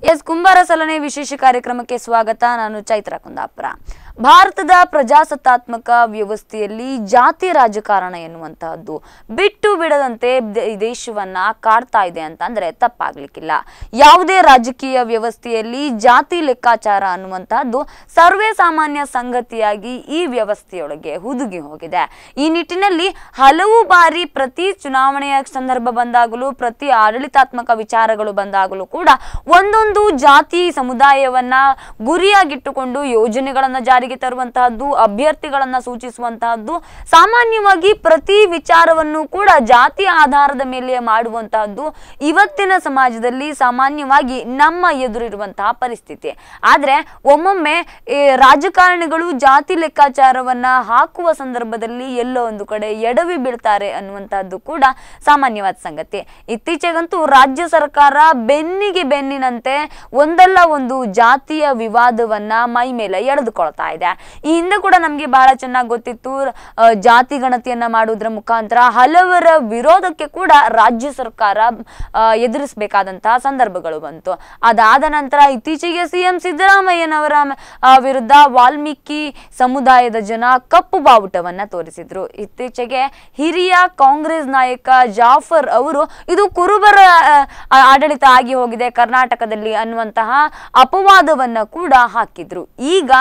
S ಕುಂಬಾರ ಸಲನೆ ವಿಶೇಷ ಕಾರ್ಯಕ್ರಮಕ್ಕೆ ಸ್ವಾಗತ ನಾನು ಚೈತ್ರ ಕುಂದಾಪುರ ಭಾರತದ ಪ್ರಜಾಸತ್ತಾತ್ಮಕ ವ್ಯವಸ್ಥೆಯಲ್ಲಿ ಜಾತಿ ರಾಜಕಾರಣ ಎನ್ನುವಂತಹದ್ದು ಬಿಟ್ಟು ಬಿಡದಂತೆ ದ- ಈ ದೇಶವನ್ನ ಕಾಡ್ತಾ ಇದೆ ಅಂತಂದ್ರೆ ತಪ್ಪಾಗ್ಲಿಕ್ಕಿಲ್ಲ ಯಾವುದೇ ರಾಜಕೀಯ ವ್ಯವಸ್ಥೆಯಲ್ಲಿ ಜಾತಿ ಲೆಕ್ಕಾಚಾರ ಅನ್ನುವಂತಹದ್ದು ಸರ್ವೇ ಸಾಮಾನ್ಯ ಸಂಗತಿಯಾಗಿ ಈ ವ್ಯವಸ್ಥೆಯೊಳಗೆ ಹುದುಗಿ ಹೋಗಿದೆ ಈ ನಿಟ್ಟಿನಲ್ಲಿ ಹಲವು ಬಾರಿ ಪ್ರತಿ ಚುನಾವಣೆಯ ಸಂದರ್ಭ ಬಂದಾಗಲೂ ಪ್ರತಿ ಆಡಳಿತಾತ್ಮಕ ವಿಚಾರಗಳು ಬಂದಾಗಲೂ ಕೂಡ ಒಂದೊಂದು ಜಾತಿ ಸಮುದಾಯವನ್ನ ಗುರಿಯಾಗಿಟ್ಟುಕೊಂಡು ಯೋಜನೆಗಳನ್ನ ಜಾರಿಗೆ ತರುವಂತಹದ್ದು ಅಭ್ಯರ್ಥಿಗಳನ್ನ ಸೂಚಿಸುವಂತಹದ್ದು ಸಾಮಾನ್ಯವಾಗಿ ಪ್ರತಿ ವಿಚಾರವನ್ನು ಕೂಡ ಜಾತಿ ಆಧಾರದ ಮೇಲೆ ಮಾಡುವಂತಹದ್ದು ಇವತ್ತಿನ ಸಮಾಜದಲ್ಲಿ ಸಾಮಾನ್ಯವಾಗಿ ನಮ್ಮ ಎದುರಿರುವಂತಹ ಪರಿಸ್ಥಿತಿ ಆದ್ರೆ ಒಮ್ಮೊಮ್ಮೆ ಈ ರಾಜಕಾರಣಿಗಳು ಜಾತಿ ಲೆಕ್ಕಾಚಾರವನ್ನ ಹಾಕುವ ಸಂದರ್ಭದಲ್ಲಿ ಎಲ್ಲೋ ಒಂದು ಕಡೆ ಎಡವಿ ಬೀಳ್ತಾರೆ ಅನ್ನುವಂತಹದ್ದು ಕೂಡ ಸಾಮಾನ್ಯವಾದ ಸಂಗತಿ ಇತ್ತೀಚೆಗಂತೂ ರಾಜ್ಯ ಸರ್ಕಾರ ಬೆನ್ನಿಗೆ ಬೆನ್ನಿನಂತೆ ಒಂದಲ್ಲ ಒಂದು ಜಾತಿಯ ವಿವಾದವನ್ನ ಮೈ ಮೇಲೆ ಎಳೆದುಕೊಳ್ತಾ ಇದೆ ಈ ಹಿಂದೆ ಕೂಡ ನಮಗೆ ಬಹಳ ಚೆನ್ನಾಗಿ ಗೊತ್ತಿತ್ತು ಆ, ಜಾತಿ ಗಣತಿಯನ್ನ ಮಾಡುವುದರ ಮುಖಾಂತರ ಹಲವರ ವಿರೋಧಕ್ಕೆ ಕೂಡ ರಾಜ್ಯ ಸರ್ಕಾರ ಆ, ಎದುರಿಸಬೇಕಾದಂತಹ ಸಂದರ್ಭಗಳು ಬಂತು ಅದಾದ ನಂತರ ಇತ್ತೀಚೆಗೆ ಸಿಎಂ ಸಿದ್ದರಾಮಯ್ಯನವರ ಆ, ವಿರುದ್ಧ ವಾಲ್ಮೀಕಿ ಸಮುದಾಯದ ಜನ ಕಪ್ಪು ಬಾವುಟವನ್ನ ತೋರಿಸಿದ್ರು ಇತ್ತೀಚೆಗೆ ಹಿರಿಯ ಕಾಂಗ್ರೆಸ್ ನಾಯಕ ಜಾಫರ್ ಅವರು ಇದು ಕುರುಬರ ಆ, ಆಡಳಿತ ಆಗಿ ಹೋಗಿದೆ ಕರ್ನಾಟಕದಲ್ಲಿ ಅನ್ನುವಂತಹ ಅಪವಾದವನ್ನ ಕೂಡ ಹಾಕಿದ್ರು ಈಗ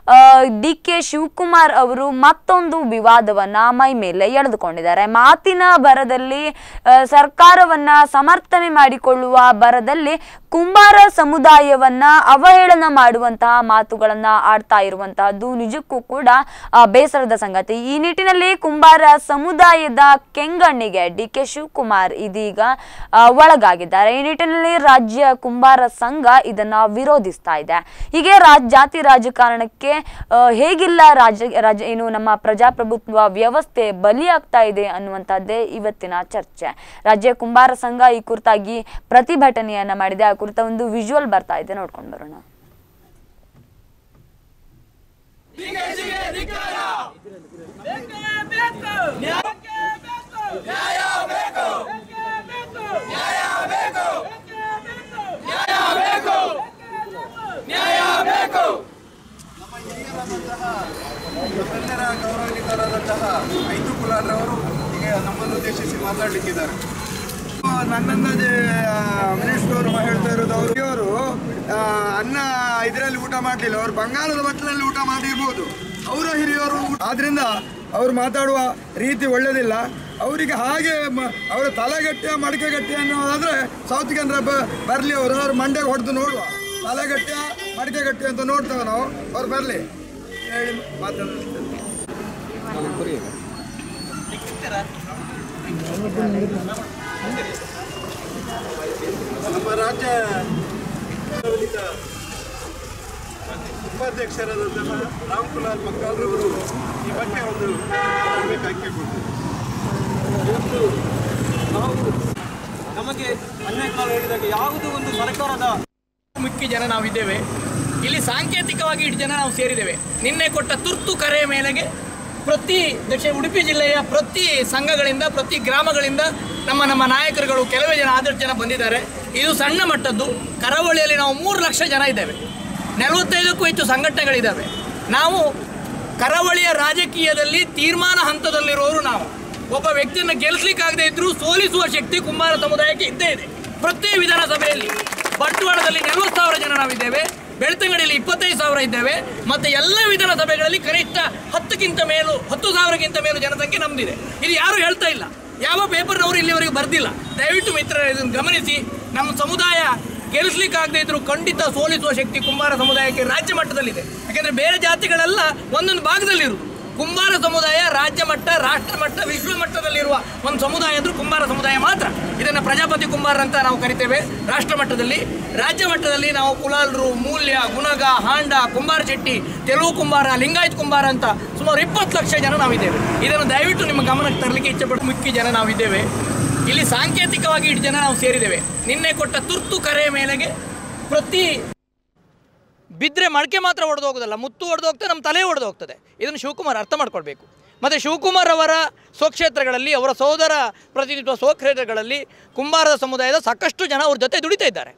ಡಿ ಕೆ ಶಿವಕುಮಾರ್ ಅವರು ಮತ್ತೊಂದು ವಿವಾದವನ್ನ ಮೈ ಮೇಲೆ ಎಳೆದುಕೊಂಡಿದ್ದಾರೆ ಮಾತಿನ ಬರದಲ್ಲಿ ಆ, ಸರ್ಕಾರವನ್ನ ಸಮರ್ಥನೆ ಮಾಡಿಕೊಳ್ಳುವ ಬರದಲ್ಲಿ ಕುಂಬಾರ ಸಮುದಾಯವನ್ನ ಅವಹೇಳನ ಮಾಡುವಂತಹ ಮಾತುಗಳನ್ನ ಆಡ್ತಾ ಇರುವಂತಹದ್ದು ನಿಜಕ್ಕೂ ಕೂಡ ಆ, ಬೇಸರದ ಸಂಗತಿ ಈ ನಿಟ್ಟಿನಲ್ಲಿ ಕುಂಬಾರ ಸಮುದಾಯದ ಕೆಂಗಣ್ಣಿಗೆ ಡಿ ಕೆ ಶಿವಕುಮಾರ್ ಇದೀಗ ಆ, ಒಳಗಾಗಿದ್ದಾರೆ ಈ ನಿಟ್ಟಿನಲ್ಲಿ ರಾಜ್ಯ ಕುಂಬಾರ ಸಂಘ ಇದನ್ನ ವಿರೋಧಿಸ್ತಾ ಇದೆ ಹೀಗೆ ರಾಜ್ ಜಾತಿ ರಾಜಕಾರಣಕ್ಕೆ ಆ, ಹೇಗಿಲ್ಲ ರಾಜ ರಾಜ ಏನು ನಮ್ಮ ಪ್ರಜಾಪ್ರಭುತ್ವ ವ್ಯವಸ್ಥೆ ಬಲಿಯಾಗ್ತಾ ಇದೆ ಅನ್ನುವಂಥದ್ದೇ ಇವತ್ತಿನ ಚರ್ಚೆ ರಾಜ್ಯ ಕುಂಬಾರ ಸಂಘ ಈ ಕುರಿತಾಗಿ ಪ್ರತಿಭಟನೆಯನ್ನ ಮಾಡಿದೆ ಆ ಕುರಿತ ಒಂದು ವಿಜುವಲ್ ಬರ್ತಾ ಇದೆ ನೋಡ್ಕೊಂಡು ಬರೋಣ ನಮ್ಮೆಲ್ಲರ ಗೌರವಾನ್ವಿತರಾದಂತಹ ಐದು ಕುಲಾಲ್ರವರು ಈಗ ನಮ್ಮನ್ನು ಉದ್ದೇಶಿಸಿ ಮಾತಾಡಲಿಕ್ಕಿದ್ದಾರೆ ನನ್ನನ್ನು ಮಿನಿಸ್ಟರ್ ಅವರು ಹೇಳ್ತಾ ಇರೋದು ಅವರು ಇವರು ಆ, ಅನ್ನ ಇದರಲ್ಲಿ ಊಟ ಮಾಡಲಿಲ್ಲ ಅವರು ಬಂಗಾಳದ ಬಟ್ಟಲಲ್ಲಿ ಊಟ ಮಾಡಿರ್ಬೋದು ಅವರ ಹಿರಿಯವರು ಆದ್ರಿಂದ ಅವರು ಮಾತಾಡುವ ರೀತಿ ಒಳ್ಳೆಯದಿಲ್ಲ ಅವರಿಗೆ ಹಾಗೆ ಮ- ಅವರ ತಲೆಗಟ್ಟೆ ಮಡಿಕೆಗಟ್ಟೆ ಅನ್ನೋದಾದ್ರೆ ಸೌತ್ ಕೇಂದ್ರ ಬರಲಿ ಅವರು ಅವ್ರ ಮಂಡ್ಯಗೆ ಹೊಡೆದು ನೋಡುವ ತಲೆಗಟ್ಟೆ ಮಡಿಕೆಗಟ್ಟೆ ಅಂತ ನೋಡ್ತೇವೆ ನಾವು ಅವ್ರು ಬರಲಿ ಹೇಳಿ ಮಾತಾಡ್ತೇವೆ ನಮ್ಮ ರಾಜ್ಯ ಗೌರವಾನ್ವಿತ ಉಪಾಧ್ಯಕ್ಷರಾದಂತಹ ರಾಮ್ ಕುಲಾಲ್ ಮಕ್ಕಾಲ್ರವರು ಈ ಬಗ್ಗೆ ಒಂದು ಬೇಕಾಗಿ ಇವತ್ತು ನಾವು ನಮಗೆ ಅನೇಕ ನಾವು ಹೇಳಿದಾಗ ಯಾವುದೋ ಒಂದು ಸರ್ಕಾರದ ಮುಖ್ಯ ಜನ ನಾವಿದ್ದೇವೆ ಇಲ್ಲಿ ಸಾಂಕೇತಿಕವಾಗಿ ಇಷ್ಟು ಜನ ನಾವು ಸೇರಿದ್ದೇವೆ ನಿನ್ನೆ ಕೊಟ್ಟ ತುರ್ತು ಕರೆ ಮೇಲೆಗೆ ಪ್ರತಿ ದಕ್ಷಿಣ ಉಡುಪಿ ಜಿಲ್ಲೆಯ ಪ್ರತಿ ಸಂಘಗಳಿಂದ ಪ್ರತಿ ಗ್ರಾಮಗಳಿಂದ ನಮ್ಮ ನಮ್ಮ ನಾಯಕರುಗಳು ಕೆಲವೇ ಜನ ಆದಷ್ಟು ಜನ ಬಂದಿದ್ದಾರೆ ಇದು ಸಣ್ಣ ಮಟ್ಟದ್ದು ಕರಾವಳಿಯಲ್ಲಿ ನಾವು ಮೂರು ಲಕ್ಷ ಜನ ಇದ್ದೇವೆ ನಲವತ್ತೈದಕ್ಕೂ ಹೆಚ್ಚು ಸಂಘಟನೆಗಳಿದ್ದಾವೆ ನಾವು ಕರಾವಳಿಯ ರಾಜಕೀಯದಲ್ಲಿ ತೀರ್ಮಾನ ಹಂತದಲ್ಲಿರುವವರು ನಾವು ಒಬ್ಬ ವ್ಯಕ್ತಿಯನ್ನು ಗೆಲ್ಲಿಸ್ಲಿಕ್ಕಾಗದೇ ಇದ್ರೂ ಸೋಲಿಸುವ ಶಕ್ತಿ ಕುಂಬಾರ ಸಮುದಾಯಕ್ಕೆ ಇದ್ದೇ ಇದೆ ಪ್ರತಿ ವಿಧಾನಸಭೆಯಲ್ಲಿ ಬಂಟ್ವಾಳದಲ್ಲಿ ನಲವತ್ತು ಸಾವಿರ ಜನ ನಾವಿದ್ದೇವೆ ಬೆಳ್ತಂಗಡಿಯಲ್ಲಿ ಇಪ್ಪತ್ತೈದು ಸಾವಿರ ಇದ್ದೇವೆ ಮತ್ತೆ ಎಲ್ಲ ವಿಧಾನಸಭೆಗಳಲ್ಲಿ ಕನಿಷ್ಠ ಹತ್ತಕ್ಕಿಂತ ಮೇಲೂ ಹತ್ತು ಸಾವಿರಕ್ಕಿಂತ ಮೇಲೂ ಜನಸಂಖ್ಯೆ ನಮ್ದಿದೆ ಇದು ಯಾರು ಹೇಳ್ತಾ ಇಲ್ಲ ಯಾವ ಪೇಪರ್ನವರು ಇಲ್ಲಿವರೆಗೆ ಬರ್ದಿಲ್ಲ ದಯವಿಟ್ಟು ಮಿತ್ರರೇ ಇದನ್ನು ಗಮನಿಸಿ ನಮ್ಮ ಸಮುದಾಯ ಗೆಲ್ಲಿಸ್ಲಿಕ್ಕಾಗದೇ ಇದ್ರು ಖಂಡಿತ ಸೋಲಿಸುವ ಶಕ್ತಿ ಕುಂಬಾರ ಸಮುದಾಯಕ್ಕೆ ರಾಜ್ಯ ಮಟ್ಟದಲ್ಲಿದೆ ಯಾಕಂದ್ರೆ ಬೇರೆ ಜಾತಿಗಳೆಲ್ಲ ಒಂದೊಂದು ಭಾಗದಲ್ಲಿರುವುದು ಕುಂಬಾರ ಸಮುದಾಯ ರಾಜ್ಯ ಮಟ್ಟ ರಾಷ್ಟ್ರ ಮಟ್ಟ ವಿಶ್ವ ಮಟ್ಟದಲ್ಲಿರುವ ಒಂದು ಸಮುದಾಯ ಅಂದ್ರೆ ಕುಂಬಾರ ಸಮುದಾಯ ಮಾತ್ರ ಇದನ್ನು ಪ್ರಜಾಪತಿ ಕುಂಬಾರ ಅಂತ ನಾವು ಕರಿತೇವೆ ರಾಷ್ಟ್ರ ಮಟ್ಟದಲ್ಲಿ ರಾಜ್ಯ ಮಟ್ಟದಲ್ಲಿ ನಾವು ಕುಲಾಲರು ಮೂಲ್ಯ ಗುಣಗ ಹಾಂಡ ಕುಂಬಾರ ಶೆಟ್ಟಿ ತೆಲುಗು ಕುಂಬಾರ ಲಿಂಗಾಯತ್ ಕುಂಬಾರ ಅಂತ ಸುಮಾರು ಇಪ್ಪತ್ತು ಲಕ್ಷ ಜನ ನಾವಿದ್ದೇವೆ ಇದನ್ನು ದಯವಿಟ್ಟು ನಿಮ್ಮ ಗಮನಕ್ಕೆ ತರಲಿಕ್ಕೆ ಇಚ್ಛೆಪಟ್ಟು ಮುಖ್ಯ ಜನ ನಾವಿದ್ದೇವೆ ಇಲ್ಲಿ ಸಾಂಕೇತಿಕವಾಗಿ ಇಷ್ಟು ಜನ ನಾವು ಸೇರಿದ್ದೇವೆ ನಿನ್ನೆ ಕೊಟ್ಟ ತುರ್ತು ಕರೆ ಮೇಲೆಗೆ ಪ್ರತಿ ಬಿದ್ದರೆ ಮಡಕೆ ಮಾತ್ರ ಒಡೆದು ಹೋಗೋದಲ್ಲ ಮುತ್ತು ಒಡೆದು ಹೋಗ್ತದೆ ನಮ್ಮ ತಲೆ ಒಡೆದು ಹೋಗ್ತದೆ ಇದನ್ನು ಶಿವಕುಮಾರ್ ಅರ್ಥ ಮಾಡ್ಕೊಳ್ಬೇಕು ಮತ್ತು ಶಿವಕುಮಾರ್ ಅವರ ಸ್ವಕ್ಷೇತ್ರಗಳಲ್ಲಿ ಅವರ ಸೋದರ ಪ್ರತಿನಿಧಿತ್ವ ಸ್ವಕ್ಷೇತ್ರಗಳಲ್ಲಿ ಕುಂಬಾರದ ಸಮುದಾಯದ ಸಾಕಷ್ಟು ಜನ ಅವ್ರ ಜೊತೆ ದುಡಿತಾ ಇದ್ದಾರೆ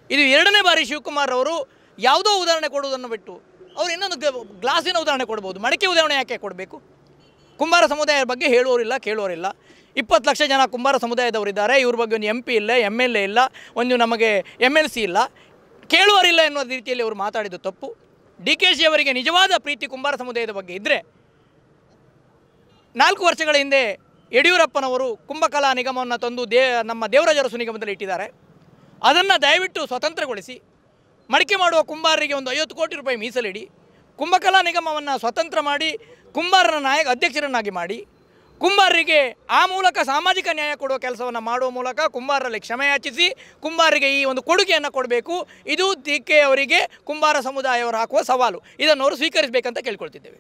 ಇದು ಎರಡನೇ ಬಾರಿ ಶಿವಕುಮಾರ್ ಅವರು ಯಾವುದೋ ಉದಾಹರಣೆ ಕೊಡುವುದನ್ನು ಬಿಟ್ಟು ಅವರು ಇನ್ನೊಂದು ಗ- ಗ್ಲಾಸಿನ ಉದಾಹರಣೆ ಕೊಡ್ಬೋದು ಮಡಿಕೆ ಉದಾಹರಣೆ ಯಾಕೆ ಕೊಡಬೇಕು ಕುಂಬಾರ ಸಮುದಾಯದ ಬಗ್ಗೆ ಹೇಳುವವರಿಲ್ಲ ಕೇಳುವವರಿಲ್ಲ ಇಪ್ಪತ್ತು ಲಕ್ಷ ಜನ ಕುಂಬಾರ ಸಮುದಾಯದವರಿದ್ದಾರೆ ಇವ್ರ ಬಗ್ಗೆ ಒಂದು ಎಂ ಪಿ ಇಲ್ಲ ಎಮ್ ಎಲ್ ಎ ಇಲ್ಲ ಒಂದು ನಮಗೆ ಎಮ್ ಎಲ್ ಸಿ ಇಲ್ಲ ಕೇಳುವವರಿಲ್ಲ ಎನ್ನುವ ರೀತಿಯಲ್ಲಿ ಅವರು ಮಾತಾಡಿದ್ದು ತಪ್ಪು ಡಿ ಕೆ ಶಿ ಅವರಿಗೆ ನಿಜವಾದ ಪ್ರೀತಿ ಕುಂಬಾರ ಸಮುದಾಯದ ಬಗ್ಗೆ ಇದ್ದರೆ ನಾಲ್ಕು ವರ್ಷಗಳ ಹಿಂದೆ ಯಡಿಯೂರಪ್ಪನವರು ಕುಂಭಕಲಾ ನಿಗಮವನ್ನು ತಂದು ದೇ ನಮ್ಮ ದೇವರಾಜ ಅರಸು ನಿಗಮದಲ್ಲಿ ಇಟ್ಟಿದ್ದಾರೆ ಅದನ್ನು ದಯವಿಟ್ಟು ಸ್ವತಂತ್ರಗೊಳಿಸಿ ಮಡಿಕೆ ಮಾಡುವ ಕುಂಬಾರರಿಗೆ ಒಂದು ಐವತ್ತು ಕೋಟಿ ರೂಪಾಯಿ ಮೀಸಲಿಡಿ ಕುಂಭಕಲಾ ನಿಗಮವನ್ನು ಸ್ವತಂತ್ರ ಮಾಡಿ ಕುಂಬಾರನ ನಾಯಕ ಅಧ್ಯಕ್ಷರನ್ನಾಗಿ ಮಾಡಿ ಕುಂಬಾರರಿಗೆ ಆ ಮೂಲಕ ಸಾಮಾಜಿಕ ನ್ಯಾಯ ಕೊಡುವ ಕೆಲಸವನ್ನು ಮಾಡುವ ಮೂಲಕ ಕುಂಬಾರರಲ್ಲಿ ಕ್ಷಮೆ ಯಾಚಿಸಿ ಕುಂಬಾರರಿಗೆ ಈ ಒಂದು ಕೊಡುಗೆಯನ್ನು ಕೊಡಬೇಕು ಇದು ಡಿ ಕೆ ಅವರಿಗೆ ಕುಂಬಾರ ಸಮುದಾಯವರು ಹಾಕುವ ಸವಾಲು ಇದನ್ನು ಅವರು ಸ್ವೀಕರಿಸಬೇಕಂತ ಕೇಳ್ಕೊಳ್ತಿದ್ದೇವೆ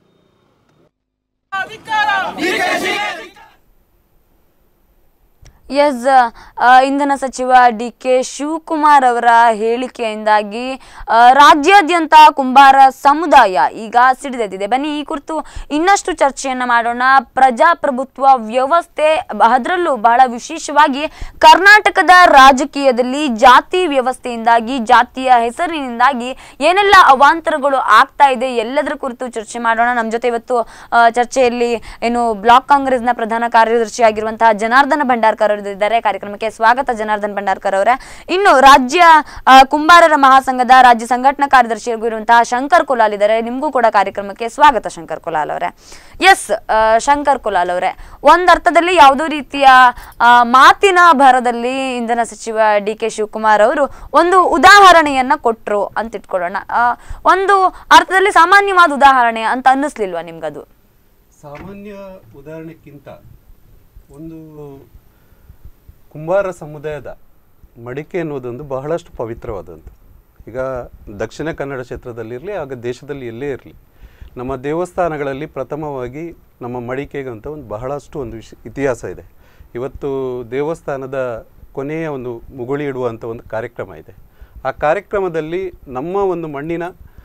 ಎಸ್ ಇಂಧನ ಸಚಿವ ಡಿ ಕೆ ಶಿವಕುಮಾರ್ ಅವರ ಹೇಳಿಕೆಯಿಂದಾಗಿ ಆ, ರಾಜ್ಯಾದ್ಯಂತ ಕುಂಬಾರ ಸಮುದಾಯ ಈಗ ಸಿಡಿದೆದ್ದಿದೆ ಬನ್ನಿ ಈ ಕುರಿತು ಇನ್ನಷ್ಟು ಚರ್ಚೆಯನ್ನ ಮಾಡೋಣ ಪ್ರಜಾಪ್ರಭುತ್ವ ವ್ಯವಸ್ಥೆ ಅದರಲ್ಲೂ ಬಹಳ ವಿಶೇಷವಾಗಿ ಕರ್ನಾಟಕದ ರಾಜಕೀಯದಲ್ಲಿ ಜಾತಿ ವ್ಯವಸ್ಥೆಯಿಂದಾಗಿ ಜಾತಿಯ ಹೆಸರಿನಿಂದಾಗಿ ಏನೆಲ್ಲ ಅವಾಂತರಗಳು ಆಗ್ತಾ ಇದೆ ಎಲ್ಲದರ ಕುರಿತು ಚರ್ಚೆ ಮಾಡೋಣ ನಮ್ಮ ಜೊತೆ ಇವತ್ತು ಆ, ಚರ್ಚೆಯಲ್ಲಿ ಏನು ಬ್ಲಾಕ್ ಕಾಂಗ್ರೆಸ್ನ ಪ್ರಧಾನ ಕಾರ್ಯದರ್ಶಿಯಾಗಿರುವಂತಹ ಜನಾರ್ದನ ಭಂಡಾರ್ಕರ್ ಅವರು ಇದ್ದಾರೆ ಕಾರ್ಯಕ್ರಮಕ್ಕೆ ಸ್ವಾಗತ ಜನಾರ್ದನ್ ಭಂಡಾರ್ಕರ್ ಅವರೇ ಇನ್ನು ರಾಜ್ಯ ಆ, ಕುಂಬಾರರ ಮಹಾಸಂಘದ ರಾಜ್ಯ ಸಂಘಟನಾ ಕಾರ್ಯದರ್ಶಿಯಾಗಿರುವಂತಹ ಶಂಕರ್ ಕುಲಾಲ್ ಇದ್ದಾರೆ ನಿಮಗೂ ಕೂಡ ಕಾರ್ಯಕ್ರಮಕ್ಕೆ ಸ್ವಾಗತ ಶಂಕರ್ ಕುಲಾಲ್ ಅವರೇ ಎಸ್ ಶಂಕರ್ ಕುಲಾಲ್ ಅವರೇ ಒಂದರ್ಥದಲ್ಲಿ ಯಾವುದೋ ರೀತಿಯ ಆ, ಮಾತಿನ ಭರದಲ್ಲಿ ಇಂಧನ ಸಚಿವ ಡಿ ಕೆ ಶಿವಕುಮಾರ್ ಅವರು ಒಂದು ಉದಾಹರಣೆಯನ್ನ ಕೊಟ್ರು ಅಂತ ಇಟ್ಕೊಳ್ಳೋಣ ಆ, ಒಂದು ಅರ್ಥದಲ್ಲಿ ಸಾಮಾನ್ಯವಾದ ಉದಾಹರಣೆ ಅಂತ ಅನ್ನಿಸ್ಲಿಲ್ವಾ ನಿಮ್ಗದು ಸಾಮಾನ್ಯ ಉದಾಹರಣೆಕ್ಕಿಂತ ಒಂದು ಕುಂಬಾರ ಸಮುದಾಯದ ಮಡಿಕೆ ಎನ್ನುವುದೊಂದು ಬಹಳಷ್ಟು ಪವಿತ್ರವಾದಂಥ ಈಗ ದಕ್ಷಿಣ ಕನ್ನಡ ಕ್ಷೇತ್ರದಲ್ಲಿರಲಿ ಆಗ ದೇಶದಲ್ಲಿ ಎಲ್ಲೇ ಇರಲಿ ನಮ್ಮ ದೇವಸ್ಥಾನಗಳಲ್ಲಿ ಪ್ರಥಮವಾಗಿ ನಮ್ಮ ಮಡಿಕೆಗಂತ ಒಂದು ಬಹಳಷ್ಟು ಒಂದು ವಿಷ ಇತಿಹಾಸ ಇದೆ ಇವತ್ತು ದೇವಸ್ಥಾನದ ಕೊನೆಯ ಒಂದು ಮುಗುಳಿ ಇಡುವಂಥ ಒಂದು ಕಾರ್ಯಕ್ರಮ ಇದೆ ಆ ಕಾರ್ಯಕ್ರಮದಲ್ಲಿ ನಮ್ಮ ಒಂದು ಮಣ್ಣಿನ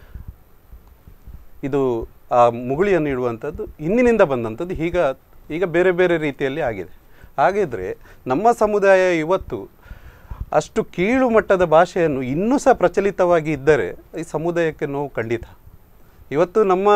ಇದು ಆ ಮುಗುಳಿಯನ್ನು ಇಡುವಂಥದ್ದು ಹಿಂದಿನಿಂದ ಬಂದಂಥದ್ದು ಈಗ ಈಗ ಬೇರೆ ಬೇರೆ ರೀತಿಯಲ್ಲಿ ಆಗಿದೆ ಹಾಗಿದ್ರೆ ನಮ್ಮ ಸಮುದಾಯ ಇವತ್ತು ಅಷ್ಟು ಕೀಳು ಮಟ್ಟದ ಭಾಷೆಯನ್ನು ಇನ್ನೂ ಸಹ ಪ್ರಚಲಿತವಾಗಿ ಇದ್ದರೆ ಈ ಸಮುದಾಯಕ್ಕೆ ನೋವು ಖಂಡಿತ ಇವತ್ತು ನಮ್ಮ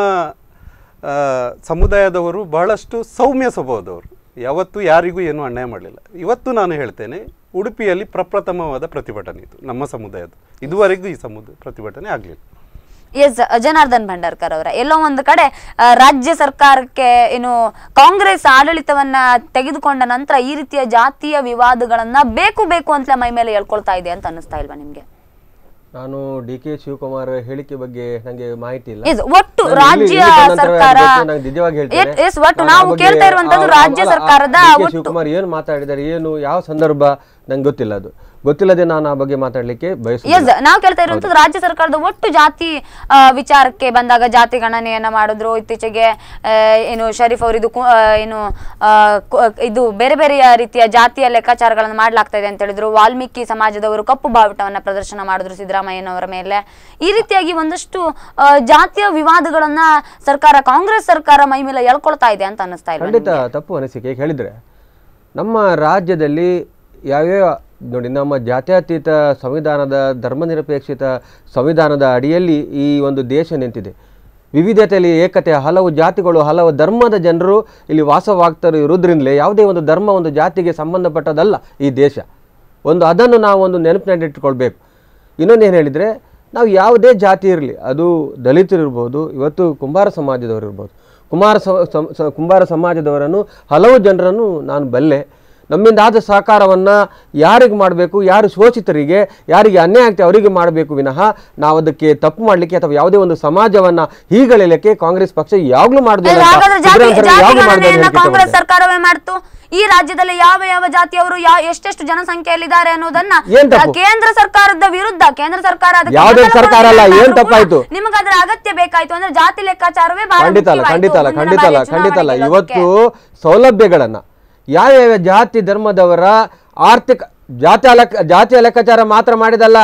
ಆ, ಸಮುದಾಯದವರು ಬಹಳಷ್ಟು ಸೌಮ್ಯ ಸ್ವಭಾವದವರು ಯಾವತ್ತೂ ಯಾರಿಗೂ ಏನೂ ಅನ್ಯಾಯ ಮಾಡಲಿಲ್ಲ ಇವತ್ತು ನಾನು ಹೇಳ್ತೇನೆ ಉಡುಪಿಯಲ್ಲಿ ಪ್ರಪ್ರಥಮವಾದ ಪ್ರತಿಭಟನೆ ಇದು ನಮ್ಮ ಸಮುದಾಯದ ಇದುವರೆಗೂ ಈ ಸಮುದಾಯ ಪ್ರತಿಭಟನೆ ಆಗಲಿಲ್ಲ ಎಸ್ ಜನಾರ್ದನ್ ಭಂಡಾರ್ಕರ್ ಅವರ ಎಲ್ಲೋ ಒಂದು ಕಡೆ ಆ, ರಾಜ್ಯ ಸರ್ಕಾರಕ್ಕೆ ಏನು ಕಾಂಗ್ರೆಸ್ ಆಡಳಿತವನ್ನ ತೆಗೆದುಕೊಂಡ ನಂತರ ಈ ರೀತಿಯ ಜಾತಿಯ ವಿವಾದಗಳನ್ನ ಬೇಕು ಬೇಕು ಅಂತ ಮೈ ಮೇಲೆ ಹೇಳ್ಕೊಳ್ತಾ ಇದೆ ಅಂತ ಅನ್ನಿಸ್ತಾ ಇಲ್ವಾ ನಿಮ್ಗೆ ನಾನು ಡಿ ಕೆ ಶಿವಕುಮಾರ್ ಹೇಳಿಕೆ ಬಗ್ಗೆ ನಂಗೆ ಮಾಹಿತಿ ಇಲ್ಲ ಎಸ್ ಒಟ್ಟು ನಾನು ರಾಜ್ಯ ಇಲ್ಲಿ- ಇಲ್ಲಿ ಬಂದ ನಂತರ ಸರ್ಕಾರ ಗೊತ್ತು, ನಂಗೆ ನಿಜವಾಗಿ ಹೇಳ್ತೇನೆ. ಎಸ್- ಎಸ್ ಒಟ್ಟು ನಾನು ನಾವು ಆ ಬಗ್ಗೆ ಕೇಳ್ತಾ ಇರುವಂತದ್ದು ಆ- ರಾಜ್ಯ ಆ- ಸರ್ಕಾರದ ಡಿ ಕೆ ಒಟ್ಟು ಶಿವಕುಮಾರ್ ಏನು ಮಾತಾಡಿದ್ದಾರೆ ಏನು ಯಾವ ಸಂದರ್ಭ ನಂಗೆ ಗೊತ್ತಿಲ್ಲ ಅದು ಗೊತ್ತಿಲ್ಲದೆ ನಾನು ಆ ಬಗ್ಗೆ ಮಾತಾಡ್ಲಿಕ್ಕೆ ಎಸ್ ಬಯಸುತ್ತೇನೆ ನಾವು ಕೇಳ್ತಾ ಇರುವಂತದ್ದು ರಾಜ್ಯ ಸರ್ಕಾರದ ಒಟ್ಟು ಜಾತಿ ಆ, ವಿಚಾರಕ್ಕೆ ಬಂದಾಗ ಜಾತಿ ಗಣನೆಯನ್ನ ಮಾಡಿದ್ರು ಇತ್ತೀಚೆಗೆ ಆ, ಏನು ಶರೀಫ್ ಅವರು ಇದು ಕು- ಆ, ಏನು ಆ, ಕು- ಇದು ಬೇರೆ ಬೇರೆ ರೀತಿಯ ಜಾತಿಯ ಲೆಕ್ಕಾಚಾರಗಳನ್ನು ಮಾಡಲಾಗ್ತಾ ಇದೆ ಅಂತ ಹೇಳಿದ್ರು ವಾಲ್ಮೀಕಿ ಸಮಾಜದವರು ಕಪ್ಪು ಬಾವುಟವನ್ನ ಪ್ರದರ್ಶನ ಮಾಡಿದ್ರು ಸಿದ್ದರಾಮಯ್ಯನವರ ಮೇಲೆ ಈ ರೀತಿಯಾಗಿ ಒಂದಷ್ಟು ಆ, ಜಾತಿಯ ವಿವಾದಗಳನ್ನ ಸರ್ಕಾರ ಕಾಂಗ್ರೆಸ್ ಸರ್ಕಾರ ಮೈ ಮೇಲೆ ಎಳ್ಕೊಳ್ತಾ ಇದೆ ಅಂತ ಅನ್ನಿಸ್ತಾ ಇಲ್ಲ ಖಂಡಿತ ತಪ್ಪು ಅನಿಸಿಕೆ ಹೇಳಿದರೆ ನಮ್ಮ ರಾಜ್ಯದಲ್ಲಿ ಯಾವ್ಯಾವ ನೋಡಿ ನಮ್ಮ ಜಾತ್ಯತೀತ ಸಂವಿಧಾನದ ಧರ್ಮನಿರಪೇಕ್ಷಿತ ಸಂವಿಧಾನದ ಅಡಿಯಲ್ಲಿ ಈ ಒಂದು ದೇಶ ನಿಂತಿದೆ ವಿವಿಧತೆಯಲ್ಲಿ ಏಕತೆ ಹಲವು ಜಾತಿಗಳು ಹಲವು ಧರ್ಮದ ಜನರು ಇಲ್ಲಿ ವಾಸವಾಗ್ತಾ ಇರೋದ್ರಿಂದಲೇ ಯಾವುದೇ ಒಂದು ಧರ್ಮ ಒಂದು ಜಾತಿಗೆ ಸಂಬಂಧಪಟ್ಟದಲ್ಲ ಈ ದೇಶ ಒಂದು ಅದನ್ನು ನಾವು ಒಂದು ನೆನಪಿನಲ್ಲಿಟ್ಕೊಳ್ಬೇಕು ಇನ್ನೊಂದು ಏನು ಹೇಳಿದರೆ ನಾವು ಯಾವುದೇ ಜಾತಿ ಇರಲಿ ಅದು ದಲಿತರಿರ್ಬೋದು ಇವತ್ತು ಕುಂಬಾರ ಸಮಾಜದವರು ಇರ್ಬೋದು ಕುಮಾರ ಸ- ಸಂ- ಸ- ಕುಂಬಾರ ಸಮಾಜದವರನ್ನು ಹಲವು ಜನರನ್ನು ನಾನು ಬಲ್ಲೆ ನಮ್ಮಿಂದ ಆದ ಸಹಕಾರವನ್ನು ಯಾರಿಗೆ ಮಾಡಬೇಕು ಯಾರು ಶೋಷಿತರಿಗೆ ಯಾರಿಗೆ ಅನ್ಯಾಯ ಆಗ್ತದೆ ಅವರಿಗೆ ಮಾಡಬೇಕು ವಿನಃ ನಾವು ಅದಕ್ಕೆ ತಪ್ಪು ಮಾಡಲಿಕ್ಕೆ ಅಥವಾ ಯಾವುದೇ ಒಂದು ಸಮಾಜವನ್ನು ಹೀಗಳೆಯಲಿಕ್ಕೆ ಕಾಂಗ್ರೆಸ್ ಪಕ್ಷ ಯಾವಾಗಲೂ ಮಾಡುದಿಲ್ಲ ಅಂತ ಹಾಗಾದ್ರೆ ಜಾತಿ ಸಿದ್ದರಾಮಯ್ಯ ಜಾತಿ ಯಾವಾಗ್ಲೂ ಮಾಡಿದ್ದಾರೆ ಗಣನೆಯನ್ನ ಅಂತ ಕಾಂಗ್ರೆಸ್ ಹೇಳ್ತೇನೆ. ಸರ್ಕಾರವೇ ಮಾಡ್ತು ಈ ರಾಜ್ಯದಲ್ಲಿ ಯಾವ ಯಾವ ಜಾತಿಯವರು ಯಾವ ಎಷ್ಟೆಷ್ಟು ಜನಸಂಖ್ಯೆಯಲ್ಲಿದ್ದಾರೆ ಅನ್ನೋದನ್ನ ಏನ್ ತಪ್ಪು? ಕೇಂದ್ರ ಸರ್ಕಾರದ ವಿರುದ್ಧ ಕೇಂದ್ರ ಸರ್ಕಾರ ಅದಕ್ಕೆ ಯಾವುದೇ ಬೆಂಬಲ ಸರ್ಕಾರ ಅಲ್ಲ, ಕೊಡಲಿಲ್ಲ ಏನ್ ಅಂದ್ರೂ ತಪ್ಪಾಯ್ತು? ಕೂಡ ನಿಮಗೆ ಅದರ ಅಗತ್ಯ ಬೇಕಾಯ್ತು ಅಂದ್ರೆ ಜಾತಿ ಲೆಕ್ಕಾಚಾರವೇ ಬಹಳ ಖಂಡಿತ ಅಲ್ಲ ಮುಖ್ಯವಾಯ್ತು ಖಂಡಿತ ಅಲ್ಲ ಮುಂದಿನ ಖಂಡಿತ ಅಲ್ಲ ಬಾರಿಯ ಖಂಡಿತ ಅಲ್ಲ ಚುನಾವಣೆಗೆ ಇವತ್ತು ಗೆಲ್ಲೋದಕ್ಕೆ. ಸೌಲಭ್ಯಗಳನ್ನು ಯಾವ್ಯಾವ ಜಾತಿ ಧರ್ಮದವರ ಆರ್ಥಿಕ ಜಾತಿ ಲೆಕ್ಕ ಜಾತಿಯ ಲೆಕ್ಕಾಚಾರ ಮಾತ್ರ ಮಾಡಿದಲ್ಲ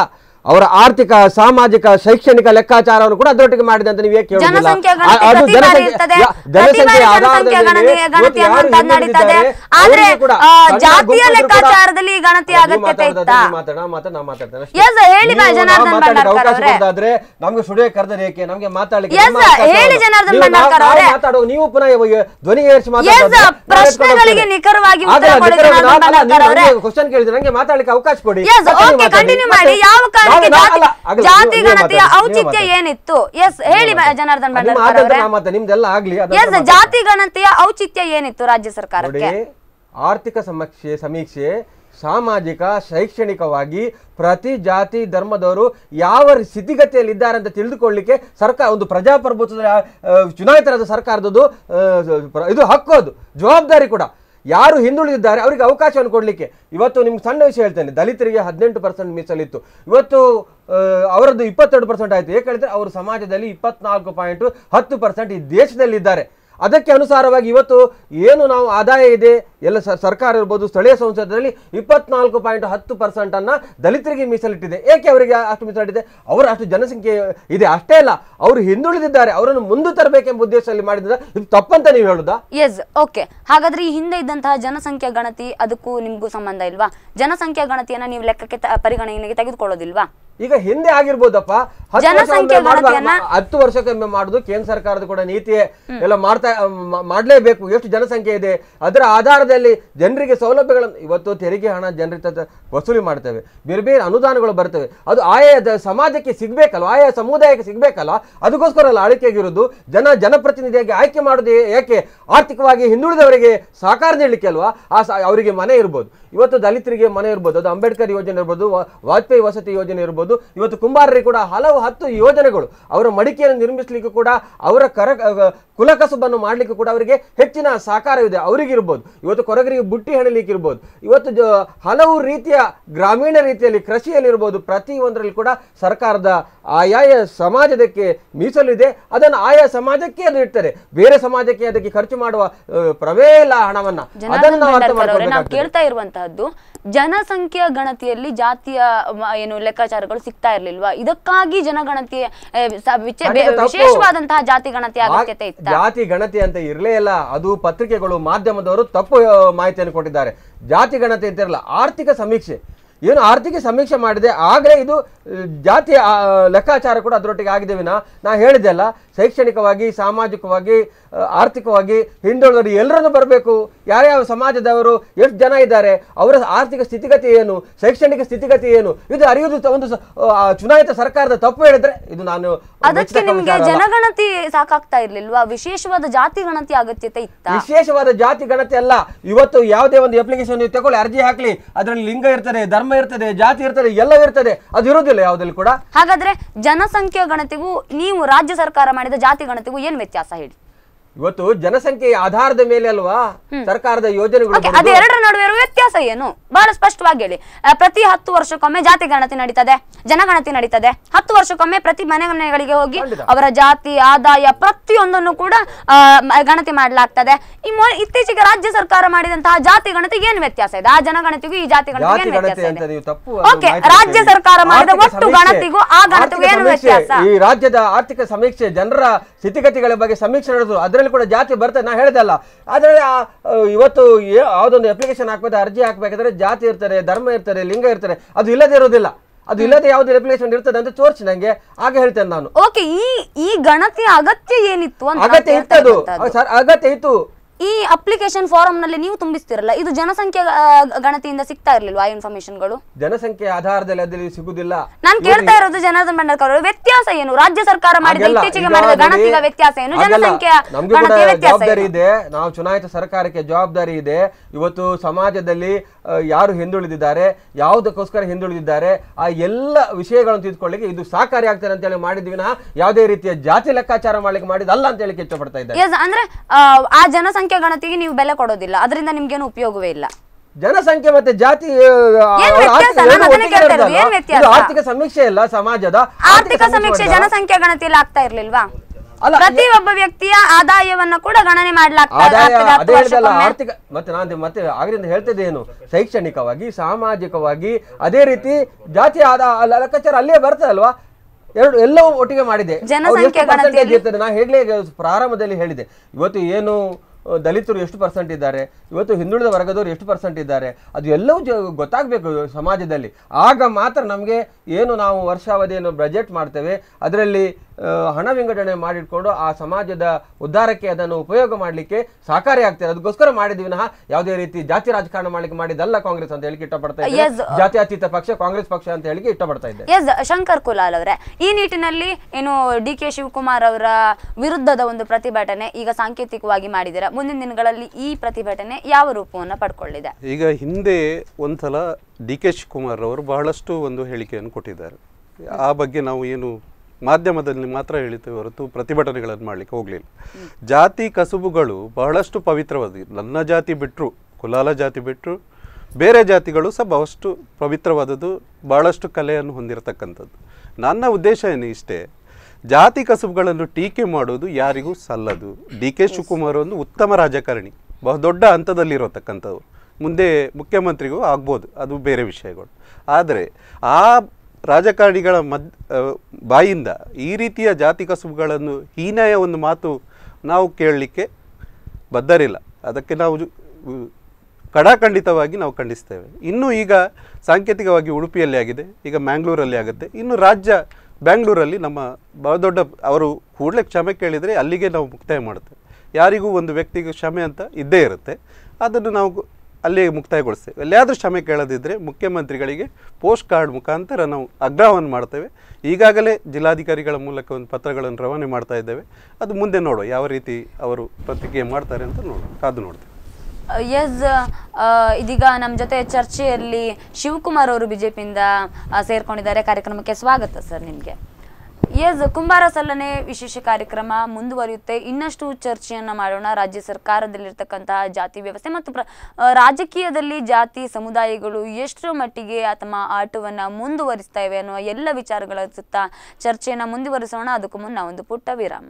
ಅವರ ಆರ್ಥಿಕ ಸಾಮಾಜಿಕ ಶೈಕ್ಷಣಿಕ ಲೆಕ್ಕಾಚಾರವನ್ನು ಕೂಡ ಅದರೊಟ್ಟಿಗೆ ಮಾಡಿದೆ ಅಂತ ನೀವು ಏಕೆ ಹೇಳುವುದಿಲ್ಲ? ಜನಸಂಖ್ಯಾ ಆ- ಗಣತಿ ಅದು ಪ್ರತಿ ಬಾರಿ ಜನಸಂಖ್ಯೆ- ಇರ್ತದೆ. ಯಾ- ಪ್ರತಿ ಬಾರಿ ಜನಸಂಖ್ಯೆಯ ಜನಸಂಖ್ಯಾ ಆಧಾರದ ಗಣತಿ- ಮೇಲೆ ಗಣತಿ ಇವತ್ತು ಯಾರು ಅನ್ನುವಂಥದ್ದು ನಡೀತದೆ. ಹಿಂದುಳಿದಿದ್ದಾರೆ, ಆದ್ರೆ, ಅವರಿಗೆ ಕೂಡ ಆ, ಸಣ್ಣ ಜಾತಿಯ ಗುಂಪುಗಳು ಕೂಡ- ಲೆಕ್ಕಾಚಾರದಲ್ಲಿ ಈ ಗಣತಿ ನೀವು ಅಗತ್ಯತೆ ಮಾತಾಡೋದಾದ್ರೆ ಇತ್ತಾ? ನೀವು ಮಾತಾಡ, ನಾ ಮಾತಾಡ, ನಾ ಮಾತಾಡ, ನಾ Yes, ಹೇಳಿ ಬಾ, ನೀವು ಜನಾರ್ದನ್ ನಾವು ಮಾತಾಡ್ಲಿಕ್ಕೆ ಭಂಡಾರ್ಕರ್ ಅವಕಾಶ ಅವರೇ. ಕೊಡೋದಾದ್ರೆ ನಮ್ಗೆ ಸ್ಟುಡಿಯೋ ಕರೆದ್ರೆ ಏಕೆ ನಮ್ಗೆ ಮಾತಾಡ್ಲಿಕ್ಕೆ Yes, ನಮ್ಮ ಅವಕಾಶ ಹೇಳಿ ಅಲ್ಲ. ಜನಾರ್ದನ್ ನೀವು ನಾವು- ಭಂಡಾರ್ಕರ್ ನಾವು ಅವರೇ. ಮಾತಾಡುವ ನೀವು ಪುನಃ ಇವಾಗ ಧ್ವನಿ ಏರಿಸಿ Yes, ಮಾತಾಡೋದಾದ್ರೆ ನಾವು ಪ್ರಶ್ನೆಗಳಿಗೆ ಎತ್ಕೊಂಡು ನಿಖರವಾಗಿ ಹೋಗ್ತೇವೆ. ಉತ್ತರ ಆಗಲ್ಲ, ಕೊಡಿ ನಿಖರವಾಗಿ ಜನಾರ್ದನ್ ನಾನು- ಭಂಡಾರ್ಕರ್ ನೀವು ಅವರೇ. ನನಗೆ ಕ್ವಶನ್ ಕೇಳಿದ್ರೆ ನಂಗೆ ಮಾತಾಡ್ಲಿಕ್ಕೆ ಅವಕಾಶ ಕೊಡಿ Yes, ಮತ್ತೆ ನೀವು okay, ಮಾತಾಡಿ. continue ಮತ್ತೆ ಮಾಡಿ ಯಾವ ಕಾರಣಕ್ಕೆ ನಾವು- ಜಾತಿ ಅಲ್ಲ, ಆಗಲ್ಲ, ಜಾತಿ ನೀವು- ನೀವು ಗಣತಿಯ ಮಾತಾಡಿ, ನೀವು ಔಚಿತ್ಯ ಮಾತಾಡಿ. ಏನಿತ್ತು ಎಸ್ ಹೇಳಿ ಬಾ, ಜನಾರ್ದನ್ ನಿಮ್ಮ ಭಂಡಾರ್ಕರ್ ಆಧಾರದ ಅವರೇ ನಾ ಮಾತಾಡಿ, ನಿಮ್ದೆಲ್ಲ ಆಗ್ಲಿ ಅದನ್ನ ಎಸ್ ಮಾತಾಡಿ. ಜಾತಿ ಗಣತಿಯ ಔಚಿತ್ಯ ಏನಿತ್ತು ರಾಜ್ಯ ನೋಡಿ ಸರ್ಕಾರಕ್ಕೆ ಆರ್ಥಿಕ ಸಮೀಕ್ಷೆ ಸಮೀಕ್ಷೆ ಸಾಮಾಜಿಕ ಶೈಕ್ಷಣಿಕವಾಗಿ ಪ್ರತಿ ಜಾತಿ ಧರ್ಮದವರು ಯಾವ ಸ್ಥಿತಿಗತಿಯಲ್ಲಿ ಇದ್ದಾರೆ ಅಂತ ತಿಳಿದುಕೊಳ್ಳಿಕ್ಕೆ ಸರ್ಕಾರ ಒಂದು ಪ್ರಜಾಪ್ರಭುತ್ವದ ಆ, ಚುನಾಯಿತರಾದ ಸರ್ಕಾರದದ್ದು ಆ, ಪ್ರ- ಇದು ಹಕ್ಕು ಅದು ಜವಾಬ್ದಾರಿ ಕೂಡ ಯಾರು ಹಿಂದುಳಿದಿದ್ದಾರೆ ಅವರಿಗೆ ಅವಕಾಶವನ್ನು ಕೊಡಲಿಕ್ಕೆ ಇವತ್ತು ನಿಮ್ಗೆ ಸಣ್ಣ ವಿಷಯ ಹೇಳ್ತೇನೆ ದಲಿತರಿಗೆ ಹದಿನೆಂಟು ಪರ್ಸೆಂಟ್ ಮೀಸಲಿತ್ತು ಇವತ್ತು ಆ, ಅವರದ್ದು ಇಪ್ಪತ್ತೆರಡು ಪರ್ಸೆಂಟ್ ಆಯಿತು ಏಕೆ ಹೇಳಿದ್ರೆ ಅವರು ಸಮಾಜದಲ್ಲಿ ಇಪ್ಪತ್ನಾಲ್ಕು ಪಾಯಿಂಟ್ ಹತ್ತು ಪರ್ಸೆಂಟ್ ಈ ದೇಶದಲ್ಲಿದ್ದಾರೆ ಅದಕ್ಕೆ ಅನುಸಾರವಾಗಿ ಇವತ್ತು ಏನು ನಾವು ಆದಾಯ ಇದೆ ಎಲ್ಲ ಸ- ಸರ್ಕಾರ ಇರ್ಬೋದು ಸ್ಥಳೀಯ ಸಂಸ್ಥೆಗಳಲ್ಲಿ ಇಪ್ಪತ್ನಾಲ್ಕು ಪಾಯಿಂಟ್ ಹತ್ತು ಪರ್ಸೆಂಟ್ ಅನ್ನ ದಲಿತರಿಗೆ ಮೀಸಲಿಟ್ಟಿದೆ ಏಕೆ ಅವರಿಗೆ ಅಷ್ಟು ಮೀಸಲಿಟ್ಟಿದೆ ಅವರ ಅಷ್ಟು ಜನಸಂಖ್ಯೆ ಇದೆ ಅಷ್ಟೇ ಅಲ್ಲ ಅವರು ಹಿಂದುಳಿದಿದ್ದಾರೆ ಅವರನ್ನು ಮುಂದೆ ತರಬೇಕೆಂಬ ಉದ್ದೇಶದಲ್ಲಿ ಮಾಡಿದ ಇದು ತಪ್ಪಂತ ನೀವು ಹೇಳುದಾ ಎಸ್ ಓಕೆ ಹಾಗಾದ್ರೆ ಈ ಹಿಂದೆ ಇದ್ದಂತಹ ಜನಸಂಖ್ಯಾ ಗಣತಿ ಅದಕ್ಕೂ ನಿಮ್ಗೂ ಸಂಬಂಧ ಇಲ್ವಾ ಜನಸಂಖ್ಯಾ ಗಣತಿಯನ್ನ ನೀವು ಲೆಕ್ಕಕ್ಕೆ ತ- ಪರಿಗಣನೆಗೆ ತೆಗೆದುಕೊಳ್ಳೋದಿಲ್ವಾ ಈಗ ಹಿಂದೆ ಆಗಿರ್ಬೋದಪ್ಪ ಹತ್ತು ಜನಸಂಖ್ಯೆ ವರ್ಷಕ್ಕೊಮ್ಮೆ ಮಾಡುವ- ಗಣತಿಯನ್ನ- ಹತ್ತು ವರ್ಷಕ್ಕೊಮ್ಮೆ ಮಾಡುದು ಕೇಂದ್ರ ಸರ್ಕಾರದ ಕೂಡ ನೀತಿಯೇ ಎಲ್ಲ ಮಾಡ್ತಾ ಮ- ಮಾಡ್ಲೇಬೇಕು ಎಷ್ಟು ಜನಸಂಖ್ಯೆ ಇದೆ ಅದರ ಆಧಾರದಲ್ಲಿ ಜನರಿಗೆ ಸೌಲಭ್ಯಗಳನ್ನು ಇವತ್ತು ತೆರಿಗೆ ಹಣ ಜನರ ಹತ್ರ ವಸೂಲಿ ಮಾಡ್ತೇವೆ ಬೇರೆ ಬೇರೆ ಅನುದಾನಗಳು ಬರ್ತವೆ ಅದು ಆಯಾ ದ- ಸಮಾಜಕ್ಕೆ ಸಿಗ್ಬೇಕಲ್ಲ ಆಯಾ ಸಮುದಾಯಕ್ಕೆ ಸಿಗ್ಬೇಕಲ್ಲ ಅದಕ್ಕೋಸ್ಕರ ಅಲ್ಲ ಆಳ್ಕೆಯಾಗಿರೋದು ಜನ ಜನಪ್ರತಿನಿಧಿಯಾಗಿ ಆಯ್ಕೆ ಮಾಡೋದು ಏ- ಏಕೆ ಆರ್ಥಿಕವಾಗಿ ಹಿಂದುಳಿದವರಿಗೆ ಸಹಕಾರ ನೀಡಲಿಕ್ಕೆ ಅಲ್ವಾ ಆ ಸ- ಅವರಿಗೆ ಮನೆ ಇರ್ಬೋದು ಇವತ್ತು ದಲಿತರಿಗೆ ಮನೆ ಇರ್ಬೋದು ಅದು ಅಂಬೇಡ್ಕರ್ ಯೋಜನೆ ಇರ್ಬೋದು ವಾ- ವಾಜಪೇಯಿ ವಸತಿ ಯೋಜನೆ ಇರ್ಬೋದು ಇವತ್ತು ಕುಂಬಾರರಿಗೆ ಕೂಡ ಹಲವು ಹತ್ತು ಯೋಜನೆಗಳು ಅವರ ಮಡಿಕೆಯನ್ನು ನಿರ್ಮಿಸಲಿಕ್ಕೆ ಕೂಡ ಅವರ ಕರ ಅಹ್, ಕುಲಕಸುಬನ್ನು ಮಾಡಲಿಕ್ಕೆ ಕೂಡ ಅವರಿಗೆ ಹೆಚ್ಚಿನ ಸಹಕಾರವಿದೆ ಅವರಿಗೆ ಇರ್ಬೋದು ಇವತ್ತು ಕೊರಗರಿಗೆ ಬುಟ್ಟಿ ಹೆಣಲಿಕ್ಕೆ ಇರ್ಬೋದು ಇವತ್ತು ಜ- ಹಲವು ರೀತಿಯ ಗ್ರಾಮೀಣ ರೀತಿಯಲ್ಲಿ ಕೃಷಿಯಲ್ಲಿ ಇರ್ಬೋದು ಪ್ರತಿ ಒಂದರಲ್ಲಿ ಕೂಡ ಸರ್ಕಾರದ ಆಯಾಯ ಸಮಾಜದಕ್ಕೆ ಮೀಸಲಿದೆ ಅದನ್ನು ಆಯಾ ಸಮಾಜಕ್ಕೆ ಅದು ಇಡ್ತಾರೆ ಬೇರೆ ಸಮಾಜಕ್ಕೆ ಅದಕ್ಕೆ ಖರ್ಚು ಮಾಡುವ ಅಹ್, ಪ್ರವೇ ಇಲ್ಲ ಹಣವನ್ನ ಅದನ್ನು ಜನಾರ್ದನ್ ನಾವು ಅರ್ಥ ಭಂಡಾರ್ಕರ್ ಅವರೇ ನಾವು ಮಾಡ್ಕೊಳ್ಬೇಕಾಗ್ತದೆ. ಕೇಳ್ತಾ ಇರುವಂತಹದ್ದು ಜನಸಂಖ್ಯಾ ಗಣತಿಯಲ್ಲಿ ಜಾತಿಯ ಮ, ಏನು ಲೆಕ್ಕಾಚಾರಗಳು ಸಿಗ್ತಾ ಇರ್ಲಿಲ್ವಾ ಇದಕ್ಕಾಗಿ ಜನಗಣತಿ ಆ, ಸ- ವಿಚೆ- ಬೆ- ಖಂಡಿತ ತಪ್ಪು. ವಿಶೇಷವಾದಂತಹ ಜಾತಿ ಗಣತಿ ಅಗತ್ಯತೆ ಆ- ಇತ್ತ ಜಾತಿ ಗಣತಿ ಅಂತ ಇರಲೇ ಇಲ್ಲ ಅದು ಪತ್ರಿಕೆಗಳು ಮಾಧ್ಯಮದವರು ತಪ್ಪು ಆ, ಮಾಹಿತಿಯನ್ನು ಕೊಟ್ಟಿದ್ದಾರೆ ಜಾತಿ ಗಣತಿ ಅಂತ ಇರಲ್ಲ ಆರ್ಥಿಕ ಸಮೀಕ್ಷೆ ಏನು ಆರ್ಥಿಕ ಸಮೀಕ್ಷೆ ಮಾಡಿದೆ ಆಗಲೇ ಇದು ಆ, ಜಾತಿ ಆ, ಲೆಕ್ಕಾಚಾರ ಕೂಡ ಅದರೊಟ್ಟಿಗೆ ಆಗಿದೆ ವಿನ ನಾ ಹೇಳಿದೆ ಅಲ್ಲ ಶೈಕ್ಷಣಿಕವಾಗಿ ಸಾಮಾಜಿಕವಾಗಿ ಆ, ಆರ್ಥಿಕವಾಗಿ ಹಿಂದುಳಿದವರು ಎಲ್ಲರನ್ನು ಬರಬೇಕು ಯಾರ್ಯಾವ ಸಮಾಜದವರು ಎಷ್ಟು ಜನ ಇದ್ದಾರೆ ಅವರ ಆರ್ಥಿಕ ಸ್ಥಿತಿಗತಿ ಏನು ಶೈಕ್ಷಣಿಕ ಸ್ಥಿತಿಗತಿ ಏನು ಇದು ಅರಿಯುವುದು ತ- ಒಂದು ಸ- ಆ, ಚುನಾಯಿತ ಸರ್ಕಾರದ ತಪ್ಪು ಹೇಳಿದ್ರೆ ಇದು ನಾನು ಅದಕ್ಕೆ ಮೆಚ್ಚತಕ್ಕ ನಿಮ್ಗೆ ವಿಚಾರ ಅಲ್ಲ. ಜನಗಣತಿ ಸಾಕಾಗ್ತಾ ಇರ್ಲಿಲ್ವಾ ವಿಶೇಷವಾದ ಜಾತಿ ಗಣತಿ ಅಗತ್ಯತೆ ಇತ್ತ ವಿಶೇಷವಾದ ಜಾತಿ ಗಣತಿ ಅಲ್ಲ ಇವತ್ತು ಯಾವುದೇ ಒಂದು ಅಪ್ಲಿಕೇಶನ್ ನೀವು ತಗೊಳ್ಳಿ ಅರ್ಜಿ ಹಾಕ್ಲಿ ಅದರಲ್ಲಿ ಲಿಂಗ ಇರ್ತದೆ ಧರ್ಮ ಇರ್ತದೆ ಜಾತಿ ಇರ್ತದೆ ಎಲ್ಲವೂ ಇರ್ತದೆ ಅದು ಇರುವುದಿಲ್ಲ ಯಾವುದಲ್ಲಿ ಕೂಡ ಹಾಗಾದ್ರೆ ಜನಸಂಖ್ಯಾ ಗಣತಿಗೂ ನೀವು ರಾಜ್ಯ ಸರ್ಕಾರ ಮಾಡಿದ ಜಾತಿ ಗಣತಿಗೂ ಏನ್ ವ್ಯತ್ಯಾಸ ಹೇಳಿ ಇವತ್ತು ಜನಸಂಖ್ಯೆಯ ಆಧಾರದ ಮೇಲೆ ಅಲ್ವಾ ಸರ್ಕಾರದ ಯೋಜನೆಗಳು ಓಕೆ ಬರುದು. ಅದೆರಡರ ನಡುವೆ ಇರುವ ವ್ಯತ್ಯಾಸ ಏನು ಬಹಳ ಸ್ಪಷ್ಟವಾಗಿ ಹೇಳಿ ಆ, ಪ್ರತಿ ಹತ್ತು ವರ್ಷಕ್ಕೊಮ್ಮೆ ಜಾತಿ ಗಣತಿ ನಡೀತದೆ ಜನಗಣತಿ ನಡೀತದೆ ಹತ್ತು ವರ್ಷಕ್ಕೊಮ್ಮೆ ಪ್ರತಿ ಮನೆ ಮನೆಗಳಿಗೆ ಹೋಗಿ ಅವರ ಜಾತಿ ಆದಾಯ ಪ್ರತಿಯೊಂದನ್ನು ಕೂಡ ಆ, ಮ- ಗಣತಿ ಮಾಡಲಾಗ್ತದೆ ಈ ಮೊ- ಇತ್ತೀಚೆಗೆ ರಾಜ್ಯ ಸರ್ಕಾರ ಮಾಡಿದಂತಹ ಜಾತಿ ಗಣತಿಗೆ ಏನು ವ್ಯತ್ಯಾಸ ಇದೆ ಆ ಜನಗಣತಿಗೂ ಈ ಜಾತಿ ಗಣತಿಗೆ ಜಾತಿ ಏನು ಗಣತಿ ವ್ಯತ್ಯಾಸ ಅಂತ ಇದೆ ನೀವು ತಪ್ಪು ಅದು ಓಕೆ ಮಾಹಿತಿ ರಾಜ್ಯ ಕೊಟ್ಟಿದ್ದೀರಿ. ಸರ್ಕಾರ ಮಾಡಿದ ಆರ್ಥಿಕ ಒಟ್ಟು ಸಮೀಕ್ಷೆ- ಗಣತಿಗೂ ಆ ಗಣತಿಗೂ ಆರ್ಥಿಕ ಏನು ಸಮೀಕ್ಷೆ, ವ್ಯತ್ಯಾಸ ಈ ರಾಜ್ಯದ ಆರ್ಥಿಕ ಸಮೀಕ್ಷೆ ಜನರ ಸ್ಥಿತಿಗತಿಗಳ ಬಗ್ಗೆ ಸಮೀಕ್ಷೆ ನಡೆದು ಅದರಲ್ಲಿ ಕೂಡ ಜಾತಿ ಬರ್ತದೆ ನಾ ಹೇಳ್ದಲ್ಲ ಆದ್ರೆ ಆ, ಆ, ಇವತ್ತು ಯಾ- ಯಾವ್ದೊಂದು ಅಪ್ಲಿಕೇಶನ್ ಹಾಕ್ಬೇಕು ಅರ್ಜಿ ಹಾಕ್ಬೇಕಾದ್ರೆ ಜಾತಿ ಇರ್ತದೆ ಧರ್ಮ ಇರ್ತದೆ ಲಿಂಗ ಇರ್ತದೆ ಅದು ಇಲ್ಲದೆ ಇರೋದಿಲ್ಲ ಅದು ಇಲ್ಲದೆ ಯಾವ್ದು ಅಪ್ಲಿಕೇಶನ್ ಇರ್ತದೆ ಅಂತ ತೋರಿಸಿ ನಂಗೆ ಆಗ ಹೇಳ್ತೇನೆ ನಾನು ಓಕೆ ಈ ಈ ಗಣತಿಯ ಅಗತ್ಯ ಏನಿತ್ತು ಅಂತ ನಾನು ಅಗತ್ಯ ಕೇಳ್ತಾ ಇತ್ತದು ಇರುವಂತಹದ್ದು. ಸರ್ ಅಗತ್ಯ ಇತ್ತು ಈ ಅಪ್ಲಿಕೇಶನ್ ಫಾರಂ ನಲ್ಲಿ ನೀವು ತುಂಬಿಸ್ತಿರಲ್ಲ ಇದು ಜನಸಂಖ್ಯೆ ಆ, ಗಣತಿಯಿಂದ ಸಿಗ್ತಾ ಇರ್ಲಿಲ್ವಾ ಆ ಇನ್ಫಾರ್ಮೇಶನ್ಗಳು ಜನಸಂಖ್ಯೆ ಆಧಾರದಲ್ಲಿ ಅದಲ್ಲಿ ಸಿಗುದಿಲ್ಲ ನಾನು ಕೇಳ್ತಾ ಇರೋದು ಜನಾರ್ದನ್ ಭಂಡಾರ್ಕರ್ ಅವರು ವ್ಯಾತ್ಯಾಸ ಏನು ರಾಜ್ಯ ಸರ್ಕಾರ ಮಾಡಿದ ಹಾಗೆಲ್ಲ ಇತ್ತೀಚೆಗೆ ಈಗ ಮಾಡಿದ ನೋಡಿ, ಗಣತಿಗ ವ್ಯತ್ಯಾಸ ಏನು ಹಾಗೆಲ್ಲ ಜನಸಂಖ್ಯೆಯ ನಮ್ಗೆ ಕೂಡ ಗಣತಿಯ ವ್ಯತ್ಯಾಸ ಜವಾಬ್ದಾರಿ ಏನು? ಇದೆ ನಾವು ಚುನಾಯಿತ ಸರ್ಕಾರಕ್ಕೆ ಜವಾಬ್ದಾರಿ ಇದೆ ಇವತ್ತು ಸಮಾಜದಲ್ಲಿ ಆ, ಯಾರು ಹಿಂದುಳಿದಿದ್ದಾರೆ ಯಾವುದಕ್ಕೋಸ್ಕರ ಹಿಂದುಳಿದಿದ್ದಾರೆ ಆ ಎಲ್ಲ ವಿಷಯಗಳನ್ನು ತಿಳ್ಕೊಳ್ಳಿಕ್ಕೆ ಇದು ಸಹಕಾರಿ ಆಗ್ತದೆ ಅಂತ ಹೇಳಿ ಮಾಡಿದ್ವಿ ವಿನಃ ಯಾವುದೇ ರೀತಿಯ ಜಾತಿ ಲೆಕ್ಕಾಚಾರ ಮಾಡ್ಲಿಕ್ಕೆ ಮಾಡಿದಲ್ಲ ಅಂತ ಹೇಳಿ ಇಷ್ಟಪಡ್ತಾ ಇದ್ದಾರೆ Yes, ಅಂದ್ರೆ ಆ, ಆ ಜನಸಂಖ್ಯೆ ಗಣತಿಗೆ ನೀವು ಬೆಲೆ ಕೊಡೋದಿಲ್ಲ ಅದರಿಂದ ನಿಮ್ಗೇನು ಉಪಯೋಗವೇ ಇಲ್ಲ ಜನಸಂಖ್ಯೆ ಮತ್ತೆ ಜಾತಿ ಆ, ಏನ್ ಅವರ ವ್ಯತ್ಯಾಸ? ಆರ್ಥಿಕ ನಾನು ಎರಡು ಅದನ್ನೇ ಒಟ್ಟಿಗೆ ಕೇಳ್ತಾ ಇರೋದು. ನಡೆದಲ್ಲ? ಏನ್ ವ್ಯತ್ಯಾಸ? ಇದು ಆರ್ಥಿಕ ಸಮೀಕ್ಷೆ ಅಲ್ಲ ಸಮಾಜದ ಆರ್ಥಿಕ ಸಮೀಕ್ಷೆ ಹೊಡೆದ- ಜನಸಂಖ್ಯೆ ಗಣತಿಯಲ್ಲಿ ಆಗ್ತಾ ಇರ್ಲಿಲ್ವಾ ಅಲ್ಲ, ಪ್ರತಿಯೊಬ್ಬ ವ್ಯಕ್ತಿಯ ಆದಾಯವನ್ನ ಕೂಡ ಗಣನೆ ಮಾಡ್ಲಾಗ್ತಾ ಆದಾಯ ಆಗ್ತದೆ ಹತ್ತು ಅದೇ ಹೇಳ್ದಲ್ಲ ವರ್ಷಕ್ಕೊಮ್ಮೆ. ಆರ್ಥಿಕ ಮತ್ತೆ ನಾನು ಮತ್ತೆ ಆಗಲಿಂದ ಹೇಳ್ತಿದ್ದೆ ಏನು ಶೈಕ್ಷಣಿಕವಾಗಿ ಸಾಮಾಜಿಕವಾಗಿ ಅದೇ ರೀತಿ ಜಾತಿ ಆದ ಅಲ್ಲ ಲೆಕ್ಕಾಚಾರ ಅಲ್ಲೇ ಬರ್ತದಲ್ವಾ ಎರಡು ಎಲ್ಲವೂ ಒಟ್ಟಿಗೆ ಮಾಡಿದೆ ಅವ್ರು ಜನಸಂಖ್ಯೆ ಎಷ್ಟು percentage ಗಣತಿಯಲ್ಲಿ- ಇರ್ತದೆ ನಾ ಹೇಗ್ಲೇ ಪ್ರಾರಂಭದಲ್ಲಿ ಹೇಳಿದೆ ಇವತ್ತು ಏನು ಅಹ್, ದಲಿತರು ಎಷ್ಟು ಪರ್ಸೆಂಟ್ ಇದ್ದಾರೆ ಇವತ್ತು ಹಿಂದುಳಿದ ವರ್ಗದವರು ಎಷ್ಟು ಪರ್ಸೆಂಟ್ ಇದ್ದಾರೆ ಅದು ಎಲ್ಲವೂ ಜ ಗೊತ್ತಾಗಬೇಕು ಸಮಾಜದಲ್ಲಿ ಆಗ ಮಾತ್ರ ನಮಗೆ ಏನು ನಾವು ವರ್ಷಾವಧಿಯನ್ನು ಬಜೆಟ್ ಮಾಡ್ತೇವೆ ಅದರಲ್ಲಿ ಅಹ್, ಹಣ ವಿಂಗಡಣೆ ಮಾಡಿಟ್ಕೊಂಡು ಆ ಸಮಾಜದ ಉದ್ಧಾರಕ್ಕೆ ಅದನ್ನು ಉಪಯೋಗ ಮಾಡಲಿಕ್ಕೆ ಸಹಕಾರಿ ಆಗ್ತದೆ ಅದಕ್ಕೋಸ್ಕರ ಮಾಡಿದ್ವಿ ವಿನಃ ಯಾವುದೇ ರೀತಿ ಜಾತಿ ರಾಜಕಾರಣ ಮಾಡ್ಲಿಕ್ಕೆ ಮಾಡಿದ್ದಲ್ಲ ಕಾಂಗ್ರೆಸ್ ಅಂತ ಹೇಳಿಕ್ಕೆ ಇಷ್ಟಪಡ್ತಾ ಇದ್ದೇನೆ Yes. ಜಾತ್ಯತೀತ ಪಕ್ಷ ಕಾಂಗ್ರೆಸ್ ಪಕ್ಷ ಅಂತ ಹೇಳಿಕ್ಕೆ ಇಷ್ಟಪಡ್ತಾ ಇದ್ದೆ ಎಸ್ ಶಂಕರ್ ಕುಲಾಲ್ ಅವರೇ ಈ ನಿಟ್ಟಿನಲ್ಲಿ ಏನು ಡಿ ಕೆ ಶಿವಕುಮಾರ್ ಅವರ ವಿರುದ್ಧದ ಒಂದು ಪ್ರತಿಭಟನೆ ಈಗ ಸಾಂಕೇತಿಕವಾಗಿ ಮಾಡಿದ್ದೀರಾ ಮುಂದಿನ ದಿನಗಳಲ್ಲಿ ಈ ಪ್ರತಿಭಟನೆ ಯಾವ ರೂಪವನ್ನು ಪಡ್ಕೊಳ್ಳಿದೆ ಈಗ ಹಿಂದೆ ಒಂದ್ಸಲ ಡಿ ಕೆ ಶಿವಕುಮಾರ್ ಅವರು ಬಹಳಷ್ಟು ಒಂದು ಹೇಳಿಕೆಯನ್ನು ಕೊಟ್ಟಿದ್ದಾರೆ ಆ ಬಗ್ಗೆ ನಾವು ಏನು ಮಾಧ್ಯಮದಲ್ಲಿ ಮಾತ್ರ ಹೇಳಿದ್ದೇವೆ ಹೊರತು ಪ್ರತಿಭಟನೆಗಳನ್ನು ಮಾಡಲಿಕ್ಕೆ ಹೋಗಲಿಲ್ಲ ಜಾತಿ ಕಸುಬುಗಳು ಬಹಳಷ್ಟು ಪವಿತ್ರವಾದ ನನ್ನ ಜಾತಿ ಬಿಟ್ಟರು ಕುಲಾಲ ಜಾತಿ ಬಿಟ್ಟರು ಬೇರೆ ಜಾತಿಗಳು ಸಹ ಬಹಳಷ್ಟು ಪವಿತ್ರವಾದದ್ದು ಬಹಳಷ್ಟು ಕಲೆಯನ್ನು ಹೊಂದಿರತಕ್ಕಂಥದ್ದು ನನ್ನ ಉದ್ದೇಶ ಏನು ಇಷ್ಟೇ ಜಾತಿ ಕಸುಬುಗಳನ್ನು ಟೀಕೆ ಮಾಡೋದು ಯಾರಿಗೂ ಸಲ್ಲದು ಡಿ ಕೆ ಶಿವಕುಮಾರ್ ಒಂದು ಉತ್ತಮ ರಾಜಕಾರಣಿ ಬಹುದೊಡ್ಡ ಹಂತದಲ್ಲಿರತಕ್ಕಂಥವ್ರು ಮುಂದೆ ಮುಖ್ಯಮಂತ್ರಿಗೂ ಆಗ್ಬೋದು ಅದು ಬೇರೆ ವಿಷಯಗಳು ಆದರೆ ಆ ರಾಜಕಾರಣಿಗಳ ಮದ್ ಆ, ಬಾಯಿಂದ ಈ ರೀತಿಯ ಜಾತಿ ಕಸುಬುಗಳನ್ನು ಹೀನಾಯ ಒಂದು ಮಾತು ನಾವು ಕೇಳಲಿಕ್ಕೆ ಬದ್ಧರಿಲ್ಲ ಅದಕ್ಕೆ ನಾವು ಜು- ಉ- ಕಡಾಖಂಡಿತವಾಗಿ ನಾವು ಖಂಡಿಸ್ತೇವೆ ಇನ್ನು ಈಗ ಸಾಂಕೇತಿಕವಾಗಿ ಉಡುಪಿಯಲ್ಲಿ ಆಗಿದೆ ಈಗ ಮ್ಯಾಂಗ್ಳೂರಲ್ಲಿ ಆಗುತ್ತೆ ಇನ್ನು ರಾಜ್ಯ ಬ್ಯಾಂಗ್ಳೂರಲ್ಲಿ ನಮ್ಮ ಬಹಳ ದೊಡ್ಡ ಅವರು ಕೂಡಲೇ ಕ್ಷಮೆ ಕೇಳಿದರೆ ಅಲ್ಲಿಗೆ ನಾವು ಮುಕ್ತಾಯ ಮಾಡ್ತೇವೆ ಯಾರಿಗೂ ಒಂದು ವ್ಯಕ್ತಿಗೆ ಕ್ಷಮೆ ಅಂತ ಇದ್ದೇ ಇರುತ್ತೆ ಅದನ್ನು ನಾವು ಅಲ್ಲಿಗೆ ಮುಕ್ತಾಯಗೊಳಿಸ್ತೇವೆ ಎಲ್ಲಿಯಾದರೂ ಕ್ಷಮೆ ಕೇಳದಿದ್ದರೆ ಮುಖ್ಯಮಂತ್ರಿಗಳಿಗೆ ಪೋಸ್ಟ್ ಕಾರ್ಡ್ ಮುಖಾಂತರ ನಾವು ಆಗ್ರಹವನ್ನು ಮಾಡ್ತೇವೆ ಈಗಾಗಲೇ ಜಿಲ್ಲಾಧಿಕಾರಿಗಳ ಮೂಲಕ ಒಂದು ಪತ್ರಗಳನ್ನು ರವಾನೆ ಮಾಡ್ತಾ ಇದ್ದೇವೆ ಅದು ಮುಂದೆ ನೋಡುವ ಯಾವ ರೀತಿ ಅವರು ಪ್ರತಿಕ್ರಿಯೆ ಮಾಡ್ತಾರೆ ಅಂತ ನೋಡುವ ಕಾದು ನೋಡ್ತೇವೆ ಎಸ್ ಇದೀಗ ನಮ್ಮ ಜೊತೆ ಚರ್ಚೆಯಲ್ಲಿ ಶಿವಕುಮಾರ್ ಅವರು ಬಿಜೆಪಿಯಿಂದ ಸೇರ್ಕೊಂಡಿದ್ದಾರೆ ಕಾರ್ಯಕ್ರಮಕ್ಕೆ ಸ್ವಾಗತ ಸರ್ ನಿಮಗೆ ಎಸ್ ಕುಂಬಾರ ಸಲ್ಲನೆ ವಿಶೇಷ ಕಾರ್ಯಕ್ರಮ ಮುಂದುವರಿಯುತ್ತೆ ಇನ್ನಷ್ಟು ಚರ್ಚೆಯನ್ನ ಮಾಡೋಣ ರಾಜ್ಯ ಸರ್ಕಾರದಲ್ಲಿರ್ತಕ್ಕಂತಹ ಜಾತಿ ವ್ಯವಸ್ಥೆ ಮತ್ತು ಪ್ರ ಆ, ರಾಜಕೀಯದಲ್ಲಿ ಜಾತಿ ಸಮುದಾಯಗಳು ಎಷ್ಟರ ಮಟ್ಟಿಗೆ ತಮ್ಮ ಆಟವನ್ನ ಮುಂದುವರಿಸ್ತಾ ಇವೆ ಅನ್ನುವ ಎಲ್ಲ ವಿಚಾರಗಳ ಸುತ್ತ ಚರ್ಚೆಯನ್ನ ಮುಂದುವರಿಸೋಣ ಅದಕ್ಕೂ ಮುನ್ನ ಒಂದು ಪುಟ್ಟ ವಿರಾಮ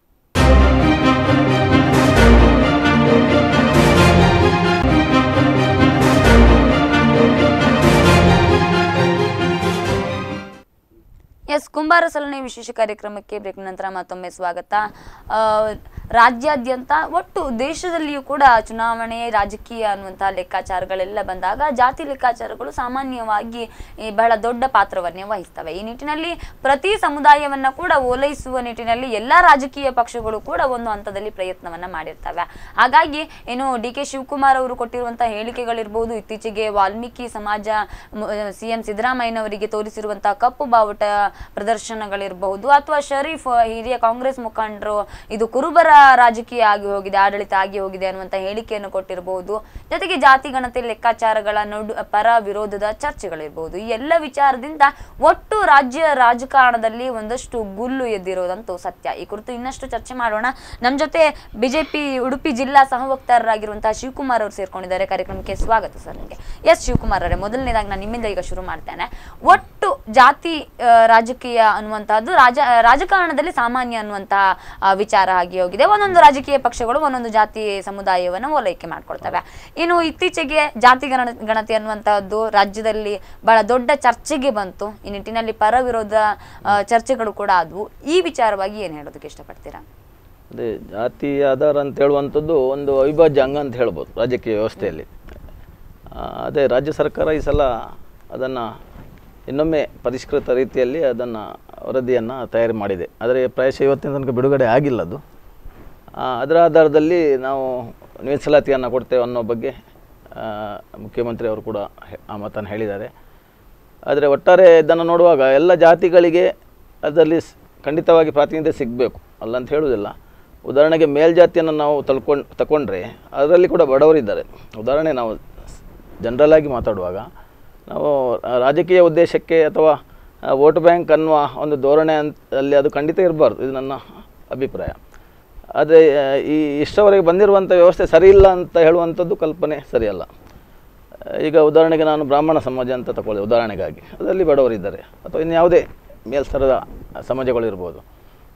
ಎಸ್ ಕುಂಬಾರ ಸಲನೆ ವಿಶೇಷ ಕಾರ್ಯಕ್ರಮಕ್ಕೆ ಬ್ರೇಕ್ ನಂತರ ಮತ್ತೊಮ್ಮೆ ಸ್ವಾಗತ ಆ, ರಾಜ್ಯಾದ್ಯಂತ ಒಟ್ಟು ದೇಶದಲ್ಲಿಯೂ ಕೂಡ ಚುನಾವಣೆ ರಾಜಕೀಯ ಅನ್ನುವಂತಹ ಲೆಕ್ಕಾಚಾರಗಳೆಲ್ಲ ಬಂದಾಗ ಜಾತಿ ಲೆಕ್ಕಾಚಾರಗಳು ಸಾಮಾನ್ಯವಾಗಿ ಈ, ಬಹಳ ದೊಡ್ಡ ಪಾತ್ರವನ್ನೇ ವಹಿಸ್ತವೆ ಈ ನಿಟ್ಟಿನಲ್ಲಿ ಪ್ರತಿ ಸಮುದಾಯವನ್ನ ಕೂಡ ಓಲೈಸುವ ನಿಟ್ಟಿನಲ್ಲಿ ಎಲ್ಲಾ ರಾಜಕೀಯ ಪಕ್ಷಗಳು ಕೂಡ ಒಂದು ಹಂತದಲ್ಲಿ ಪ್ರಯತ್ನವನ್ನ ಮಾಡಿರ್ತವೆ ಹಾಗಾಗಿ ಏನು ಡಿ ಕೆ ಶಿವಕುಮಾರ್ ಅವರು ಕೊಟ್ಟಿರುವಂತಹ ಹೇಳಿಕೆಗಳಿರ್ಬೋದು ಇತ್ತೀಚೆಗೆ ವಾಲ್ಮೀಕಿ ಸಮಾಜ ಸಿಎಂ ಸಿದ್ದರಾಮಯ್ಯನವರಿಗೆ ತೋರಿಸಿರುವಂತಹ ಕಪ್ಪು ಬಾವುಟ ಪ್ರದರ್ಶನಗಳಿರಬಹುದು ಅಥವಾ ಶರೀಫ್ ಹಿರಿಯ ಕಾಂಗ್ರೆಸ್ ಮುಖಂಡರು ಇದು ಕುರುಬರ ರಾಜಕೀಯ ಆಗಿ ಹೋಗಿದೆ ಆಡಳಿತ ಆಗಿ ಹೋಗಿದೆ ಅನ್ನುವಂತ ಹೇಳಿಕೆಯನ್ನು ಕೊಟ್ಟಿರಬಹುದು ಜೊತೆಗೆ ಜಾತಿ ಗಣತಿ ಲೆಕ್ಕಾಚಾರಗಳ ನಡು ಪರ ವಿರೋಧದ ಚರ್ಚೆಗಳಿರಬಹುದು ಈ ಎಲ್ಲ ವಿಚಾರದಿಂದ ಒಟ್ಟು ರಾಜ್ಯ ರಾಜಕಾರಣದಲ್ಲಿ ಒಂದಷ್ಟು ಗುಲ್ಲು ಎದ್ದಿರೋದಂತೂ ಸತ್ಯ ಈ ಕುರಿತು ಇನ್ನಷ್ಟು ಚರ್ಚೆ ಮಾಡೋಣ ನಮ್ಮ ಜೊತೆ ಬಿಜೆಪಿ ಉಡುಪಿ ಜಿಲ್ಲಾ ಸಹವಕ್ತಾರರಾಗಿರುವಂತಹ ಶಿವಕುಮಾರ್ ಅವರು ಸೇರ್ಕೊಂಡಿದ್ದಾರೆ ಕಾರ್ಯಕ್ರಮಕ್ಕೆ ಸ್ವಾಗತ ಸರ್ ನಿಮಗೆ ಎಸ್ ಶಿವಕುಮಾರ್ ಅವರೇ ಮೊದಲನೇದಾಗಿ ನಾನು ನಿಮ್ಮಿಂದ ಈಗ ಶುರು ಮಾಡ್ತೇನೆ ಒಟ್ಟು ಜಾತಿ ಆ, ರಾಜಕೀಯ ಅನ್ನುವಂತಹದ್ದು ರಾಜ ರಾಜಕಾರಣದಲ್ಲಿ ಸಾಮಾನ್ಯ ಅನ್ನುವಂತಹ ಆ, ವಿಚಾರ ಆಗಿ ಹೋಗಿದೆ ಒಂದೊಂದು ರಾಜಕೀಯ ಪಕ್ಷಗಳು ಒಂದೊಂದು ಜಾತಿ ಸಮುದಾಯವನ್ನು ಓಲೈಕೆ ಮಾಡ್ಕೊಳ್ತವೆ ಇನ್ನು ಇತ್ತೀಚೆಗೆ ಜಾತಿ ಗಣ ಗಣತಿ ಅನ್ನುವಂತಹದ್ದು ರಾಜ್ಯದಲ್ಲಿ ಬಹಳ ದೊಡ್ಡ ಚರ್ಚೆಗೆ ಬಂತು ಈ ನಿಟ್ಟಿನಲ್ಲಿ ಪರ ವಿರೋಧ ಆ, ಚರ್ಚೆಗಳು ಕೂಡ ಆದವು ಈ ವಿಚಾರವಾಗಿ ಏನು ಹೇಳೋದಕ್ಕೆ ಇಷ್ಟಪಡ್ತೀರಾ ಅದೇ ಜಾತಿ ಆಧಾರ ಅಂತ ಹೇಳುವಂಥದ್ದು ಒಂದು ಅವಿಭಾಜ್ಯ ಅಂಗ ಅಂತ ಹೇಳ್ಬೋದು ರಾಜಕೀಯ ವ್ಯವಸ್ಥೆಯಲ್ಲಿ ಆ, ಅದೇ ರಾಜ್ಯ ಸರ್ಕಾರ ಈ ಸಲ ಅದನ್ನು ಇನ್ನೊಮ್ಮೆ ಪರಿಷ್ಕೃತ ರೀತಿಯಲ್ಲಿ ಅದನ್ನು ವರದಿಯನ್ನು ತಯಾರು ಮಾಡಿದೆ ಆದರೆ ಪ್ರಾಯಶಃ ಇವತ್ತಿನ ತನಕ ಬಿಡುಗಡೆ ಆಗಿಲ್ಲ ಅದು ಆ, ಅದರ ಆಧಾರದಲ್ಲಿ ನಾವು ಮೀಸಲಾತಿಯನ್ನು ಕೊಡ್ತೇವೆ ಅನ್ನೋ ಬಗ್ಗೆ ಆ, ಮುಖ್ಯಮಂತ್ರಿ ಅವರು ಕೂಡ ಹೆ- ಆ ಮಾತನ್ನು ಹೇಳಿದ್ದಾರೆ ಆದರೆ ಒಟ್ಟಾರೆ ಇದನ್ನು ನೋಡುವಾಗ ಎಲ್ಲ ಜಾತಿಗಳಿಗೆ ಅದರಲ್ಲಿ ಸ್- ಖಂಡಿತವಾಗಿ ಪ್ರಾತಿನಿಧ್ಯ ಸಿಗಬೇಕು ಅಲ್ಲ ಅಂತ ಹೇಳುವುದಿಲ್ಲ ಉದಾಹರಣೆಗೆ ಮೇಲ್ಜಾತಿಯನ್ನು ನಾವು ತಳ್ಕೊಂಡು ತಗೊಂಡ್ರೆ ಅದರಲ್ಲಿ ಕೂಡ ಬಡವರಿದ್ದಾರೆ ಉದಾಹರಣೆ ನಾವು ಜನರಲ್ ಆಗಿ ಮಾತಾಡುವಾಗ ನಾವು ಆ, ರಾಜಕೀಯ ಉದ್ದೇಶಕ್ಕೆ ಅಥವಾ ವೋಟ್ ಬ್ಯಾಂಕ್ ಅನ್ನುವ ಒಂದು ಧೋರಣೆ ಅಂತ ಅಲ್ಲಿ ಅದು ಖಂಡಿತ ಇರಬಾರ್ದು ಇದು ನನ್ನ ಅಭಿಪ್ರಾಯ ಆದರೆ ಆ, ಈ ಇಷ್ಟವರೆಗೆ ಬಂದಿರುವಂಥ ವ್ಯವಸ್ಥೆ ಸರಿ ಇಲ್ಲ ಅಂತ ಹೇಳುವಂಥದ್ದು ಕಲ್ಪನೆ ಸರಿಯಲ್ಲ ಈಗ ಉದಾಹರಣೆಗೆ ನಾನು ಬ್ರಾಹ್ಮಣ ಸಮಾಜ ಅಂತ ತಗೊಳ್ಳಿ ಉದಾಹರಣೆಗಾಗಿ ಅದರಲ್ಲಿ ಬಡವರಿದ್ದಾರೆ ಅಥವಾ ಇನ್ನು ಯಾವುದೇ ಮೇಲ್ಸ್ತರದ ಸಮಾಜಗಳಿರ್ಬೋದು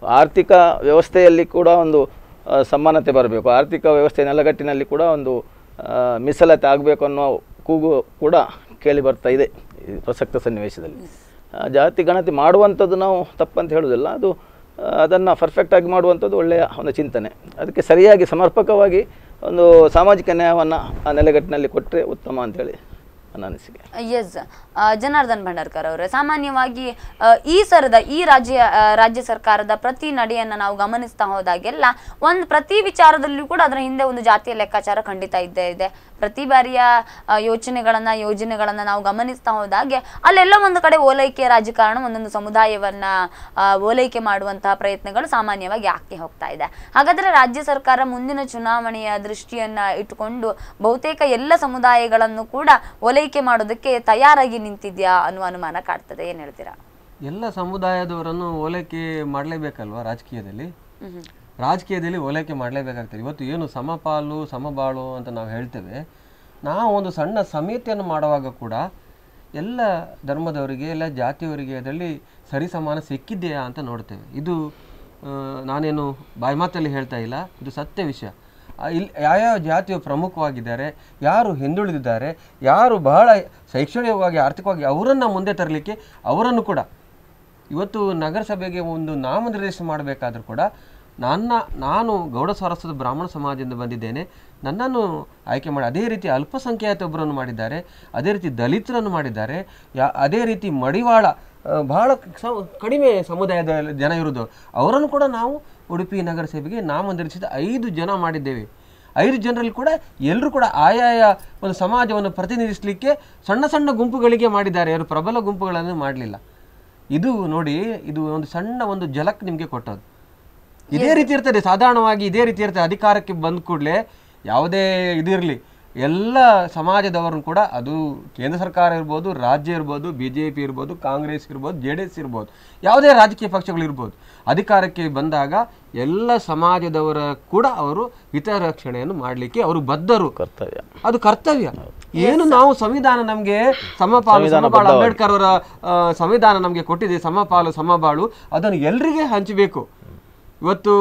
ಆರ್ಥಿಕ ವ್ಯವಸ್ಥೆಯಲ್ಲಿ ಕೂಡ ಒಂದು ಆ, ಸಮಾನತೆ ಬರಬೇಕು ಆರ್ಥಿಕ ವ್ಯವಸ್ಥೆ ನೆಲಗಟ್ಟಿನಲ್ಲಿ ಕೂಡ ಒಂದು ಆ, ಮೀಸಲಾತಿ ಆಗಬೇಕು ಅನ್ನೋ ಕೂಗು ಕೂಡ ಕೇಳಿ ಬರ್ತಾ ಇದೆ ಈ ಪ್ರಸಕ್ತ ಸನ್ನಿವೇಶದಲ್ಲಿ ಆ, ಜಾತಿ ಗಣತಿ ಮಾಡುವಂಥದ್ದು ನಾವು ತಪ್ಪಂತ ಹೇಳೋದಿಲ್ಲ ಅದು ಅದನ್ನು ಪರ್ಫೆಕ್ಟಾಗಿ ಮಾಡುವಂಥದ್ದು ಒಳ್ಳೆಯ ಒಂದು ಚಿಂತನೆ ಅದಕ್ಕೆ ಸರಿಯಾಗಿ ಸಮರ್ಪಕವಾಗಿ ಒಂದು ಸಾಮಾಜಿಕ ನ್ಯಾಯವನ್ನು ಆ ನೆಲೆಗಟ್ಟಿನಲ್ಲಿ ಕೊಟ್ಟರೆ ಉತ್ತಮ ಅಂತೇಳಿ ನನ್ನ ಅನಿಸಿಕೆ ಎಸ್ ಜನಾರ್ದನ್ ಭಂಡಾರ್ಕರ್ ಅವರೇ ಸಾಮಾನ್ಯವಾಗಿ ಆ, ಈ ಸರದ ಈ ರಾಜ್ಯ ಆ, ರಾಜ್ಯ ಸರ್ಕಾರದ ಪ್ರತಿ ನಡೆಯನ್ನ ನಾವು ಗಮನಿಸ್ತಾ ಹೋದಾಗೆಲ್ಲ ಒಂದು ಪ್ರತಿ ವಿಚಾರದಲ್ಲೂ ಕೂಡ ಅದರ ಹಿಂದೆ ಒಂದು ಜಾತಿಯ ಲೆಕ್ಕಾಚಾರ ಖಂಡಿತ ಇದ್ದೇ ಇದೆ ಪ್ರತಿ ಬಾರಿಯ ಆ, ಯೋಚನೆಗಳನ್ನ ಯೋಜನೆಗಳನ್ನ ನಾವು ಗಮನಿಸ್ತಾ ಹೋದಾಗೆ ಅಲ್ಲೆಲ್ಲ ಒಂದು ಕಡೆ ಓಲೈಕೆ ರಾಜಕಾರಣ ಒಂದೊಂದು ಸಮುದಾಯವನ್ನ ಆ, ಓಲೈಕೆ ಮಾಡುವಂತಹ ಪ್ರಯತ್ನಗಳು ಸಾಮಾನ್ಯವಾಗಿ ಆಗ್ತಾ ಹೋಗ್ತಾ ಇದೆ ಹಾಗಾದ್ರೆ ರಾಜ್ಯ ಸರ್ಕಾರ ಮುಂದಿನ ಚುನಾವಣೆಯ ದೃಷ್ಟಿಯನ್ನ ಇಟ್ಟುಕೊಂಡು ಬಹುತೇಕ ಎಲ್ಲ ಸಮುದಾಯಗಳನ್ನು ಕೂಡ ಓಲೈಕೆ ಮಾಡೋದಕ್ಕೆ ತಯಾರಾಗಿ ನಿಂತಿದ್ಯಾ ಅನ್ನುವ ಅನುಮಾನ ಕಾಡ್ತದೆ ಏನ್ ಹೇಳ್ತೀರಾ ಎಲ್ಲ ಸಮುದಾಯದವರನ್ನು ಓಲೈಕೆ ಮಾಡಲೇಬೇಕಲ್ವಾ ರಾಜಕೀಯದಲ್ಲಿ ರಾಜಕೀಯದಲ್ಲಿ ಓಲೈಕೆ ಮಾಡಲೇಬೇಕಾಗ್ತದೆ ಇವತ್ತು ಏನು ಸಮಪಾಲು ಸಮಬಾಳು ಅಂತ ನಾವು ಹೇಳ್ತೇವೆ ನಾವು ಒಂದು ಸಣ್ಣ ಸಮಿತಿಯನ್ನು ಮಾಡುವಾಗ ಕೂಡ ಎಲ್ಲ ಧರ್ಮದವರಿಗೆ ಎಲ್ಲ ಜಾತಿಯವರಿಗೆ ಅದರಲ್ಲಿ ಸರಿಸಮಾನ ಸಿಕ್ಕಿದೆಯಾ ಅಂತ ನೋಡ್ತೇವೆ ಇದು ಆ, ನಾನೇನು ಬಾಯಿ ಮಾತಲ್ಲಿ ಹೇಳ್ತಾ ಇಲ್ಲ ಇದು ಸತ್ಯ ವಿಷಯ ಆ, ಇಲ್ಲಿ ಯಾವ್ಯಾವ ಜಾತಿಯು ಪ್ರಮುಖವಾಗಿದ್ದಾರೆ ಯಾರು ಹಿಂದುಳಿದಿದ್ದಾರೆ ಯಾರು ಬಹಳ ಶೈಕ್ಷಣಿಕವಾಗಿ ಆರ್ಥಿಕವಾಗಿ ಅವರನ್ನು ಮುಂದೆ ತರಲಿಕ್ಕೆ ಅವರನ್ನು ಕೂಡ ಇವತ್ತು ನಗರಸಭೆಗೆ ಒಂದು ನಾಮನಿರ್ದೇಶನ ಮಾಡಬೇಕಾದ್ರೂ ಕೂಡ ನನ್ನ ನಾನು ಗೌಡ ಸಾರಸ್ವತ ಬ್ರಾಹ್ಮಣ ಸಮಾಜದಿಂದ ಬಂದಿದ್ದೇನೆ ನನ್ನನ್ನು ಆಯ್ಕೆ ಮಾಡಿ ಅದೇ ರೀತಿ ಅಲ್ಪಸಂಖ್ಯಾತೊಬ್ಬರನ್ನು ಮಾಡಿದ್ದಾರೆ ಅದೇ ರೀತಿ ದಲಿತರನ್ನು ಮಾಡಿದ್ದಾರೆ ಯಾ ಅದೇ ರೀತಿ ಮಡಿವಾಳ ಆ, ಬಹಳ ಸ- ಕಡಿಮೆ ಸಮುದಾಯದ ಜನ ಇರೋದು ಅವರನ್ನು ಕೂಡ ನಾವು ಉಡುಪಿ ನಗರಸಭೆಗೆ ನಾಮನಿರ್ದೇಶಿತ ಐದು ಜನ ಮಾಡಿದ್ದೇವೆ ಐದು ಜನರಲ್ಲಿ ಕೂಡ ಎಲ್ಲರೂ ಕೂಡ ಆಯಾಯ ಒಂದು ಸಮಾಜವನ್ನು ಪ್ರತಿನಿಧಿಸಲಿಕ್ಕೆ ಸಣ್ಣ ಸಣ್ಣ ಗುಂಪುಗಳಿಗೆ ಮಾಡಿದ್ದಾರೆ ಯಾರು ಪ್ರಬಲ ಗುಂಪುಗಳನ್ನು ಮಾಡಲಿಲ್ಲ ಇದು ನೋಡಿ ಇದು ಒಂದು ಸಣ್ಣ ಒಂದು ಜಲಕ್ ನಿಮಗೆ ಕೊಟ್ಟದ್ದು ಇದೇ ರೀತಿ ಇರ್ತದೆ ಸಾಧಾರಣವಾಗಿ ಇದೇ ರೀತಿ ಇರ್ತದೆ ಅಧಿಕಾರಕ್ಕೆ ಬಂದ ಕೂಡಲೇ ಯಾವುದೇ ಇದಿರಲಿ ಎಲ್ಲ ಸಮಾಜದವರನ್ನು ಕೂಡ ಅದು ಕೇಂದ್ರ ಸರ್ಕಾರ ಇರ್ಬೋದು ರಾಜ್ಯ ಇರ್ಬೋದು ಬಿ ಜೆ ಪಿ ಇರ್ಬೋದು ಕಾಂಗ್ರೆಸ್ ಇರ್ಬೋದು ಜೆ ಡಿ ಎಸ್ ಇರ್ಬೋದು ಯಾವುದೇ ರಾಜಕೀಯ ಪಕ್ಷಗಳು ಇರ್ಬೋದು ಅಧಿಕಾರಕ್ಕೆ ಬಂದಾಗ ಎಲ್ಲ ಸಮಾಜದವರ ಕೂಡ ಅವರು ಹಿತರಕ್ಷಣೆಯನ್ನು ಮಾಡಲಿಕ್ಕೆ ಅವರು ಬದ್ಧರು ಕರ್ತವ್ಯ ಅದು ಕರ್ತವ್ಯ ಏನು ನಾವು ಸಂವಿಧಾನ ನಮಗೆ ಸಮಪಾಲು ಸಮಪಾಲು ಅಂಬೇಡ್ಕರ್ ಅವರ ಆ, ಸಂವಿಧಾನ ನಮಗೆ ಕೊಟ್ಟಿದೆ ಸಮಪಾಲು ಸಮಬಾಳು ಅದನ್ನು ಎಲ್ರಿಗೆ ಹಂಚಬೇಕು ಇವತ್ತು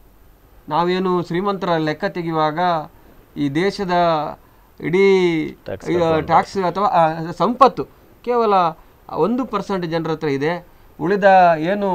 ನಾವೇನು ಶ್ರೀಮಂತರ ಲೆಕ್ಕ ತೆಗೆಯುವಾಗ ಈ ದೇಶದ ಇಡೀ ಟ್ಯಾಕ್ಸ್ ಅಥವಾ ಆ, ಸಂಪತ್ತು ಕೇವಲ ಒಂದು ಪರ್ಸೆಂಟ್ ಜನರ ಹತ್ರ ಇದೆ ಉಳಿದ ಏನು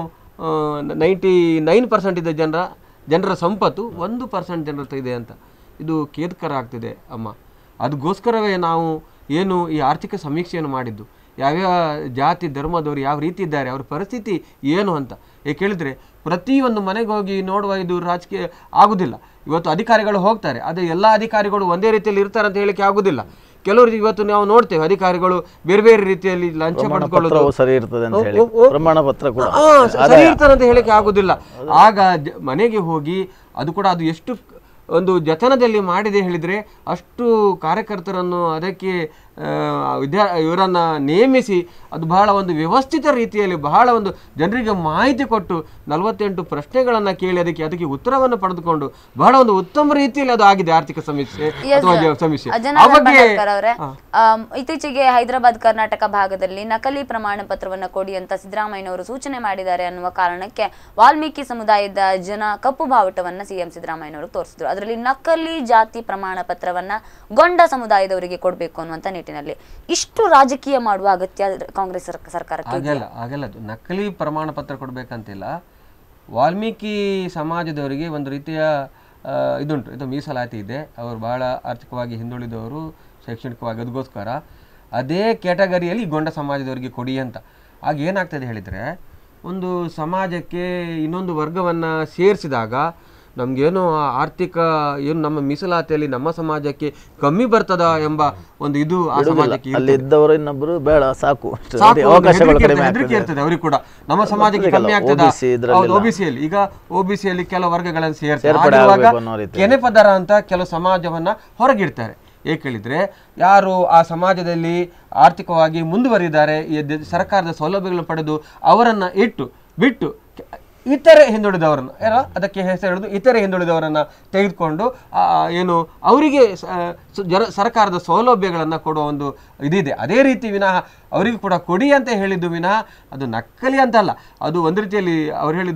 ನೈಂಟಿ ನೈನ್ ಪರ್ಸೆಂಟ್ ಇದೆ ಜನರ ಜನರ ಸಂಪತ್ತು ಒಂದು ಪರ್ಸೆಂಟ್ ಜನರ ಹತ್ರ ಇದೆ ಅಂತ ಇದು ಖೇದಕರ ಆಗ್ತಿದೆ ಅಮ್ಮ ಅದಕ್ಕೋಸ್ಕರವೇ ನಾವು ಏನು ಈ ಆರ್ಥಿಕ ಸಮೀಕ್ಷೆಯನ್ನು ಮಾಡಿದ್ದು ಯಾವ್ಯಾವ ಜಾತಿ ಧರ್ಮದವರು ಯಾವ ರೀತಿ ಇದ್ದಾರೆ ಅವ್ರ ಪರಿಸ್ಥಿತಿ ಏನು ಅಂತ ಏಕೆ ಹೇಳಿದ್ರೆ ಪ್ರತಿಯೊಂದು ಮನೆಗೆ ಹೋಗಿ ನೋಡುವ ಇದು ರಾಜಕೀಯ ಆಗುದಿಲ್ಲ ಇವತ್ತು ಅಧಿಕಾರಿಗಳು ಹೋಗ್ತಾರೆ ಆದರೆ ಎಲ್ಲ ಅಧಿಕಾರಿಗಳು ಒಂದೇ ರೀತಿಯಲ್ಲಿ ಇರ್ತಾರೆ ಅಂತ ಹೇಳಿಕ್ಕೆ ಆಗುದಿಲ್ಲ ಕೆಲವರು ಇವತ್ತು ನಾವು ನೋಡ್ತೇವೆ ಅಧಿಕಾರಿಗಳು ಬೇರೆ ಬೇರೆ ರೀತಿಯಲ್ಲಿ ಲಂಚ ಪಡ್ಕೊಳ್ಳೋದು ಪತ್ರವು ಸರಿ ಇರ್ತದೆ ಅಂತ ಹೇಳಿ ಓ, ಓ, ಓ. ಪ್ರಮಾಣ ಪತ್ರ ಕೂಡ ಆ, ಸ- ಸರಿ ಇರ್ತಾರೆ ಅಂತ ಹೇಳಿಕ್ಕೆ ಆಗುದಿಲ್ಲ ಆಗ ಜ- ಮನೆಗೆ ಹೋಗಿ ಅದು ಕೂಡ ಅದು ಎಷ್ಟು ಒಂದು ಜತನದಲ್ಲಿ ಮಾಡಿದೆ ಹೇಳಿದ್ರೆ ಅಷ್ಟು ಕಾರ್ಯಕರ್ತರನ್ನು ಅದಕ್ಕೆ ಆ, ವಿದ್ಯಾ ಇವರನ್ನ ನೇಮಿಸಿ ಅದು ಬಹಳ ಒಂದು ವ್ಯವಸ್ಥಿತ ರೀತಿಯಲ್ಲಿ ಬಹಳ ಒಂದು ಜನರಿಗೆ ಮಾಹಿತಿ ಕೊಟ್ಟು ನಲವತ್ತೆಂಟು ಪ್ರಶ್ನೆಗಳನ್ನ ಕೇಳಿ ಅದಕ್ಕೆ ಅದಕ್ಕೆ ಉತ್ತರವನ್ನು ಪಡೆದುಕೊಂಡು ಬಹಳ ಒಂದು ಉತ್ತಮ ರೀತಿಯಲ್ಲಿ ಅದು ಆಗಿದೆ ಆರ್ಥಿಕ ಸಮೀಕ್ಷೆ ಅಥವಾ ಜ- ಸಮೀಕ್ಷೆ ಆ ಜನಾರ್ದನ್ ಬಗ್ಗೆ ಭಂಡಾರ್ಕರ್ ಅವರೇ ಆಮ್, ಇತ್ತೀಚೆಗೆ ಹೈದರಾಬಾದ್ ಕರ್ನಾಟಕ ಭಾಗದಲ್ಲಿ ನಕಲಿ ಪ್ರಮಾಣ ಪತ್ರವನ್ನ ಕೊಡಿ ಅಂತ ಸಿದ್ದರಾಮಯ್ಯನವರು ಸೂಚನೆ ಮಾಡಿದ್ದಾರೆ ಅನ್ನುವ ಕಾರಣಕ್ಕೆ ವಾಲ್ಮೀಕಿ ಸಮುದಾಯದ ಜನ ಕಪ್ಪು ಬಾವುಟವನ್ನ ಸಿಎಂ ಸಿದ್ದರಾಮಯ್ಯನವರು ತೋರಿಸಿದ್ರು ಅದರಲ್ಲಿ ನಕಲಿ ಜಾತಿ ಪ್ರಮಾಣ ಪತ್ರವನ್ನ ಗೊಂಡ ಸಮುದಾಯದವರಿಗೆ ಕೊಡಬೇಕು ಅನ್ನುವಂತ ನಿಟ್ಟಿನಲ್ಲಿ ಇಷ್ಟು ರಾಜಕೀಯ ಮಾಡುವ ಅಗತ್ಯ ಕಾಂಗ್ರೆಸ್ ಸರ್ಕ- ಸರ್ಕಾರಕ್ಕೆ ಇದೆಯಾ? ಆಗಲ್ಲ ಆಗಲ್ಲ ಅದು ನಕಲಿ ಪ್ರಮಾಣ ಪತ್ರ ಕೊಡಬೇಕಂತಿಲ್ಲ ವಾಲ್ಮೀಕಿ ಸಮಾಜದವರಿಗೆ ಒಂದು ರೀತಿಯ ಆ, ಇದುಂಟು ಇದು ಮೀಸಲಾತಿ ಇದೆ ಅವರು ಬಹಳ ಆರ್ಥಿಕವಾಗಿ ಹಿಂದುಳಿದವರು ಶೈಕ್ಷಣಿಕವಾಗಿ ಅದಕ್ಕೋಸ್ಕರ ಅದೇ ಕ್ಯಾಟಗರಿಯಲ್ಲಿ ಗೊಂಡ ಸಮಾಜದವರಿಗೆ ಕೊಡಿ ಅಂತ ಆಗ ಏನಾಗ್ತದೆ ಹೇಳಿದರೆ ಒಂದು ಸಮಾಜಕ್ಕೆ ಇನ್ನೊಂದು ವರ್ಗವನ್ನು ಸೇರಿಸಿದಾಗ ನಮಗೇನು ಆರ್ಥಿಕ ಏನು ನಮ್ಮ ಮೀಸಲಾತಿಯಲ್ಲಿ ನಮ್ಮ ಸಮಾಜಕ್ಕೆ ಕಮ್ಮಿ ಬರ್ತದ ಎಂಬ ಒಂದು ಇದು ಆ ಸಮಾಜಕ್ಕೆ ಅಲ್ಲಿ ಇರ್ತದೆ. ಇದ್ದವರು ಇನ್ನೊಬ್ರು ಬೇಡ ಸಾಕು ಅಷ್ಟು ಸಾಕು, ನೋಡಿ, ಒಂದು ಅವಕಾಶಗಳು ಹೆದರಿಕೆ ಕಡಿಮೆ ಇರ್ತದೆ, ಹೆದರಿಕೆ ಆಗ್ತದೆ ಇರ್ತದೆ ಅವರಿಗೆ ಕೂಡ ನಮ್ಮ ಸಮಾಜಕ್ಕೆ ಗೊತ್ತಿಲ್ಲ, ಕಮ್ಮಿ ಆಗ್ತದ OBC ಇದ್ರಲ್ಲೆಲ್ಲ. ಓಬಿಸಿಯಲ್ಲಿ ಈಗ ಓಬಿಸಿಯಲ್ಲಿ ಕೆಲವು ವರ್ಗಗಳನ್ನು ಸೇರ್ತಾರೆ ಸೇರ್ಪಡೆ ಆಗಿರುವಾಗ ಆಗ್ಬೇಕು ಅನ್ನೋ ರೀತಿಯಲ್ಲಿ. ಕೆನೆ ಪದರ ಅಂತ ಕೆಲವು ಸಮಾಜವನ್ನ ಹೊರಗಿಡ್ತಾರೆ ಏಕೆ ಹೇಳಿದ್ರೆ ಯಾರು ಆ ಸಮಾಜದಲ್ಲಿ ಆರ್ಥಿಕವಾಗಿ ಮುಂದುವರಿದ್ದಾರೆ ಈ ದ- ಸರ್ಕಾರದ ಸೌಲಭ್ಯಗಳನ್ನು ಪಡೆದು ಅವರನ್ನ ಇಟ್ಟು ಬಿಟ್ಟು ಕೆ- ಇತರೆ ಹಿಂದುಳಿದವರನ್ನು ಯಾರ ಅದಕ್ಕೆ ಹೆಸರು ಹಿಡಿದು ಇತರೆ ಹಿಂದುಳಿದವರನ್ನ ತೆಗೆದುಕೊಂಡು ಆ, ಏನು ಅವರಿಗೆ ಸ- ಸ- ಜರ ಸರ್ಕಾರದ ಸೌಲಭ್ಯಗಳನ್ನು ಕೊಡುವ ಒಂದು ಇದಿದೆ ಅದೇ ರೀತಿ ವಿನಃ ಅವರಿಗೆ ಕೂಡ ಕೊಡಿ ಅಂತ ಹೇಳಿದ್ದು ವಿನಃ ಅದು ನಕ್ಕಲಿ ಅಂತಲ್ಲ ಅದು ಒಂದು ರೀತಿಯಲ್ಲಿ ಅವ್ರು ಹೇಳಿದ್ದು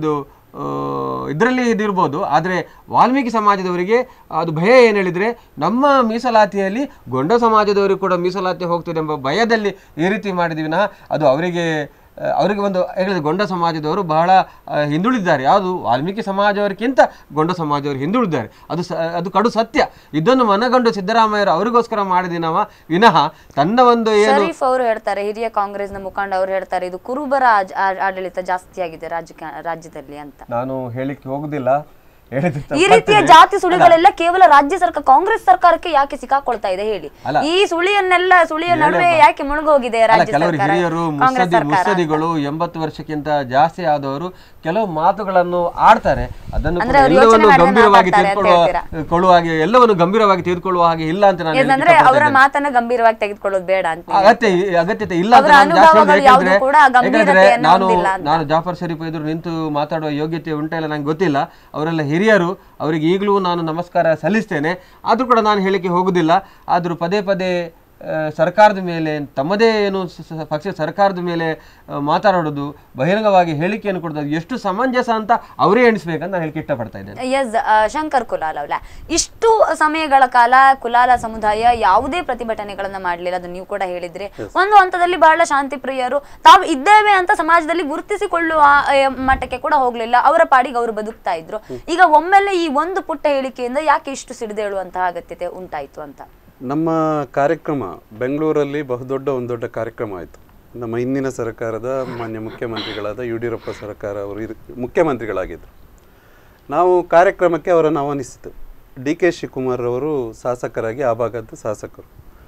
ಇದರಲ್ಲಿ ಇದಿರ್ಬೋದು ಆದರೆ ವಾಲ್ಮೀಕಿ ಸಮಾಜದವರಿಗೆ ಅದು ಭಯ ಏನು ಹೇಳಿದರೆ ನಮ್ಮ ಮೀಸಲಾತಿಯಲ್ಲಿ ಗೊಂಡ ಸಮಾಜದವರಿಗೆ ಕೂಡ ಮೀಸಲಾತಿ ಹೋಗ್ತದೆ ಎಂಬ ಭಯದಲ್ಲಿ ಈ ರೀತಿ ಮಾಡಿದ್ವಿ ವಿನಃ ಅದು ಅವರಿಗೆ ಆ, ಅವರಿಗೆ ಒಂದು ಹೇಳಿದ್ರೆ ಗೊಂಡ ಸಮಾಜದವರು ಬಹಳ ಆ, ಹಿಂದುಳಿದಿದ್ದಾರೆ ಯಾವುದು ವಾಲ್ಮೀಕಿ ಸಮಾಜವರಿಗಿಂತ ಗೊಂಡ ಸಮಾಜವರು ಹಿಂದುಳಿದಿದ್ದಾರೆ ಅದು ಸ ಅದು ಕಡು ಸತ್ಯ ಇದನ್ನು ಮನಗಂಡು ಸಿದ್ದರಾಮಯ್ಯರು ಅವರಿಗೋಸ್ಕರ ಮಾಡಿದಿನವ ವಿನಃ ತನ್ನ ಒಂದು ಏನು ಶರೀಫ್ ಅವರು ಹೇಳ್ತಾರೆ ಹಿರಿಯ ಕಾಂಗ್ರೆಸ್ನ ಮುಖಂಡ ಅವರು ಹೇಳ್ತಾರೆ ಇದು ಕುರುಬರ ಆಜ್- ಆ- ಆಡಳಿತ ಜಾಸ್ತಿ ಆಗಿದೆ ರಾಜ್ಯ ರಾಜ್ಯದಲ್ಲಿ ಅಂತ ನಾನು ಹೇಳಿಕ್ಕೆ ಹೋಗುದಿಲ್ಲ ಹೇಳಿದ್ರೆ ಈ ರೀತಿಯ ಜಾತಿ ಸುಳಿಗಳೆಲ್ಲ ಕೇವಲ ರಾಜ್ಯ ಸರ್ಕಾರ ಕಾಂಗ್ರೆಸ್ ಸರ್ಕಾರಕ್ಕೆ ಯಾಕೆ ಸಿಕ್ಕಾಕೊಳ್ತಾ ಇದೆ ಹೇಳಿ ಅಲ್ಲ. ಈ ಸುಳಿಯನ್ನೆಲ್ಲ ಸುಳಿಯ ನಡುವೆ ಯಾಕೆ ಮುಳುಗೋಗಿದೆ ಅಲ್ಲ ರಾಜ್ಯ ಕೆಲವರು ಸರ್ಕಾರ ಹಿರಿಯರು ಕಾಂಗ್ರೆಸ್ ಮುತ್ಸದಿ ಸರ್ಕಾರ ಅಂತ? ಮುತ್ಸದಿಗಳು ಎಂಬತ್ತು ವರ್ಷಕ್ಕಿಂತ ಜಾಸ್ತಿ ಆದವರು ಕೆಲವು ಮಾತುಗಳನ್ನು ಆಡ್ತಾರೆ ಅದನ್ನು ಕೂಡ ಅಂದ್ರೆ ಅವ್ರು ಎಲ್ಲವನ್ನು ಯೋಚನೆ ಮಾಡದೆ ಗಂಭೀರವಾಗಿ ಮಾತಾಡ್ತಾರೆ ಅಂತ ತೆಗೆದುಕೊಳ್ಳುವ ಕೊಳ್ಳುವ ಹಾಗೆ ಎಲ್ಲವನ್ನು ಗಂಭೀರವಾಗಿ ತೆಗೆದುಕೊಳ್ಳುವ ಹಾಗೆ ಇಲ್ಲ ಅಂತ ನಾನು ಹೇಳಲಿಕ್ಕೆ ಏನಂದ್ರೆ ಅವರ ಇಷ್ಟಪಡ್ತಾ ಮಾತನ್ನ ಗಂಭೀರವಾಗಿ ತೆಗೆದುಕೊಳ್ಳೋದು ಬೇಡ ಅಂತ ಇದ್ದೇನೆ. ಅಗತ್ಯ ಅಗತ್ಯತೆ ಇಲ್ಲ ಅಂತ ಅವರ ನಾನು ಜಾಸ್ತಿ ಅನುಭವಗಳು ಹೇಳೋದು ಯಾವ್ದು ಯಾಕಂದ್ರೆ ಕೂಡ ಗಂಭೀರತೆಯನ್ನು ಯಾಕಂದ್ರೆ ನಾನು ಹೊಂದಿಲ್ಲ ಅಂತ. ನಾನು ಜಾಫರ್ ಶರೀಫ್ ಎದುರು ನಿಂತು ಮಾತಾಡುವ ಯೋಗ್ಯತೆ ಉಂಟ ಇಲ್ಲ ನಂಗೆ ಗೊತ್ತಿಲ್ಲ ಅವರೆಲ್ಲ ಹಿರಿಯರು ಅವರಿಗೆ ಈಗಲೂ ನಾನು ನಮಸ್ಕಾರ ಸಲ್ಲಿಸ್ತೇನೆ ಆದರೂ ಕೂಡ ನಾನು ಹೇಳಿಕೆ ಹೋಗುದಿಲ್ಲ ಆದರೂ ಪದೇ ಪದೇ ಆ, ಸರ್ಕಾರದ ಮೇಲೆ ತಮ್ಮದೇ ಏನು ಸ- ಸ- ಪಕ್ಷ ಸರ್ಕಾರದ ಮೇಲೆ ಆ, ಮಾತನಾಡೋದು ಬಹಿರಂಗವಾಗಿ ಹೇಳಿಕೆಯನ್ನು ಕೊಡೋದು ಎಷ್ಟು ಸಮಂಜಸ ಅಂತ ಅವರೇ ಎಣಿಸ್ಬೇಕಂತ ನಾನು ಹೇಳಿಕೆ ಇಷ್ಟಪಡ್ತಾ ಇದ್ದೇನೆ ಎಸ್ ಶಂಕರ್ ಕುಲಾಲ್ ಅವಳ ಇಷ್ಟು ಸಮಯಗಳ ಕಾಲ ಕುಲಾಲ ಸಮುದಾಯ ಯಾವುದೇ ಪ್ರತಿಭಟನೆಗಳನ್ನ ಮಾಡಲಿಲ್ಲ ಅದು ನೀವು ಕೂಡ ಹೇಳಿದ್ರಿ ಒಂದು ಹಂತದಲ್ಲಿ ಬಹಳ ಶಾಂತಿ ಪ್ರಿಯರು ತಾವು ಇದ್ದೇವೆ ಅಂತ ಸಮಾಜದಲ್ಲಿ ಗುರುತಿಸಿಕೊಳ್ಳುವ ಆ, ಮಟ್ಟಕ್ಕೆ ಕೂಡ ಹೋಗ್ಲಿಲ್ಲ ಅವರ ಪಾಡಿಗೆ ಅವರು ಬದುಕ್ತಾ ಇದ್ರು ಈಗ ಒಮ್ಮೆಲೆ ಈ ಒಂದು ಪುಟ್ಟ ಹೇಳಿಕೆಯಿಂದ ಯಾಕೆ ಇಷ್ಟು ಸಿಡಿದೇಳುವಂತಹ ಅಗತ್ಯತೆ ಉಂಟಾಯ್ತು ಅಂತ ನಮ್ಮ ಕಾರ್ಯಕ್ರಮ ಬೆಂಗಳೂರಲ್ಲಿ ಬಹುದೊಡ್ಡ ಒಂದು ದೊಡ್ಡ ಕಾರ್ಯಕ್ರಮ ಆಯಿತು ನಮ್ಮ ಹಿಂದಿನ ಸರ್ಕಾರದ ಮಾನ್ಯ ಮುಖ್ಯಮಂತ್ರಿಗಳಾದ ಯಡಿಯೂರಪ್ಪ ಸರ್ಕಾರ ಅವರು ಇರ್ ಮುಖ್ಯಮಂತ್ರಿಗಳಾಗಿದ್ದರು ನಾವು ಕಾರ್ಯಕ್ರಮಕ್ಕೆ ಅವರನ್ನು ಆಹ್ವಾನಿಸಿದ್ದು ಡಿ ಕೆ ಶಿವಕುಮಾರ್ ಅವರು ಶಾಸಕರಾಗಿ ಆ ಭಾಗದ ಶಾಸಕರು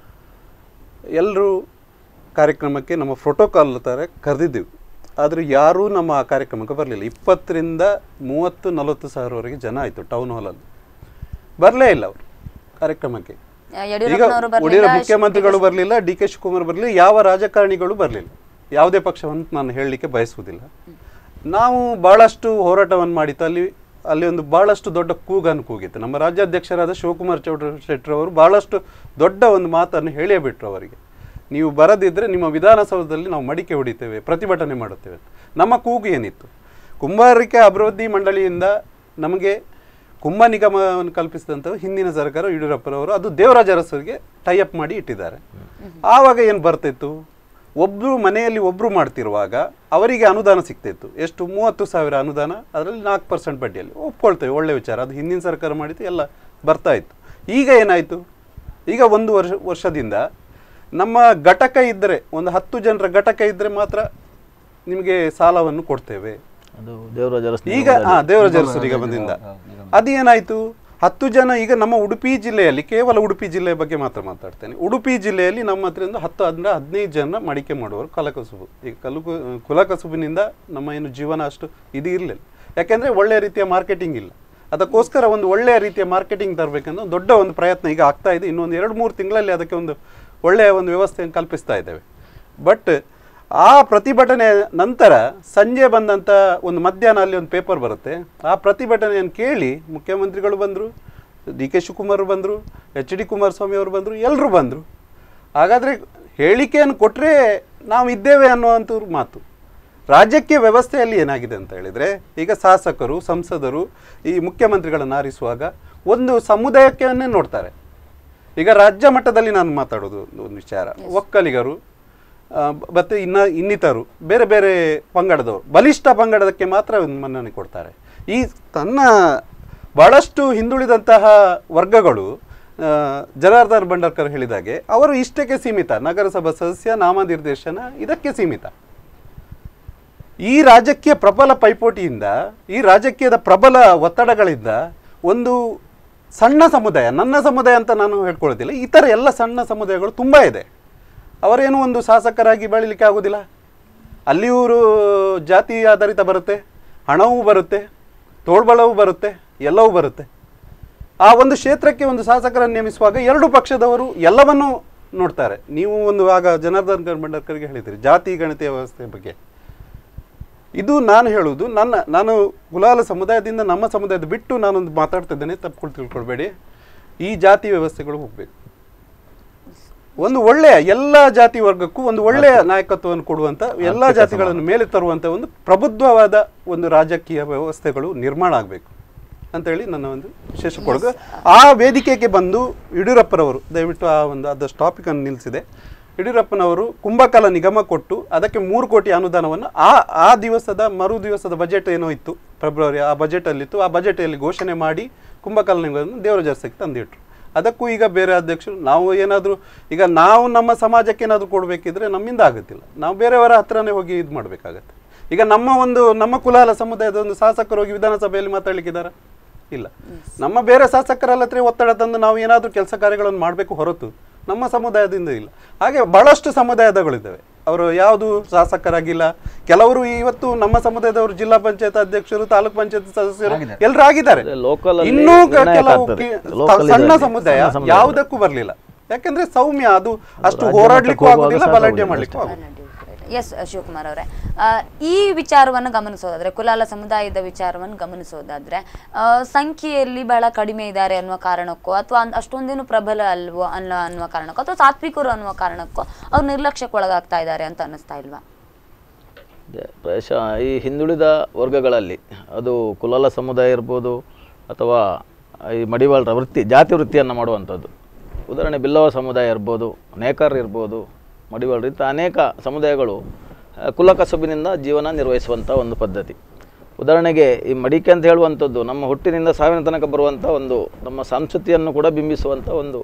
ಎಲ್ಲರೂ ಕಾರ್ಯಕ್ರಮಕ್ಕೆ ನಮ್ಮ ಪ್ರೋಟೋಕಾಲ್ ಥರ ಕರೆದಿದ್ದೆವು ಆದರೆ ಯಾರೂ ನಮ್ಮ ಆ ಕಾರ್ಯಕ್ರಮಕ್ಕೆ ಬರಲಿಲ್ಲ ಇಪ್ಪತ್ತರಿಂದ ಮೂವತ್ತು ನಲವತ್ತು ಸಾವಿರವರೆಗೆ ಜನ ಆಯಿತು ಟೌನ್ ಹಾಲಲ್ಲಿ ಬರಲೇ ಇಲ್ಲ ಅವರು ಕಾರ್ಯಕ್ರಮಕ್ಕೆ ಈಗ ಯಡಿಯೂರಪ್ಪನವರು ಒಡಿರ ಬರ್ಲಿಲ್ಲ ಮುಖ್ಯಮಂತ್ರಿಗಳು ಬರಲಿಲ್ಲ ಡಿ ಕೆ ಶಿವಕುಮಾರ್ ಬರಲಿಲ್ಲ ಯಾವ ರಾಜಕಾರಣಿಗಳು ಬರಲಿಲ್ಲ ಯಾವುದೇ ಪಕ್ಷವನ್ನು ನಾನು ಹೇಳಲಿಕ್ಕೆ ಬಯಸುವುದಿಲ್ಲ ನಾವು ಭಾಳಷ್ಟು ಹೋರಾಟವನ್ನು ಮಾಡಿತ್ತು ಅಲ್ಲಿ ಅಲ್ಲಿ ಒಂದು ಭಾಳಷ್ಟು ದೊಡ್ಡ ಕೂಗನ್ನು ಕೂಗಿತ್ತು ನಮ್ಮ ರಾಜ್ಯಾಧ್ಯಕ್ಷರಾದ ಶಿವಕುಮಾರ್ ಚೌಡ ಶೆಟ್ಟರ್ ಅವರು ಭಾಳಷ್ಟು ದೊಡ್ಡ ಒಂದು ಮಾತನ್ನು ಹೇಳಿಯೇ ಬಿಟ್ರು ಅವರಿಗೆ ನೀವು ಬರದಿದ್ದರೆ ನಿಮ್ಮ ವಿಧಾನಸೌಧದಲ್ಲಿ ನಾವು ಮಡಿಕೆ ಹೊಡಿತೇವೆ ಪ್ರತಿಭಟನೆ ಮಾಡುತ್ತೇವೆ ಅಂತ. ನಮ್ಮ ಕೂಗು ಏನಿತ್ತು ಕುಂಬಾರಿಕೆ ಅಭಿವೃದ್ಧಿ ಮಂಡಳಿಯಿಂದ ನಮಗೆ ಕುಂಭ ನಿಗಮವನ್ನು ಕಲ್ಪಿಸಿದಂಥ ಹಿಂದಿನ ಸರ್ಕಾರ ಯಡಿಯೂರಪ್ಪನವರು ಅದು ದೇವರಾಜ ಅರಸರಿಗೆ ಟೈಅಪ್ ಮಾಡಿ ಇಟ್ಟಿದ್ದಾರೆ ಆವಾಗ ಏನು ಬರ್ತಿತ್ತು ಒಬ್ಬರು ಮನೆಯಲ್ಲಿ ಒಬ್ಬರು ಮಾಡ್ತಿರುವಾಗ ಅವರಿಗೆ ಅನುದಾನ ಸಿಗ್ತಿತ್ತು ಎಷ್ಟು ಮೂವತ್ತು ಸಾವಿರ ಅನುದಾನ ಅದರಲ್ಲಿ ನಾಲ್ಕು ಪರ್ಸೆಂಟ್ ಬಡ್ಡಿಯಲ್ಲಿ ಒಪ್ಕೊಳ್ತೇವೆ ಒಳ್ಳೆ ವಿಚಾರ ಅದು ಹಿಂದಿನ ಸರ್ಕಾರ ಮಾಡಿತ್ತು ಎಲ್ಲ ಬರ್ತಾ ಇತ್ತು ಈಗ ಏನಾಯಿತು ಈಗ ಒಂದು ವರ್ಷ ವರ್ಷದಿಂದ ನಮ್ಮ ಘಟಕ ಇದ್ದರೆ ಒಂದು ಹತ್ತು ಜನರ ಘಟಕ ಇದ್ದರೆ ಮಾತ್ರ ನಿಮಗೆ ಸಾಲವನ್ನು ಕೊಡ್ತೇವೆ ಅದು ದೇವರಾಜ ಅರಸ್ ಈಗ ಹಾ ದೇವರಾಜ ಅರಸರಿಗೆ ಬಂದಿಂದ ಅದೇನಾಯ್ತು ಹತ್ತು ಜನ ಈಗ ನಮ್ಮ ಉಡುಪಿ ಜಿಲ್ಲೆಯಲ್ಲಿ ಕೇವಲ ಉಡುಪಿ ಜಿಲ್ಲೆಯ ಬಗ್ಗೆ ಮಾತ್ರ ಮಾತಾಡ್ತೇನೆ ಉಡುಪಿ ಜಿಲ್ಲೆಯಲ್ಲಿ ನಮ್ಮ ಹತ್ರ ಒಂದು ಹತ್ತು ಅಂದ್ರೆ ಹದಿನೈದು ಜನ ಮಡಿಕೆ ಮಾಡುವವರು ಕಲಕಸುಬು ಈಗ ಕಲಕು ಕುಲಕಸುಬಿನಿಂದ ನಮ್ಮ ಏನು ಜೀವನ ಅಷ್ಟು ಇದು ಇರಲಿಲ್ಲ ಯಾಕೆಂದ್ರೆ ಒಳ್ಳೆಯ ರೀತಿಯ ಮಾರ್ಕೆಟಿಂಗ್ ಇಲ್ಲ ಅದಕ್ಕೋಸ್ಕರ ಒಂದು ಒಳ್ಳೆಯ ರೀತಿಯ ಮಾರ್ಕೆಟಿಂಗ್ ತರಬೇಕಂದ್ರೆ ದೊಡ್ಡ ಒಂದು ಪ್ರಯತ್ನ ಈಗ ಆಗ್ತಾ ಇದೆ ಇನ್ನೊಂದು ಎರಡು ಮೂರು ತಿಂಗಳಲ್ಲಿ ಅದಕ್ಕೆ ಒಂದು ಒಳ್ಳೆಯ ಒಂದು ವ್ಯವಸ್ಥೆಯನ್ನು ಕಲ್ಪಿಸ್ತಾ ಇದ್ದೇವೆ ಬಟ್ ಆ ಪ್ರತಿಭಟನೆ ನಂತರ ಸಂಜೆ ಬಂದಂಥ ಒಂದು ಮಧ್ಯಾಹ್ನ ಅಲ್ಲಿ ಒಂದು ಪೇಪರ್ ಬರುತ್ತೆ ಆ ಪ್ರತಿಭಟನೆಯನ್ನು ಕೇಳಿ ಮುಖ್ಯಮಂತ್ರಿಗಳು ಬಂದರು ಡಿ ಕೆ ಶಿವಕುಮಾರ್ ಬಂದರು ಎಚ್ ಡಿ ಕುಮಾರಸ್ವಾಮಿ ಅವರು ಬಂದರು ಎಲ್ಲರೂ ಬಂದರು ಹಾಗಾದರೆ ಹೇಳಿಕೆಯನ್ನು ಕೊಟ್ಟರೆ ನಾವು ಇದ್ದೇವೆ ಅನ್ನುವಂಥವ್ರು ಮಾತು ರಾಜ್ಯಕ್ಕೆ ವ್ಯವಸ್ಥೆಯಲ್ಲಿ ಏನಾಗಿದೆ ಅಂತ ಹೇಳಿದರೆ ಈಗ ಶಾಸಕರು ಸಂಸದರು ಈ ಮುಖ್ಯಮಂತ್ರಿಗಳನ್ನು ಆರಿಸುವಾಗ ಒಂದು ಸಮುದಾಯಕ್ಕನ್ನೇ ನೋಡ್ತಾರೆ ಈಗ ರಾಜ್ಯ ಮಟ್ಟದಲ್ಲಿ ನಾನು ಮಾತಾಡೋದು ಒಂದು ಒಂದು ವಿಚಾರ ಒಕ್ಕಲಿಗರು ಆ, ಮತ್ತೆ ಇನ್ನ ಇನ್ನಿತರು ಬೇರೆ ಬೇರೆ ಪಂಗಡದವರು ಬಲಿಷ್ಠ ಪಂಗಡದಕ್ಕೆ ಮಾತ್ರ ಒಂದು ಮನ್ನಣೆ ಕೊಡ್ತಾರೆ ಈ ತನ್ನ ಬಹಳಷ್ಟು ಹಿಂದುಳಿದಂತಹ ವರ್ಗಗಳು ಆ, ಜನಾರ್ದನ್ ಭಂಡಾರ್ಕರ್ ಹೇಳಿದಾಗೆ ಅವರು ಇಷ್ಟಕ್ಕೆ ಸೀಮಿತ ನಗರಸಭಾ ಸದಸ್ಯ ನಾಮನಿರ್ದೇಶನ ಇದಕ್ಕೆ ಸೀಮಿತ ಈ ರಾಜಕೀಯ ಪ್ರಬಲ ಪೈಪೋಟಿಯಿಂದ ಈ ರಾಜಕೀಯದ ಪ್ರಬಲ ಒತ್ತಡಗಳಿಂದ ಒಂದು ಸಣ್ಣ ಸಮುದಾಯ ನನ್ನ ಸಮುದಾಯ ಅಂತ ನಾನು ಹೇಳ್ಕೊಳ್ಳೋದಿಲ್ಲ ಇತರ ಎಲ್ಲ ಸಣ್ಣ ಸಮುದಾಯಗಳು ತುಂಬ ಇದೆ ಅವರೇನು ಒಂದು ಶಾಸಕರಾಗಿ ಬೆಳಿಲಿಕ್ಕೆ ಆಗೋದಿಲ್ಲ ಅಲ್ಲಿ ಇವರು ಜಾತಿ ಆಧಾರಿತ ಬರುತ್ತೆ ಹಣವೂ ಬರುತ್ತೆ ತೋಳ್ಬಳವೂ ಬರುತ್ತೆ ಎಲ್ಲವೂ ಬರುತ್ತೆ ಆ ಒಂದು ಕ್ಷೇತ್ರಕ್ಕೆ ಒಂದು ಶಾಸಕರನ್ನು ನೇಮಿಸುವಾಗ ಎರಡು ಪಕ್ಷದವರು ಎಲ್ಲವನ್ನೂ ನೋಡ್ತಾರೆ ನೀವು ಒಂದು ಆಗ ಜನಾರ್ದನ್ ಭಂಡಾರ್ಕರ್ಗೆ ಹೇಳಿದ್ರಿ ಜಾತಿ ಗಣತಿಯ ವ್ಯವಸ್ಥೆ ಬಗ್ಗೆ ಇದು ನಾನು ಹೇಳುವುದು ನನ್ನ ನಾನು ಕುಲಾಲ ಸಮುದಾಯದಿಂದ ನಮ್ಮ ಸಮುದಾಯದ ಬಿಟ್ಟು ನಾನೊಂದು ಮಾತಾಡ್ತಿದ್ದೇನೆ ತಪ್ಪುಗಳು ತಿಳ್ಕೊಳ್ಬೇಡಿ ಈ ಜಾತಿ ವ್ಯವಸ್ಥೆಗಳು ಹೋಗಬೇಕು ಒಂದು ಒಳ್ಳೆಯ ಎಲ್ಲ ಜಾತಿ ವರ್ಗಕ್ಕೂ ಒಂದು ಒಳ್ಳೆಯ ನಾಯಕತ್ವವನ್ನು ಕೊಡುವಂತ ಎಲ್ಲ ಜಾತಿಗಳನ್ನು ಮೇಲೆ ತರುವಂತ ಒಂದು ಪ್ರಬುದ್ಧವಾದ ಒಂದು ರಾಜಕೀಯ ವ್ಯವಸ್ಥೆಗಳು ನಿರ್ಮಾಣ ಆಗಬೇಕು ಅಂತೇಳಿ ನನ್ನ ಒಂದು ವಿಶೇಷ ಕೊಡುಗೆ ಆ ವೇದಿಕೆಗೆ ಬಂದು ಯಡಿಯೂರಪ್ಪರವರು ದಯವಿಟ್ಟು ಆ ಒಂದು ಅದಷ್ಟು ಟಾಪಿಕ್ ಅನ್ನು ನಿಲ್ಲಿಸಿದೆ ಯಡಿಯೂರಪ್ಪನವರು ಕುಂಭಕಾಲ ನಿಗಮ ಕೊಟ್ಟು ಅದಕ್ಕೆ ಮೂರು ಕೋಟಿ ಅನುದಾನವನ್ನು ಆ ಆ ದಿವಸದ ಮರು ದಿವಸದ ಬಜೆಟ್ ಏನೋ ಇತ್ತು ಫೆಬ್ರವರಿ ಆ ಬಜೆಟಲ್ಲಿತ್ತು ಆ ಬಜೆಟಲ್ಲಿ ಘೋಷಣೆ ಮಾಡಿ ಕುಂಭಕಾಲ ನಿಗಮವನ್ನು ದೇವರ ಜರ್ಸಕ್ಕೆ ತಂದಿಟ್ರು ಅದಕ್ಕೂ ಈಗ ಬೇರೆ ಅಧ್ಯಕ್ಷರು ನಾವು ಏನಾದರೂ ಈಗ ನಾವು ನಮ್ಮ ಸಮಾಜಕ್ಕೆ ಏನಾದರೂ ಕೊಡಬೇಕಿದ್ರೆ ನಮ್ಮಿಂದ ಆಗುತ್ತಿಲ್ಲ ನಾವು ಬೇರೆಯವರ ಹತ್ರನೇ ಹೋಗಿ ಇದು ಮಾಡಬೇಕಾಗತ್ತೆ ಈಗ ನಮ್ಮ ಒಂದು ನಮ್ಮ ಕುಲಾಲ ಸಮುದಾಯದ ಒಂದು ಶಾಸಕರು ಹೋಗಿ ವಿಧಾನಸಭೆಯಲ್ಲಿ ಮಾತಾಡ್ಲಿಕ್ಕಿದ್ದಾರ ಇಲ್ಲ ನಮ್ಮ ಬೇರೆ ಶಾಸಕರ ಹತ್ರ ಒತ್ತಡ ತಂದು ನಾವು ಏನಾದರೂ ಕೆಲಸ ಕಾರ್ಯಗಳನ್ನು ಮಾಡಬೇಕು ಹೊರತು ನಮ್ಮ ಸಮುದಾಯದಿಂದ ಇಲ್ಲ ಹಾಗೆ ಬಹಳಷ್ಟು ಸಮುದಾಯದಗಳಿದ್ದಾವೆ ಅವರು ಯಾವುದು ಶಾಸಕರಾಗಿಲ್ಲ ಕೆಲವರು ಇವತ್ತು ನಮ್ಮ ಸಮುದಾಯದವರು ಜಿಲ್ಲಾ ಪಂಚಾಯತ್ ಅಧ್ಯಕ್ಷರು ತಾಲೂಕ್ ಪಂಚಾಯತ್ ಸದಸ್ಯರು ಎಲ್ಲರೂ ಆಗಿದ್ದಾರೆ ಅದೇ local ಅಲ್ಲಿ ಇನ್ನೂ ಕ- ನಿರ್ಣಾಯಕ ಕೆಲವು ಆಗ್ತದೆ. ಕಿ- Local ಸಣ್ಣ ಇದರಲ್ಲಿ ಸಮುದಾಯ ಸಣ್ಣ ಸಮುದಾಯ. ಯಾವುದಕ್ಕೂ ಬರಲಿಲ್ಲ ಯಾಕಂದ್ರೆ ಸೌಮ್ಯ ಅದು ಅಷ್ಟು ರಾಜ್ಯ ಹೋರಾಡ್ಲಿಕ್ಕೂ ಮಟ್ಟಕ್ಕೆ ಆಗುದಿಲ್ಲ ಹೋಗುವಾಗ ಬಲಾಢ್ಯ ಸಾಕಾಗುದಿಲ್ಲ ಮಾಡ್ಲಿಕ್ಕೂ ಆಗುದಿಲ್ಲ ಎಸ್ ಶಿವಕುಮಾರ್ ಅವರೇ ಆ, ಈ ವಿಚಾರವನ್ನು ಗಮನಿಸೋದಾದ್ರೆ ಕುಲಾಲ ಸಮುದಾಯದ ವಿಚಾರವನ್ನು ಗಮನಿಸೋದಾದ್ರೆ ಆ, ಸಂಖ್ಯೆಯಲ್ಲಿ ಬಹಳ ಕಡಿಮೆ ಇದ್ದಾರೆ ಅನ್ನುವ ಕಾರಣಕ್ಕೋ ಅಥವಾ ಅಷ್ಟೊಂದೇನು ಪ್ರಬಲ ಅಲ್ವೋ ಅನ್ನೋ ಅನ್ನುವ ಕಾರಣಕ್ಕೋ ಅಥವಾ ಸಾತ್ವಿಕರು ಅನ್ನುವ ಕಾರಣಕ್ಕೋ ಅವ್ರು ನಿರ್ಲಕ್ಷ್ಯಕ್ಕೆ ಒಳಗಾಗ್ತಾ ಇದ್ದಾರೆ ಅಂತ ಅನ್ನಿಸ್ತಾ ಇಲ್ವಾ ಇದೆ. ಪ್ರಾಯಶಃ ಈ ಹಿಂದುಳಿದ ವರ್ಗಗಳಲ್ಲಿ ಅದು ಕುಲಾಲ ಸಮುದಾಯ ಇರ್ಬೋದು ಅಥವಾ ಈ ಮಡಿವಾಳರ ವೃತ್ತಿ ಜಾತಿ ವೃತ್ತಿಯನ್ನು ಮಾಡುವಂಥದ್ದು ಉದಾಹರಣೆ ಬಿಲ್ಲವ ಸಮುದಾಯ ಇರ್ಬೋದು ನೇಕಾರ ಇರ್ಬೋದು ಮಡಿವಾಳರು ಇಂಥ ಅನೇಕ ಸಮುದಾಯಗಳು ಆ, ಕುಲ ಕಸುಬಿನಿಂದ ಜೀವನ ನಿರ್ವಹಿಸುವಂಥ ಒಂದು ಪದ್ಧತಿ ಉದಾಹರಣೆಗೆ ಈ ಮಡಿಕೆ ಅಂತ ಹೇಳುವಂಥದ್ದು ನಮ್ಮ ಹುಟ್ಟಿನಿಂದ ಸಾವಿನ ತನಕ ಬರುವಂಥ ಒಂದು ನಮ್ಮ ಸಂಸ್ಕೃತಿಯನ್ನು ಕೂಡ ಬಿಂಬಿಸುವಂಥ ಒಂದು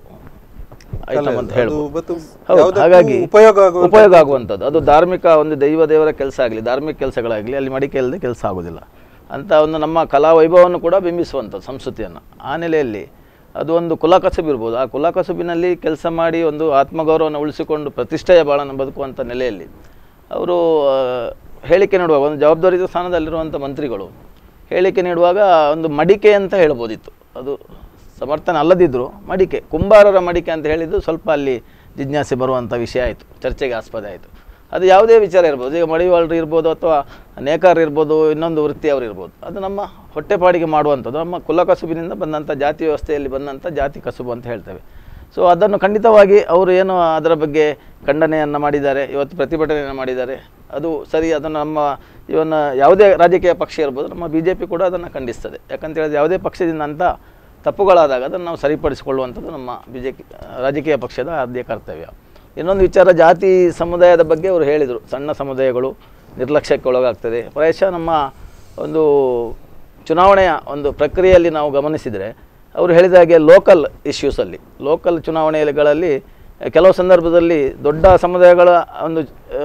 ಐಟಮ್ ಅಂತ ಅದು ಹೇಳ್ಬೋದು ಮತ್ತು ಹೌದು, ಯಾವುದಕ್ಕೂ ಹಾಗಾಗಿ ಉಪಯೋಗ ಆಗುವಂತ- ಉಪಯೋಗ ಆಗುವಂಥದ್ದು ಅದು ಧಾರ್ಮಿಕ ಒಂದು ದೈವ ದೇವರ ಕೆಲಸ ಆಗಲಿ ಧಾರ್ಮಿಕ ಕೆಲಸಗಳಾಗಲಿ ಅಲ್ಲಿ ಮಡಿಕೆ ಇಲ್ಲದೆ ಕೆಲಸ ಆಗೋದಿಲ್ಲ ಅಂತ ಒಂದು ನಮ್ಮ ಕಲಾ ವೈಭವವನ್ನು ಕೂಡ ಬಿಂಬಿಸುವಂಥದ್ದು ಸಂಸ್ಕೃತಿಯನ್ನು ಆ ನೆಲೆಯಲ್ಲಿ ಅದು ಒಂದು ಕುಲ ಕಸುಬು ಇರ್ಬೋದು ಆ ಕುಲ ಕಸುಬಿನಲ್ಲಿ ಕೆಲಸ ಮಾಡಿ ಒಂದು ಆತ್ಮಗೌರವವನ್ನು ಉಳಿಸಿಕೊಂಡು ಪ್ರತಿಷ್ಠೆಯ ಬಾಳನ್ನು ಬದುಕುವಂಥ ನೆಲೆಯಲ್ಲಿ ಅವರು ಆ, ಹೇಳಿಕೆ ನೀಡುವಾಗ ಒಂದು ಜವಾಬ್ದಾರಿಯುತ ಸ್ಥಾನದಲ್ಲಿರುವಂಥ ಮಂತ್ರಿಗಳು ಹೇಳಿಕೆ ನೀಡುವಾಗ ಒಂದು ಮಡಿಕೆ ಅಂತ ಹೇಳ್ಬೋದಿತ್ತು ಅದು ಸಮರ್ಥನೆ ಅಲ್ಲದಿದ್ದರೂ ಮಡಿಕೆ ಕುಂಬಾರರ ಮಡಿಕೆ ಅಂತ ಹೇಳಿದ್ದು ಸ್ವಲ್ಪ ಅಲ್ಲಿ ಜಿಜ್ಞಾಸೆ ಬರುವಂಥ ವಿಷಯ ಆಯಿತು ಚರ್ಚೆಗೆ ಆಸ್ಪದ ಆಯಿತು ಅದು ಯಾವುದೇ ವಿಚಾರ ಇರ್ಬೋದು ಈಗ ಮಡಿವಾಳರು ಇರ್ಬೋದು ಅಥವಾ ನೇಕಾರ ಇರ್ಬೋದು ಇನ್ನೊಂದು ವೃತ್ತಿಯವರು ಇರ್ಬೋದು ಅದು ನಮ್ಮ ಹೊಟ್ಟೆಪಾಡಿಗೆ ಮಾಡುವಂಥದ್ದು ನಮ್ಮ ಕುಲ ಕಸುಬಿನಿಂದ ಬಂದಂಥ ಜಾತಿ ವ್ಯವಸ್ಥೆಯಲ್ಲಿ ಬಂದಂಥ ಜಾತಿ ಕಸುಬು ಅಂತ ಹೇಳ್ತೇವೆ ಸೊ ಅದನ್ನು ಖಂಡಿತವಾಗಿ ಅವರು ಏನು ಅದರ ಬಗ್ಗೆ ಖಂಡನೆಯನ್ನು ಮಾಡಿದ್ದಾರೆ ಇವತ್ತು ಪ್ರತಿಭಟನೆಯನ್ನು ಮಾಡಿದ್ದಾರೆ ಅದು ಸರಿ ಅದನ್ನು ನಮ್ಮ ಇವನ್ನ ಯಾವುದೇ ರಾಜಕೀಯ ಪಕ್ಷ ಇರ್ಬೋದು ನಮ್ಮ ಬಿ ಜೆ ಪಿ ಕೂಡ ಅದನ್ನು ಖಂಡಿಸ್ತದೆ ಯಾಕಂತ ಹೇಳಿದ್ರೆ ಯಾವುದೇ ಪಕ್ಷದಿಂದ ಅಂಥ ತಪ್ಪುಗಳಾದಾಗ ಅದನ್ನು ನಾವು ಸರಿಪಡಿಸಿಕೊಳ್ಳುವಂಥದ್ದು ನಮ್ಮ ಬಿ ಜೆ ಪಿ ರಾಜಕೀಯ ಪಕ್ಷದ ಆದ್ಯ ಕರ್ತವ್ಯ ಇನ್ನೊಂದು ವಿಚಾರ ಜಾತಿ ಸಮುದಾಯದ ಬಗ್ಗೆ ಅವರು ಹೇಳಿದರು ಸಣ್ಣ ಸಮುದಾಯಗಳು ನಿರ್ಲಕ್ಷ್ಯಕ್ಕೆ ಒಳಗಾಗ್ತದೆ ಪ್ರಾಯಶಃ ನಮ್ಮ ಒಂದು ಚುನಾವಣೆಯ ಒಂದು ಪ್ರಕ್ರಿಯೆಯಲ್ಲಿ ನಾವು ಗಮನಿಸಿದರೆ ಅವರು ಹೇಳಿದ ಹಾಗೆ ಲೋಕಲ್ ಇಶ್ಯೂಸಲ್ಲಿ ಲೋಕಲ್ ಚುನಾವಣೆಗಳಲ್ಲಿ ಕೆಲವು ಸಂದರ್ಭದಲ್ಲಿ ದೊಡ್ಡ ಸಮುದಾಯಗಳ ಒಂದು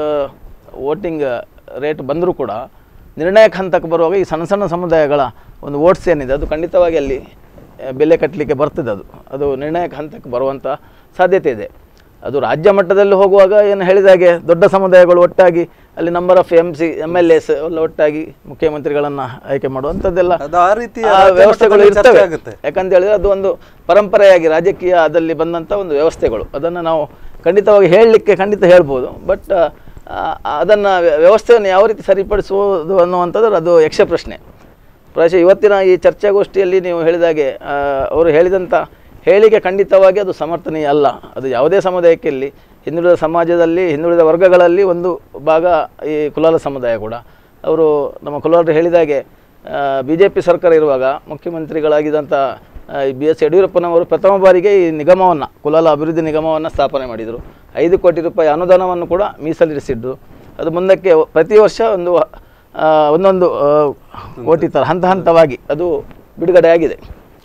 ವೋಟಿಂಗ್ ರೇಟ್ ಬಂದರೂ ಕೂಡ ನಿರ್ಣಾಯಕ ಹಂತಕ್ಕೆ ಬರುವಾಗ ಈ ಸಣ್ಣ ಸಣ್ಣ ಸಮುದಾಯಗಳ ಒಂದು ವೋಟ್ಸ್ ಏನಿದೆ ಅದು ಖಂಡಿತವಾಗಿ ಅಲ್ಲಿ ಆ, ಬೆಲೆ ಕಟ್ಟಲಿಕ್ಕೆ ಬರ್ತದೆ ಅದು ಅದು ನಿರ್ಣಾಯಕ ಹಂತಕ್ಕೆ ಬರುವಂಥ ಸಾಧ್ಯತೆ ಇದೆ ಅದು ರಾಜ್ಯ ಮಟ್ಟದಲ್ಲಿ ಹೋಗುವಾಗ ಏನು ಹೇಳಿದ ಹಾಗೆ ದೊಡ್ಡ ಸಮುದಾಯಗಳು ಒಟ್ಟಾಗಿ ಅಲ್ಲಿ number of M C M L S ಎಲ್ಲ ಒಟ್ಟಾಗಿ ಮುಖ್ಯಮಂತ್ರಿಗಳನ್ನು ಆಯ್ಕೆ ಮಾಡುವಂಥದ್ದೆಲ್ಲ ಅದು ಆ ರೀತಿಯ ಆ ರಾಜ್ಯ ವ್ಯವಸ್ಥೆಗಳು ಮಟ್ಟದಲ್ಲಿ ಚರ್ಚೆ ಇರ್ತವೆ ಆಗುತ್ತೆ. ಯಾಕಂತ ಹೇಳಿದ್ರೆ ಅದು ಒಂದು ಪರಂಪರೆಯಾಗಿ ರಾಜಕೀಯದಲ್ಲಿ ಬಂದಂಥ ಒಂದು ವ್ಯವಸ್ಥೆಗಳು ಅದನ್ನು ನಾವು ಖಂಡಿತವಾಗಿ ಹೇಳಲಿಕ್ಕೆ ಖಂಡಿತ ಹೇಳ್ಬೋದು ಬಟ್ ಅದನ್ನು ವ್ಯವಸ್ಥೆಯನ್ನು ಯಾವ ರೀತಿ ಸರಿಪಡಿಸುವುದು ಅನ್ನುವಂಥದ್ದು ಅದು ಯಕ್ಷ ಪ್ರಶ್ನೆ ಪ್ರಾಯಶಃ ಇವತ್ತಿನ ಈ ಚರ್ಚಾಗೋಷ್ಠಿಯಲ್ಲಿ ನೀವು ಹೇಳಿದಾಗೆ ಆ, ಅವರು ಹೇಳಿದಂಥ ಹೇಳಿಕೆ ಖಂಡಿತವಾಗಿ ಅದು ಸಮರ್ಥನೀಯ ಅಲ್ಲ ಅದು ಯಾವುದೇ ಸಮುದಾಯಕ್ಕೆ ಇಲ್ಲಿ ಹಿಂದುಳಿದ ಸಮಾಜದಲ್ಲಿ ಹಿಂದುಳಿದ ವರ್ಗಗಳಲ್ಲಿ ಒಂದು ಭಾಗ ಈ ಕುಲಾಲ ಸಮುದಾಯ ಕೂಡ ಅವರು ನಮ್ಮ ಕುಲಾಲರು ಹೇಳಿದಾಗೆ ಬಿ ಜೆ ಪಿ ಸರ್ಕಾರ ಇರುವಾಗ ಮುಖ್ಯಮಂತ್ರಿಗಳಾಗಿದ್ದಂಥ ಬಿ ಎಸ್ ಯಡಿಯೂರಪ್ಪನವರು ಪ್ರಥಮ ಬಾರಿಗೆ ಈ ನಿಗಮವನ್ನು ಕುಲಾಲ ಅಭಿವೃದ್ಧಿ ನಿಗಮವನ್ನು ಸ್ಥಾಪನೆ ಮಾಡಿದರು ಐದು ಕೋಟಿ ರೂಪಾಯಿ ಅನುದಾನವನ್ನು ಕೂಡ ಮೀಸಲಿರಿಸಿದ್ದು ಅದು ಮುಂದಕ್ಕೆ ಪ್ರತಿ ವರ್ಷ ಒಂದು ಆ, ಒಂದೊಂದು ಆ, ಕೋಟಿ ಥರ ಹಂತ ಹಂತವಾಗಿ ಅದು ಬಿಡುಗಡೆ ಆಗಿದೆ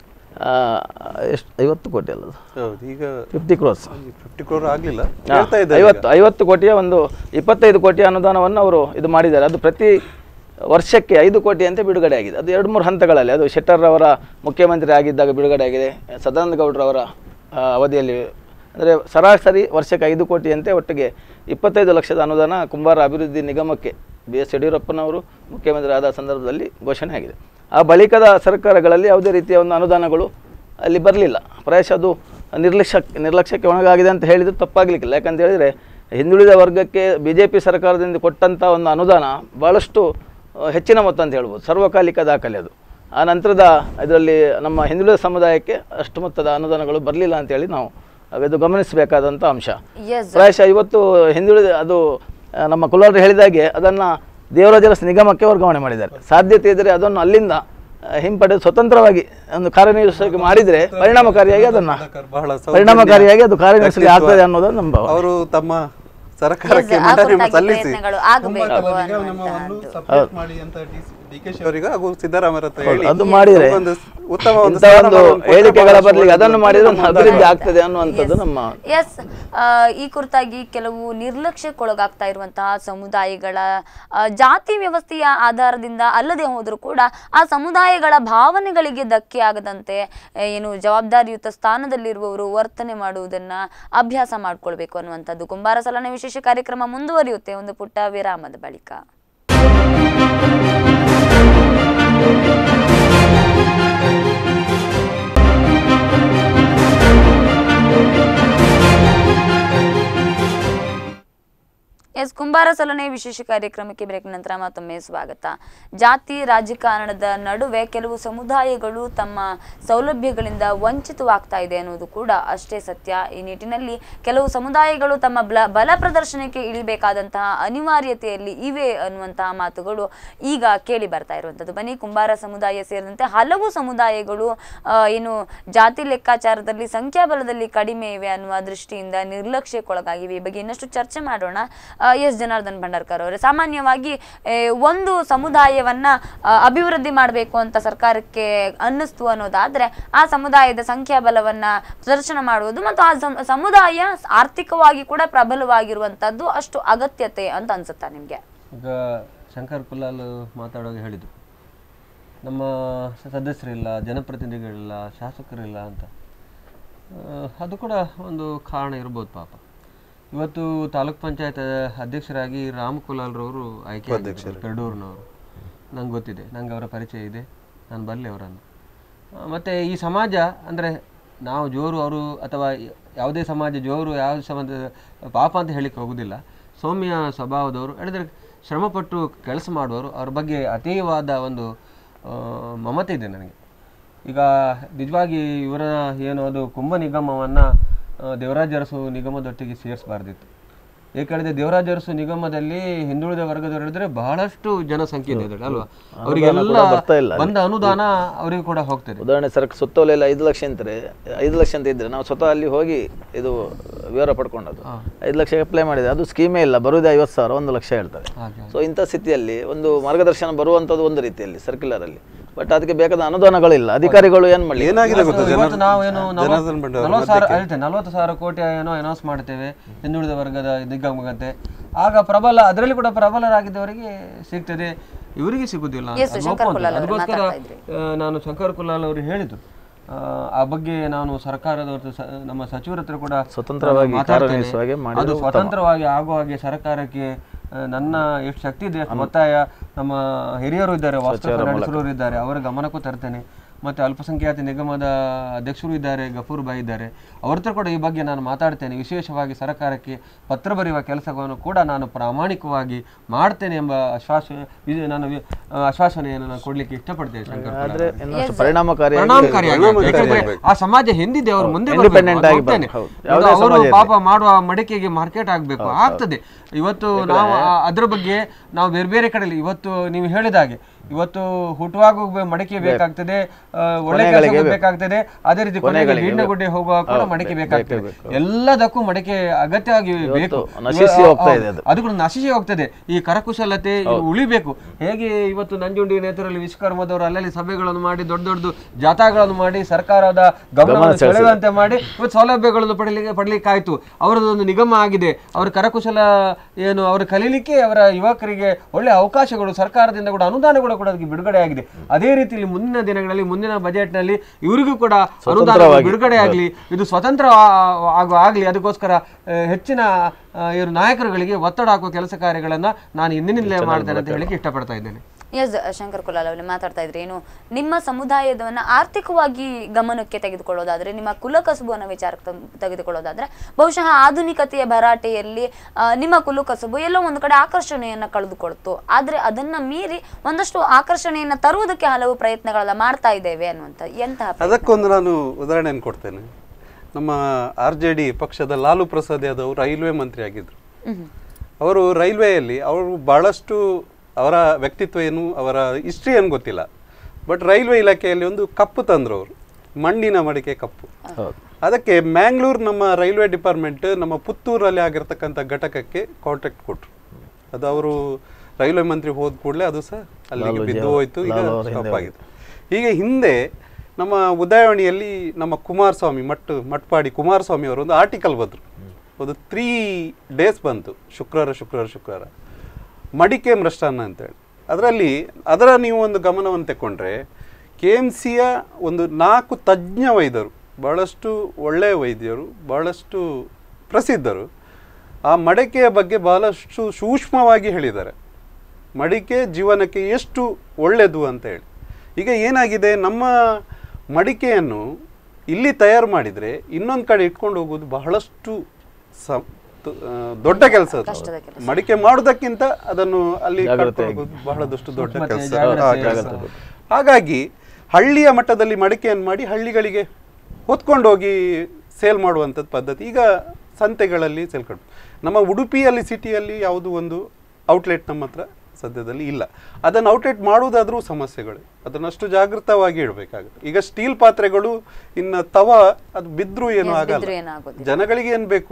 ಎಷ್ಟು ಐವತ್ತು ಕೋಟಿ ಅಲ್ಲ ಹೌದು ಈಗ ಫಿಫ್ಟಿ ಕ್ರೋಸ್ ಫಿಫ್ಟಿ ಕ್ರೋರ್ ಆಗ್ಲಿಲ್ಲ ಹೇಳ್ತಾ ಇದ್ದಾರೆ ಐವತ್ತು ಐವತ್ತು ಕೋಟಿಯ ಒಂದು ಇಪ್ಪತ್ತೈದು ಕೋಟಿ ಅನುದಾನವನ್ನು ಅವರು ಇದು ಮಾಡಿದ್ದಾರೆ ಅದು ಪ್ರತಿ ವರ್ಷಕ್ಕೆ ಐದು ಕೋಟಿ ಅಂತ ಬಿಡುಗಡೆ ಆಗಿದೆ ಅದು ಎರಡು ಮೂರು ಹಂತಗಳಲ್ಲಿ ಅದು ಶೆಟ್ಟರ್ ಅವರ ಮುಖ್ಯಮಂತ್ರಿ ಆಗಿದ್ದಾಗ ಬಿಡುಗಡೆ ಆಗಿದೆ ಸದಾನಂದ ಗೌಡ್ರವರ ಆ, ಅವಧಿಯಲ್ಲಿ ಅಂದರೆ ಸರಾಸರಿ ವರ್ಷಕ್ಕೆ ಐದು ಕೋಟಿಯಂತೆ ಒಟ್ಟಿಗೆ ಇಪ್ಪತ್ತೈದು ಲಕ್ಷದ ಅನುದಾನ ಕುಂಬಾರ ಅಭಿವೃದ್ಧಿ ನಿಗಮಕ್ಕೆ ಬಿ ಎಸ್ ಯಡಿಯೂರಪ್ಪನವರು ಮುಖ್ಯಮಂತ್ರಿ ಆದ ಸಂದರ್ಭದಲ್ಲಿ ಘೋಷಣೆ ಆಗಿದೆ ಆ ಬಳಿಕದ ಸರ್ಕಾರಗಳಲ್ಲಿ ಯಾವುದೇ ರೀತಿಯ ಒಂದು ಅನುದಾನಗಳು ಅಲ್ಲಿ ಬರಲಿಲ್ಲ ಪ್ರಾಯಶಃ ಅದು ನಿರ್ಲಕ್ಷ್ಯ ನಿರ್ಲಕ್ಷ್ಯಕ್ಕೆ ಒಳಗಾಗಿದೆ ಅಂತ ಹೇಳಿದ್ರು ತಪ್ಪಾಗಲಿಕ್ಕಿಲ್ಲ ಯಾಕಂತ ಹೇಳಿದರೆ ಹಿಂದುಳಿದ ವರ್ಗಕ್ಕೆ ಬಿ ಜೆ ಪಿ ಸರ್ಕಾರದಿಂದ ಕೊಟ್ಟಂಥ ಒಂದು ಅನುದಾನ ಭಾಳಷ್ಟು ಆ, ಹೆಚ್ಚಿನ ಮೊತ್ತ ಅಂತ ಹೇಳ್ಬೋದು ಸರ್ವಕಾಲಿಕ ದಾಖಲೆ ಅದು ಆ ನಂತರದ ಇದರಲ್ಲಿ ನಮ್ಮ ಹಿಂದುಳಿದ ಸಮುದಾಯಕ್ಕೆ ಅಷ್ಟು ಮೊತ್ತದ ಅನುದಾನಗಳು ಬರಲಿಲ್ಲ ಅಂತೇಳಿ ನಾವು ಇದು ಗಮನಿಸಬೇಕಾದಂಥ ಅಂಶ ಎಸ್ ಪ್ರಾಯಶಃ ಇವತ್ತು ಹಿಂದುಳಿದ ಅದು ಆ, ನಮ್ಮ ಕುಲಾಲರು ಹೇಳಿದಾಗೆ ಅದನ್ನು ದೇವರಾಜರ ನಿಗಮಕ್ಕೆ ವರ್ಗಾವಣೆ ಮಾಡಿದ್ದಾರೆ ಸಾಧ್ಯತೆ ಇದ್ದರೆ ಅದನ್ನು ಅಲ್ಲಿಂದ ಆ, ಹಿಂಪಡೆದು ಸ್ವತಂತ್ರವಾಗಿ ಒಂದು ಕಾರ್ಯನಿರ್ವಹಿಸಲಿಕ್ಕೆ ಮಾಡಿದರೆ ಪರಿಣಾಮಕಾರಿಯಾಗಿ ಅದನ್ನು ಬಹಳ ಪರಿಣಾಮಕಾರಿಯಾಗಿ ಅದು ಕಾರ್ಯನಿರ್ವಹಿಸಲಿಕ್ಕೆ ಆಗ್ತದೆ ಅನ್ನೋದು ನಮ್ಮ ಭಾವನೆ. ಅವರು ತಮ್ಮ ಸರ್ಕಾರಕ್ಕೆ Yes, ಆ ಮಂಡನೆ ಕುರಿತಾಗಿ ಸಲ್ಲಿಸಿ ಪ್ರಯತ್ನಗಳು ಆಗಬೇಕು ಕುಂಬಳಕಾಲ ನಿಗಮವನ್ನು separate ಮಾಡಿ ಅಂತ ಡಿ ಕೆ ಶಿ ಅವರಿಗೆ ಹಾಗೂ ಸಿದ್ದರಾಮಯ್ಯ ಹತ್ರ ಹೇಳಿ ಅದು ಮಾಡಿದ್ರೆ ಒಂದು ಉತ್ತಮ ಒಂದು ಇಂಥ ಒಂದು ಸ್ಥಾನಮಾನವನ್ನು ಕೊಟ್ಟರೆ ಹೇಳಿಕೆಗಳ ಬಹಳ ಬದಲಿಗೆ ಅದನ್ನು ಮಾಡಿದ್ರೆ ಒಂದು ಮುಂದೆ ಅಭಿವೃದ್ಧಿ ಆಗ್ತದೆ ಅನ್ನುವಂಥದ್ದು ನಮ್ಮ ಎಸ್ ಈ ಕುರಿತಾಗಿ ಕೆಲವು ನಿರ್ಲಕ್ಷ್ಯಕ್ಕೊಳಗಾಗ್ತಾ ಇರುವಂತಹ ಸಮುದಾಯಗಳ ಆ, ಜಾತಿ ವ್ಯವಸ್ಥೆಯ ಆಧಾರದಿಂದ ಅಲ್ಲದೆ ಹೋದರೂ ಕೂಡ ಆ ಸಮುದಾಯಗಳ ಭಾವನೆಗಳಿಗೆ ಧಕ್ಕೆ ಆಗದಂತೆ ಆ, ಏನು ಜವಾಬ್ದಾರಿಯುತ ಸ್ಥಾನದಲ್ಲಿರುವವರು ವರ್ತನೆ ಮಾಡುವುದನ್ನ ಅಭ್ಯಾಸ ಮಾಡ್ಕೊಳ್ಬೇಕು ಅನ್ನುವಂಥದ್ದು ಕುಂಬಾರ ಸಲನೆ ವಿಶೇಷ ಕಾರ್ಯಕ್ರಮ ಮುಂದುವರಿಯುತ್ತೆ ಒಂದು ಪುಟ್ಟ ವಿರಾಮದ ಬಳಿಕ ಎಸ್ ಕುಂಬಾರ ಸಲನೆ ವಿಶೇಷ ಕಾರ್ಯಕ್ರಮಕ್ಕೆ ಬ್ರೇಕ್ ನಂತರ ಮತ್ತೊಮ್ಮೆ ಸ್ವಾಗತ ಜಾತಿ ರಾಜಕಾರಣದ ನಡುವೆ ಕೆಲವು ಸಮುದಾಯಗಳು ತಮ್ಮ ಸೌಲಭ್ಯಗಳಿಂದ ವಂಚಿತವಾಗ್ತಾ ಇದೆ ಅನ್ನೋದು ಕೂಡ ಅಷ್ಟೇ ಸತ್ಯ ಈ ನಿಟ್ಟಿನಲ್ಲಿ ಕೆಲವು ಸಮುದಾಯಗಳು ತಮ್ಮ ಬ್ಲ ಬಲ ಪ್ರದರ್ಶನಕ್ಕೆ ಇಳಿಬೇಕಾದಂತಹ ಅನಿವಾರ್ಯತೆಯಲ್ಲಿ ಇವೆ ಅನ್ನುವಂತಹ ಮಾತುಗಳು ಈಗ ಕೇಳಿ ಬರ್ತಾ ಇರುವಂಥದ್ದು ಬನ್ನಿ ಕುಂಬಾರ ಸಮುದಾಯ ಸೇರಿದಂತೆ ಹಲವು ಸಮುದಾಯಗಳು ಆ, ಏನು ಜಾತಿ ಲೆಕ್ಕಾಚಾರದಲ್ಲಿ ಸಂಖ್ಯಾಬಲದಲ್ಲಿ ಕಡಿಮೆ ಇವೆ ಅನ್ನುವ ದೃಷ್ಟಿಯಿಂದ ನಿರ್ಲಕ್ಷ್ಯಕ್ಕೊಳಗಾಗಿವೆ ಈ ಬಗ್ಗೆ ಇನ್ನಷ್ಟು ಚರ್ಚೆ ಮಾಡೋಣ ಎಸ್ ಜನಾರ್ದನ್ ಭಂಡಾರ್ಕರ್ ಅವರೇ ಸಾಮಾನ್ಯವಾಗಿ ಏ, ಒಂದು ಸಮುದಾಯವನ್ನ ಆ, ಅಭಿವೃದ್ಧಿ ಮಾಡಬೇಕು ಅಂತ ಸರ್ಕಾರಕ್ಕೆ ಅನ್ನಿಸ್ತು ಅನ್ನೋದಾದ್ರೆ ಆ ಸಮುದಾಯದ ಸಂಖ್ಯಾಬಲವನ್ನ ಪ್ರದರ್ಶನ ಮಾಡುವುದು ಮತ್ತು ಆ ಸಮ್- ಸಮುದಾಯ ಆರ್ಥಿಕವಾಗಿ ಕೂಡ ಪ್ರಬಲವಾಗಿರುವಂತದ್ದು ಅಷ್ಟು ಅಗತ್ಯತೆ ಅಂತ ಅನ್ಸುತ್ತಾ ನಿಮ್ಗೆ ಈಗ ಶಂಕರ್ ಕುಲಾಲ್ ಮಾತಾಡುವಾಗ ಹೇಳಿದರು ನಮ್ಮ ಸದಸ್ಯರಿಲ್ಲ ಜನಪ್ರತಿನಿಧಿಗಳಿಲ್ಲ ಶಾಸಕರಿಲ್ಲ ಅಂತ ಆ, ಅದು ಕೂಡ ಒಂದು ಕಾರಣ ಇರ್ಬೋದು ಪಾಪ ಇವತ್ತು ತಾಲೂಕ್ ಪಂಚಾಯತ್ ಅಧ್ಯಕ್ಷರಾಗಿ ರಾಮ್ ಕುಲಾಲ್ರವರು ಆಯ್ಕೆ ಆಗಿದ್ರು, ಪೆರ್ಡೂರ್ನವರು ನಂಗೆ ಗೊತ್ತಿದೆ ನಂಗೆ ಅವರ ಪರಿಚಯ ಇದೆ ನಾನು ಬಲ್ಲೆ ಅವರನ್ನು ಆ, ಮತ್ತೆ ಈ ಸಮಾಜ ಅಂದರೆ ನಾವು ಜೋರು ಅವರು ಅಥವಾ ಯಾವುದೇ ಸಮಾಜ ಜೋರು ಯಾವ ಸಮಾಜ ಪಾಪ ಅಂತ ಹೇಳಿಕ್ಕೆ ಹೋಗುದಿಲ್ಲ ಸೌಮ್ಯ ಸ್ವಭಾವದವರು ಹೇಳಿದ್ರೆ ಶ್ರಮಪಟ್ಟು ಕೆಲಸ ಮಾಡುವವರು ಅವ್ರ ಬಗ್ಗೆ ಅತೀವಾದ ಒಂದು ಆ, ಮಮತೆ ಇದೆ ನನಗೆ ಈಗ ನಿಜವಾಗಿ ಇವರ ಏನು ಅದು ಕುಂಭ ನಿಗಮವನ್ನು ದೇವರಾಜ ಅರಸು ನಿಗಮದೊಟ್ಟಿಗೆ ಸೇರಿಸಬಾರ್ದಿತ್ತು ಏಕೆಂದರೆ ದೇವರಾಜ ಅರಸು ನಿಗಮದಲ್ಲಿ ಹಿಂದುಳಿದ ವರ್ಗದವರು ಹೇಳಿದ್ರೆ ಬಹಳಷ್ಟು ಜನಸಂಖ್ಯೆ ಇದೆ ಇದರಲ್ಲಿ ಅಲ್ವಾ ಅವರಿಗೆಲ್ಲ ಕೂಡ ಬರ್ತಾ ಇಲ್ಲ ಅಲ್ಲಿ. ಬಂದ ಅನುದಾನ ಅವರಿಗೆ ಕೂಡ ಹೋಗ್ತದೆ ಉದಾಹರಣೆ ಸರಕು ಸುತ್ತೋಲೆಲ್ಲ ಐದು ಲಕ್ಷ ಅಂತಾರೆ ಐದು ಲಕ್ಷ ಅಂತ ಇದ್ರೆ ನಾವು ಸ್ವತಃ ಅಲ್ಲಿ ಹೋಗಿ ಇದು ವಿವರ ಪಡ್ಕೊಂಡದ್ದು ಐದು ಲಕ್ಷ ಅಪ್ಲೈ ಮಾಡಿದೆ ಅದು ಸ್ಕೀಮೇ ಇಲ್ಲ ಬರುವುದೇ ಐವತ್ತು ಸಾವಿರ ಒಂದು ಲಕ್ಷ ಹೇಳ್ತಾರೆ ಹಾಗೆ ಸೊ ಇಂಥ ಸ್ಥಿತಿಯಲ್ಲಿ ಒಂದು ಮಾರ್ಗದರ್ಶನ ಬರುವಂಥದ್ದು ಒಂದು ರೀತಿಯಲ್ಲಿ ಸರ್ಕ್ಯುಲರಲ್ಲಿ ಬಟ್ ಅದಕ್ಕೆ ಬೇಕಾದ ಅನುದಾನಗಳಿಲ್ಲ ಅಧಿಕಾರಿಗಳು ಏನು ಮಾಡಲಿ ಏನಾಗಿದೆ ಗೊತ್ತಾ ಜನ ಇವತ್ತು ನಾವು ಏನು ಜನಾರ್ದನ್ ಭಂಡಾರಿ ಅವ್ರ ನಲವತ್ತು ಸಾವಿರ ಅಳ್ತೆ ನಲವತ್ತು ಸಾವಿರ ಕೋಟಿ ಏನೋ ಅನೌನ್ಸ್ ಮಾಡ್ತೇವೆ ಹಿಂದುಳಿದ ವರ್ಗದ ನಿಗಮಗಂತೆ ಆಗ ಪ್ರಬಲ ಅದರಲ್ಲಿ ಕೂಡ ಪ್ರಬಲರಾಗಿದ್ದವರಿಗೆ ಸಿಗ್ತದೆ ಇವರಿಗೆ ಸಿಗುದಿಲ್ಲ ಅಂತ Yes, ಅದು ಶಂಕರ್ ಒಪ್ಪುವಂತ. ಕುಲಾಲ್ ಅವರು ಅದಕ್ಕೋಸ್ಕರ ಮಾತಾಡ್ತಾ ಇದ್ರಿ. ಆ, ನಾನು ಶಂಕರ್ ಕುಲಾಲ್ ಅವರು ಹೇಳಿದ್ರು ಆ, ಆ ಬಗ್ಗೆ ನಾನು ಸರ್ಕಾರದ ಹೊರತು ಸ- ನಮ್ಮ ಸಚಿವರ ಹತ್ರ ಕೂಡ ಸ್ವತಂತ್ರವಾಗಿ ನಾನು ಮಾತಾಡ್ತೇನೆ. ಕಾರ್ಯನಿರ್ವಹಿಸುವ ಹಾಗೆ ಮಾಡಿದ್ರೆ ಅದು ಉತ್ತಮ. ಸ್ವತಂತ್ರವಾಗಿ ಆಗುವ ಹಾಗೆ ಸರ್ಕಾರಕ್ಕೆ ಆ, ನನ್ನ ಎಷ್ಟು ಶಕ್ತಿ ಇದೆ ಅಷ್ಟು ಒತ್ತಾಯ ನಮ್ಮ ಹಿರಿಯರು ಇದ್ದಾರೆ ವಾಸ್ತವ ನಡೆಸೋರು ಇದ್ದಾರೆ ಅವರ ಗಮನಕ್ಕೂ ತರ್ತೇನೆ ಮತ್ತು ಅಲ್ಪಸಂಖ್ಯಾತ ನಿಗಮದ ಅಧ್ಯಕ್ಷರು ಇದ್ದಾರೆ ಗಫೂರ್ ಬಾಯಿ ಇದ್ದಾರೆ ಅವ್ರ ಹತ್ರ ಕೂಡ ಈ ಬಗ್ಗೆ ನಾನು ಮಾತಾಡ್ತೇನೆ ವಿಶೇಷವಾಗಿ ಸರ್ಕಾರಕ್ಕೆ ಪತ್ರ ಬರೆಯುವ ಕೆಲಸವನ್ನು ಕೂಡ ನಾನು ಪ್ರಾಮಾಣಿಕವಾಗಿ ಮಾಡ್ತೇನೆ ಎಂಬ ಆಶ್ವಾಸ ಇದು ನಾನು ವಿ- ಆ, ಆಶ್ವಾಸನೆಯನ್ನು ನಾನು ಕೊಡ್ಲಿಕ್ಕೆ ಇಷ್ಟಪಡ್ತೇನೆ ಶಂಕರ್ ಕುಲಾಲ್ ಆದರೆ ಅವರಿಗೆ. ಇನ್ನಷ್ಟು ಪರಿಣಾಮಕಾರಿಯಾಗಿ ಪರಿಣಾಮಕಾರಿಯಾಗಿ ಯಾಕಂದ್ರೆ ಆ ಸಮಾಜ ಹಿಂದಿದೆ ಅವರು ಮುಂದೆ ಬರ್ಬೇಕು. Independent ಅದು ಆಗಿ ಹೋಗ್ತೇನೆ. ಬರ್ಬೇಕು. ಹೌದು. ಈಗ ಯಾವುದೇ ಅವರು ಸಮಾಜ ಇರ್ಲಿ. ಪಾಪ ಮಾಡುವ ಮಡಿಕೆಗೆ ಮಾರ್ಕೆಟ್ ಆಗ್ಬೇಕು ಆಗ್ತದೆ ಇವತ್ತು ನಾವು ಆ- ಅದ್ರ ಬಗ್ಗೆ ನಾವು ಬೇರೆ ಬೇರೆ ಕಡೆ ಇವತ್ತು ನೀವು ಹೇಳಿದ ಹಾಗೆ ಇವತ್ತು ಹುಟ್ಟುವಾಗ ಬೆ- ಮಡಿಕೆ ಬೇಕಾಗ್ತದೆ ಆ, ಒಳ್ಳೆ ಕೆಲಸ ಬೇಕಾಗ್ತದೆ ಅದೇ ರೀತಿ ಕೊನೆಗೆ ಗೀಡಿನ ಗುಡ್ಡೆ ಹೋಗುವಾಗ ಕೂಡ ಮಡಿಕೆ ಬೇಕಾಗ್ತದೆ ಎಲ್ಲದಕ್ಕೂ ಮಡಿಕೆ ಅಗತ್ಯವಾಗಿ ಬೇಕು ನಶಿಸಿ ಇವ- ಹೋಗ್ತಾ ಹೌದು. ಇದೆ ಅದು. ಅದು ಕೂಡ ನಶಿಸಿ ಹೋಗ್ತದೆ ಈ ಕರಕುಶಲತೆ ಇದು ಉಳಿಬೇಕು ಹೇಗೆ ಇವತ್ತು ನಂಜುಂಡಿ ನೇತರಲ್ಲಿ ವಿಶ್ವಕರ್ಮದವರು ಅಲ್ಲಲ್ಲಿ ಸಭೆಗಳನ್ನು ಮಾಡಿ ದೊಡ್ಡ ದೊಡ್ಡ ಜಾಥಾಗಳನ್ನು ಮಾಡಿ ಸರ್ಕಾರದ ಗಮನವನ್ನು ಸೆಳೆಯುವಂತೆ ಮಾಡಿ ಇವತ್ತು ಸೌಲಭ್ಯಗಳನ್ನು ಪಡಲಿಕ್ಕೆ ಪಡಲಿಕ್ಕೆ ಆಯ್ತು ಅವರದೊಂದು ನಿಗಮ ಆಗಿದೆ ಅವರ ಕರಕುಶಲ ಏನು ಅವರು ಕಲೀಲಿಕ್ಕೆ ಅವರ ಯುವಕರಿಗೆ ಒಳ್ಳೆ ಅವಕಾಶಗಳು ಸರ್ಕಾರದಿಂದ ಕೂಡ ಅನುದಾನ ಕೂಡ ಕೂಡ ಅದಕ್ಕೆ ಬಿಡುಗಡೆ ಆಗಿದೆ ಅದೇ ರೀತಿಯಲ್ಲಿ ಮುಂದಿನ ದಿನಗಳಲ್ಲಿ ಮುಂದಿನ ಬಜೆಟ್ನಲ್ಲಿ ಇವರಿಗೂ ಕೂಡ ಅನುದಾನ ಬಿಡುಗಡೆ ಆಗಲಿ ಇದು ಸ್ವತಂತ್ರ ಆ- ಆಗುವ ಆಗಲಿ ಅದಕ್ಕೋಸ್ಕರ ಆ, ಹೆಚ್ಚಿನ ಆ, ಇವರು ನಾಯಕರುಗಳಿಗೆ ಒತ್ತಡ ಹಾಕುವ ಕೆಲಸ ಕಾರ್ಯಗಳನ್ನ ನಾನು ಇಂದಿನಿಂದಲೇ ಮಾಡ್ತೇನೆ ಅಂತ ಹೇಳಿಕ್ಕೆ ಇಷ್ಟಪಡ್ತಾ ಇದ್ದೇನೆ ಎಸ್ ಶಂಕರ್ ಕುಲಾಲ್ ಅವರೇ ಮಾತಾಡ್ತಾ ಇದ್ರಿ ಏನು ನಿಮ್ಮ ಸಮುದಾಯದವನ್ನ ಆರ್ಥಿಕವಾಗಿ ಗಮನಕ್ಕೆ ತೆಗೆದುಕೊಳ್ಳೋದಾದ್ರೆ ನಿಮ್ಮ ಕುಲಕಸುಬುವನ್ನ ವಿಚಾರಕ್ಕೆ ತಗ್- ತೆಗೆದುಕೊಳ್ಳೋದಾದ್ರೆ ಬಹುಶಃ ಆಧುನಿಕತೆಯ ಭರಾಟೆಯಲ್ಲಿ ಆ, ನಿಮ್ಮ ಕುಲಕಸುಬು ಎಲ್ಲೋ ಒಂದು ಕಡೆ ಆಕರ್ಷಣೆಯನ್ನ ಕಳೆದುಕೊಳ್ತು ಆದ್ರೆ ಅದನ್ನ ಮೀರಿ ಒಂದಷ್ಟು ಆಕರ್ಷಣೆಯನ್ನ ತರುವುದಕ್ಕೆ ಹಲವು ಪ್ರಯತ್ನಗಳೆಲ್ಲ ಮಾಡ್ತಾ ಇದ್ದೇವೆ ಅನ್ನುವಂಥ ಎಂತಹ ಪ್ರಯತ್ನ? ಅದಕ್ಕೊಂದು ನಾನು ಉದಾಹರಣೆಯನ್ನು ಕೊಡ್ತೇನೆ ನಮ್ಮ ಆರ್ ಜೆ ಡಿ ಪಕ್ಷದ ಲಾಲು ಪ್ರಸಾದ್ ಯಾದವ್ ರೈಲ್ವೆ ಮಂತ್ರಿ ಆಗಿದ್ದರು ಅವರು ರೈಲ್ವೆಯಲ್ಲಿ ಅವರು ಭಾಳಷ್ಟು ಅವರ ವ್ಯಕ್ತಿತ್ವ ಏನು ಅವರ ಹಿಸ್ಟ್ರಿ ಏನು ಗೊತ್ತಿಲ್ಲ ಬಟ್ ರೈಲ್ವೆ ಇಲಾಖೆಯಲ್ಲಿ ಒಂದು ಕಪ್ಪು ತಂದರು ಅವರು ಮಣ್ಣಿನ ಮಡಿಕೆ ಕಪ್ಪು ಅದಕ್ಕೆ ಮ್ಯಾಂಗ್ಳೂರ್ ನಮ್ಮ ರೈಲ್ವೆ ಡಿಪಾರ್ಟ್ಮೆಂಟ್ ನಮ್ಮ ಪುತ್ತೂರಲ್ಲಿ ಆಗಿರ್ತಕ್ಕಂಥ ಘಟಕಕ್ಕೆ ಕಾಂಟ್ರಾಕ್ಟ್ ಕೊಟ್ಟರು ಅದು ಅವರು ರೈಲ್ವೆ ಮಂತ್ರಿ ಹೋದ ಕೂಡಲೇ ಅದು ಸಹ ಅಲ್ಲಿಗೆ ಬಿದ್ದು ಹೋಯ್ತು ಈಗ ಸ್ಟಾಪ್ ಆಗಿದೆ ಹೀಗೆ ಹಿಂದೆ ನಮ್ಮ ಉದಯವಾಣಿಯಲ್ಲಿ ನಮ್ಮ ಕುಮಾರಸ್ವಾಮಿ ಮಟ್ ಮಟ್ಪಾಡಿ ಕುಮಾರಸ್ವಾಮಿ ಅವರು ಒಂದು ಆರ್ಟಿಕಲ್ ಬಂದರು ಒಂದು ತ್ರೀ ಡೇಸ್ ಬಂತು ಶುಕ್ರವಾರ ಶುಕ್ರವಾರ ಶುಕ್ರವಾರ ಮಡಿಕೆ ಮೃಷ್ಟಾನ್ನ ಅಂತೇಳಿ ಅದರಲ್ಲಿ ಅದರ ನೀವು ಒಂದು ಗಮನವನ್ನು ತಗೊಂಡ್ರೆ ಕೆ ಎಮ್ ಸಿಯ ಒಂದು ನಾಲ್ಕು ತಜ್ಞ ವೈದ್ಯರು ಭಾಳಷ್ಟು ಒಳ್ಳೆಯ ವೈದ್ಯರು ಭಾಳಷ್ಟು ಪ್ರಸಿದ್ಧರು ಆ ಮಡಿಕೆಯ ಬಗ್ಗೆ ಬಹಳಷ್ಟು ಸೂಕ್ಷ್ಮವಾಗಿ ಹೇಳಿದ್ದಾರೆ ಮಡಿಕೆ ಜೀವನಕ್ಕೆ ಎಷ್ಟು ಒಳ್ಳೆಯದು ಅಂತ ಹೇಳಿ ಈಗ ಏನಾಗಿದೆ ನಮ್ಮ ಮಡಿಕೆಯನ್ನು ಇಲ್ಲಿ ತಯಾರು ಮಾಡಿದರೆ ಇನ್ನೊಂದು ಕಡೆ ಇಟ್ಕೊಂಡು ಹೋಗೋದು ಬಹಳಷ್ಟು ಸ ತು- ಆ, ದೊಡ್ಡ ಕೆಲಸ ಕಷ್ಟದ ಕೆಲಸ. ಮಡಿಕೆ ಮಾಡೋದಕ್ಕಿಂತ ಅದನ್ನು ಅಲ್ಲಿ ಕಟ್ಕೊಂಡು ಹೋಗೋದು ಬಹಳಷ್ಟು ದೊಡ್ಡ ಕೆಲಸ ಹಾಗಾಗಿ ಹಳ್ಳಿಯ ಮಟ್ಟದಲ್ಲಿ ಮಡಿಕೆಯನ್ನು ಮಾಡಿ ಹಳ್ಳಿಗಳಿಗೆ ಹೊತ್ಕೊಂಡು ಹೋಗಿ ಸೇಲ್ ಮಾಡುವಂಥದ್ದು ಪದ್ಧತಿ ಈಗ ಸಂತೆಗಳಲ್ಲಿ ಸೇಲ್ ಕೊಟ್ಟು ನಮ್ಮ ಉಡುಪಿಯಲ್ಲಿ ಸಿಟಿಯಲ್ಲಿ ಯಾವುದು ಒಂದು ಔಟ್ಲೆಟ್ ನಮ್ಮ ಹತ್ರ ಸದ್ಯದಲ್ಲಿ ಇಲ್ಲ ಅದನ್ನು ಔಟ್ಲೆಟ್ ಮಾಡುವುದಾದ್ರೂ ಸಮಸ್ಯೆಗಳು ಅದನ್ನಷ್ಟು ಜಾಗೃತವಾಗಿ ಇಡಬೇಕಾಗುತ್ತೆ ಈಗ ಸ್ಟೀಲ್ ಪಾತ್ರೆಗಳು ಇನ್ನು ತವ ಅದು ಬಿದ್ದರೂ ಏನೂ Yes, ಆಗಲ್ಲ ಬಿದ್ರೂ ಏನೂ ಆಗೋದಿಲ್ಲ. ಜನಗಳಿಗೆ ಏನು ಬೇಕು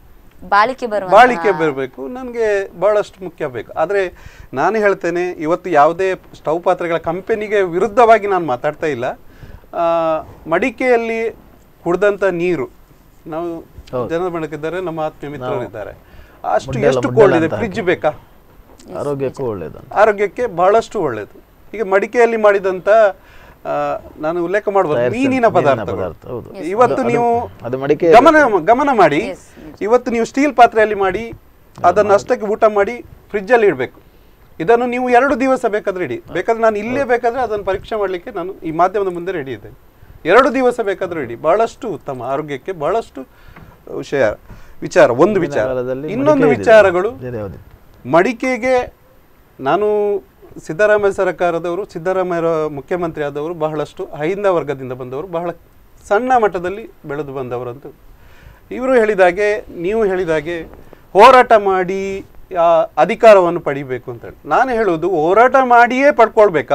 ಬಾಳಿಕೆ ಬರುವ ಬಾಳಿಕೆ ಬರಬೇಕು ನನಗೆ ಬಹಳಷ್ಟು ಮುಖ್ಯ ಬೇಕು ಆದರೆ ನಾನು ಹೇಳ್ತೇನೆ ಇವತ್ತು ಯಾವುದೇ ಸ್ಟವ್ ಪಾತ್ರೆಗಳ ಕಂಪನಿಗೆ ವಿರುದ್ಧವಾಗಿ ನಾನು ಮಾತಾಡ್ತಾ ಇಲ್ಲ ಆ, ಮಡಿಕೆಯಲ್ಲಿ ಕುಡ್ದಂಥ ನೀರು ನಾವು ಜನ ಬೆಳಕಿದ್ದಾರೆ ನಮ್ಮ ಆತ್ಮೀಯ ಮಿತ್ರರಿದ್ದಾರೆ ಅಷ್ಟು ಎಷ್ಟು ಕೋಲ್ಡ್ ಇದೆ ಫ್ರಿಜ್ ಬೇಕಾ ಆರೋಗ್ಯಕ್ಕೂ ಒಳ್ಳೆಯದು ಆರೋಗ್ಯಕ್ಕೆ ಬಹಳಷ್ಟು ಒಳ್ಳೆಯದು ಈಗ ಮಡಿಕೆಯಲ್ಲಿ ಮಾಡಿದಂಥ ಆ, ನಾನು ಉಲ್ಲೇಖ ಮಾಡಬಹುದು ತಯಾರಿಸಿದ ಮೀನಿನ ಮೀನಿನ ಪದಾರ್ಥಗಳು ಪದಾರ್ಥ, ಹೌದು. ಇವತ್ತು ಅದು- ನೀವು ಅದು ಮಡಿಕೆ ಗಮನ ಗಮನ ಮಾಡಿ Yes, ಇವತ್ತು ನೀವು ಸ್ಟೀಲ್ ಪಾತ್ರೆಯಲ್ಲಿ ಮಾಡಿ ಅದನ್ನು ಅಷ್ಟಕ್ಕೆ ಊಟ ಮಾಡಿ ಫ್ರಿಜ್ಜಲ್ಲಿ ಇಡಬೇಕು ಇದನ್ನು ನೀವು ಎರಡು ದಿವಸ ಬೇಕಾದ್ರೆ ಇಡಿ ಬೇಕಾದ್ರೆ ನಾನು ಇಲ್ಲೇ ಬೇಕಾದ್ರೆ ಅದನ್ನು ಪರೀಕ್ಷೆ ಮಾಡಲಿಕ್ಕೆ ನಾನು ಈ ಮಾಧ್ಯಮದ ಮುಂದೆ ರೆಡಿ ಇದ್ದೇನೆ ಎರಡು ದಿವಸ ಬೇಕಾದ್ರೂ ಇಡಿ ಬಹಳಷ್ಟು ಉತ್ತಮ ಆರೋಗ್ಯಕ್ಕೆ ಬಹಳಷ್ಟು ವಿಷಯ ವಿಚಾರ ಒಂದು ವಿಚಾರ ಕಾಲದಲ್ಲಿ ಇನ್ನೊಂದು ಮಡಿಕೆ ಇದೆ. ವಿಚಾರಗಳು ಬೇರೆ ಯಾವ್ದು? ಮಡಿಕೆಗೆ ನಾನು ಸಿದ್ದರಾಮಯ್ಯ ಸರ್ಕಾರದವರು ಸಿದ್ದರಾಮಯ್ಯ ಮುಖ್ಯಮಂತ್ರಿ ಆದವರು ಬಹಳಷ್ಟು ಹೈಂದ ವರ್ಗದಿಂದ ಬಂದವರು ಬಹಳ ಸಣ್ಣ ಮಟ್ಟದಲ್ಲಿ ಬೆಳೆದು ಬಂದವರಂತ ಇವರು ಹೇಳಿದಾಗೆ ನೀವು ಹೇಳಿದಾಗೆ ಹೋರಾಟ ಮಾಡಿ ಆ ಅಧಿಕಾರವನ್ನು ಪಡಿಬೇಕು ಅಂತೇಳಿ ನಾನು ಹೇಳೋದು ಹೋರಾಟ ಮಾಡಿಯೇ ಪಡ್ಕೊಳ್ಬೇಕಾ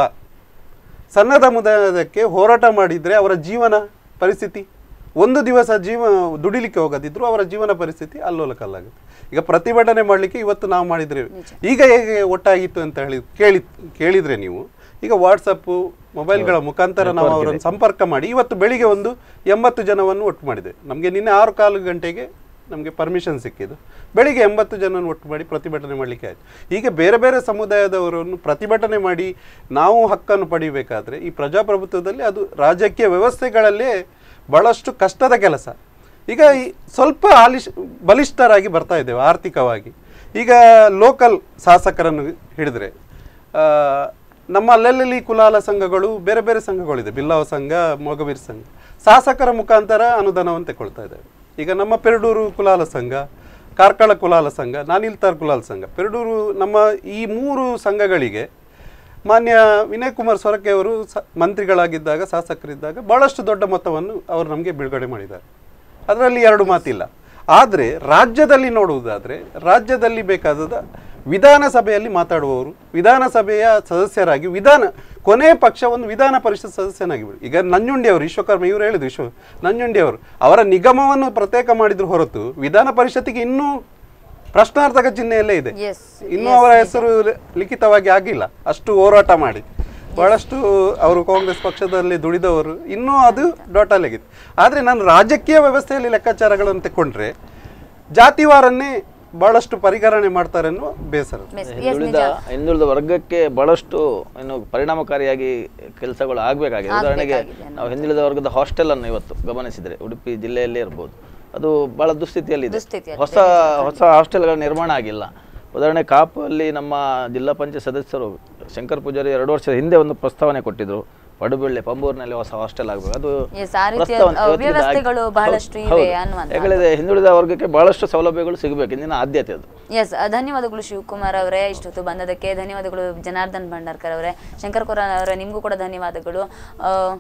ಸಣ್ಣ ಸಮುದಾಯಕ್ಕೆ ಹೋರಾಟ ಮಾಡಿದರೆ ಅವರ ಜೀವನ ಪರಿಸ್ಥಿತಿ ಒಂದು ದಿವಸ ಜೀವ ದುಡಿಲಿಕ್ಕೆ ಹೋಗದಿದ್ರು ಅವರ ಜೀವನ ಪರಿಸ್ಥಿತಿ ಅಲ್ಲೋಲ ಕಲ್ಲಾಗುತ್ತೆ ಈಗ ಪ್ರತಿಭಟನೆ ಮಾಡಲಿಕ್ಕೆ ಇವತ್ತು ನಾವು ಮಾಡಿದ್ರೆ ಈಗ ಹೇಗೆ ಒಟ್ಟಾಗಿತ್ತು ಅಂತ ಹೇಳಿ ಕೇಳಿ ಕೇಳಿದರೆ ನೀವು ಈಗ ವಾಟ್ಸಪ್ಪು ಮೊಬೈಲ್ಗಳ ಮುಖಾಂತರ ನಾವು ಅವರನ್ನು ಸಂಪರ್ಕ ಮಾಡಿ ಇವತ್ತು ಬೆಳಿಗ್ಗೆ ಒಂದು ಎಂಬತ್ತು ಜನವನ್ನು ಒಟ್ಟು ಮಾಡಿದೆ ನಮಗೆ ನಿನ್ನೆ ಆರು ಕಾಲು ಗಂಟೆಗೆ ನಮಗೆ ಪರ್ಮಿಷನ್ ಸಿಕ್ಕಿದ್ದು ಬೆಳಿಗ್ಗೆ ಎಂಬತ್ತು ಜನವನ್ನು ಒಟ್ಟು ಮಾಡಿ ಪ್ರತಿಭಟನೆ ಮಾಡಲಿಕ್ಕೆ ಆಯಿತು ಹೀಗೆ ಬೇರೆ ಬೇರೆ ಸಮುದಾಯದವರನ್ನು ಪ್ರತಿಭಟನೆ ಮಾಡಿ ನಾವು ಹಕ್ಕನ್ನು ಪಡಿಬೇಕಾದ್ರೆ ಈ ಪ್ರಜಾಪ್ರಭುತ್ವದಲ್ಲಿ ಅದು ರಾಜಕೀಯ ವ್ಯವಸ್ಥೆಗಳಲ್ಲೇ ಬಹಳಷ್ಟು ಕಷ್ಟದ ಕೆಲಸ ಈಗ ಈ ಸ್ವಲ್ಪ ಆಲಿಶ್ ಬಲಿಷ್ಠರಾಗಿ ಬರ್ತಾ ಇದ್ದೇವೆ ಆರ್ಥಿಕವಾಗಿ ಈಗ ಲೋಕಲ್ ಶಾಸಕರನ್ನು ಹಿಡಿದ್ರೆ ಆ, ನಮ್ಮ ಅಲ್ಲಲ್ಲಿ ಕುಲಾಲ ಸಂಘಗಳು ಬೇರೆ ಬೇರೆ ಸಂಘಗಳಿದೆ ಬಿಲ್ಲವ ಸಂಘ ಮೊಗವೀರ್ ಸಂಘ ಶಾಸಕರ ಮುಖಾಂತರ ಅನುದಾನವನ್ನು ತಗೊಳ್ತಾ ಇದ್ದೇವೆ ಈಗ ನಮ್ಮ ಪೆರಡೂರು ಕುಲಾಲ ಸಂಘ ಕಾರ್ಕಳ ಕುಲಾಲ ಸಂಘ ನಾನಿಲ್ತಾರ್ ಕುಲಾಲ ಸಂಘ ಪೆರಡೂರು ನಮ್ಮ ಈ ಮೂರು ಸಂಘಗಳಿಗೆ ಮಾನ್ಯ ವಿನಯ್ ಕುಮಾರ್ ಸೊರಕೆ ಅವರು ಸ ಮಂತ್ರಿಗಳಾಗಿದ್ದಾಗ ಶಾಸಕರಿದ್ದಾಗ ಭಾಳಷ್ಟು ದೊಡ್ಡ ಮೊತ್ತವನ್ನು ಅವರು ನಮಗೆ ಬಿಡುಗಡೆ ಮಾಡಿದ್ದಾರೆ ಅದರಲ್ಲಿ ಎರಡು ಮಾತಿಲ್ಲ ಆದರೆ ರಾಜ್ಯದಲ್ಲಿ ನೋಡುವುದಾದರೆ ರಾಜ್ಯದಲ್ಲಿ ಬೇಕಾದ ವಿಧಾನಸಭೆಯಲ್ಲಿ ಮಾತಾಡುವವರು ವಿಧಾನಸಭೆಯ ಸದಸ್ಯರಾಗಿ ವಿಧಾನ ಕೊನೆಯ ಪಕ್ಷ ಒಂದು ವಿಧಾನ ಪರಿಷತ್ ಸದಸ್ಯನಾಗಿ ಬಿಡಿ ಈಗ ನಂಜುಂಡಿ ಅವರು ವಿಶ್ವಕರ್ಮ ಇವರು ಹೇಳಿದ್ರು ವಿಶ್ವ ನಂಜುಂಡಿ ಅವರು ಅವರ ನಿಗಮವನ್ನು ಪ್ರತ್ಯೇಕ ಮಾಡಿದ್ರು ಹೊರತು ವಿಧಾನ ಪರಿಷತ್ತಿಗೆ ಇನ್ನೂ ಪ್ರಶ್ನಾರ್ಥಕ ಚಿಹ್ನೆಯಲ್ಲೇ ಇದೆ Yes, ಇನ್ನೂ ಅವರ ಹೆಸರು ಲಿ- ಲಿಖಿತವಾಗಿ ಆಗಿಲ್ಲ ಅಷ್ಟು ಹೋರಾಟ ಮಾಡಿ ಬಹಳಷ್ಟು ಅವರು ಕಾಂಗ್ರೆಸ್ ಪಕ್ಷದಲ್ಲಿ ದುಡಿದವರು ಇನ್ನೂ ಅದು ಡೋಟಲಾಗಿದೆ ಆದರೆ ನಾನು ರಾಜಕೀಯ ವ್ಯವಸ್ಥೆಯಲ್ಲಿ ಲೆಕ್ಕಾಚಾರಗಳನ್ನು ತಗೊಂಡ್ರೆ ಜಾತಿವಾರನ್ನೇ ಬಹಳಷ್ಟು ಪರಿಗಣನೆ ಮಾಡ್ತಾರೆ ಅನ್ನುವ ಬೇಸರ Yes, yes, ಹಿಂದುಳಿದ ನಿಜ. ಹಿಂದುಳಿದ ವರ್ಗಕ್ಕೆ ಬಹಳಷ್ಟು ಇನ್ನು ಪರಿಣಾಮಕಾರಿಯಾಗಿ ಕೆಲಸಗಳು ಆಗಬೇಕಾಗಿದೆ ಉದಾಹರಣೆಗೆ ಆಗ್ಬೇಕಾಗಿದೆ ನಾವು ಹಿಂದುಳಿದ ವರ್ಗದ ಹಾಸ್ಟೆಲ್ ಅನ್ನು ಇವತ್ತು ಗಮನಿಸಿದರೆ ಉಡುಪಿ ಜಿಲ್ಲೆಯಲ್ಲೇ ಇರ್ಬೋದು ಅದು ಬಹಳ ದುಸ್ಥಿತಿಯಲ್ಲಿದೆ ದುಸ್ಥಿತಿಯಲ್ಲಿ ಹೊಸ ಹೊಸ ಹಾಸ್ಟೆಲ್ಗಳ ನಿರ್ಮಾಣ ಆಗಿಲ್ಲ ಉದಾಹರಣೆ ಕಾಪಲ್ಲಿ ನಮ್ಮ ಜಿಲ್ಲಾ ಪಂಚಾಯತ್ ಸದಸ್ಯರು ಶಂಕರ್ ಪೂಜಾರಿ ಎರಡು ವರ್ಷದ ಹಿಂದೆ ಒಂದು ಪ್ರಸ್ತಾವನೆ ಕೊಟ್ಟಿದ್ರು ಪಡುಬೆಳ್ಳೆ ಪಂಬೂರಿನಲ್ಲಿ ಹೊಸ ಹಾಸ್ಟೆಲ್ ಆಗಬೇಕು ಅದು Yes, ಆ ರೀತಿಯ ಪ್ರಸ್ತಾವನೆ ಇವತ್ತಿಗೆ ಆಗಿ- ಅವ್ಯವಸ್ಥೆಗಳು ಹೌದು, ಬಹಳಷ್ಟು ಇವೆ ಹೌದು. ಅನ್ನುವಂಥದ್ದು. ಯಾಕಂದ್ರೆ ಹಿಂದುಳಿದ ವರ್ಗಕ್ಕೆ ಬಹಳಷ್ಟು ಸೌಲಭ್ಯಗಳು ಸಿಗಬೇಕು ಇಂದಿನ ಆದ್ಯತೆ ಅದು ಎಸ್ ಧನ್ಯವಾದಗಳು ಶಿವಕುಮಾರ್ ಅವರೇ ಇಷ್ಟೊತ್ತು ಬಂದದಕ್ಕೆ ಧನ್ಯವಾದಗಳು ಜನಾರ್ದನ್ ಭಂಡಾರ್ಕರ್ ಅವರೇ ಶಂಕರ್ ಕುರಾನ್ ಅವರೇ ನಿಮಗೂ ಕೂಡ ಧನ್ಯವಾದಗಳು ಆ,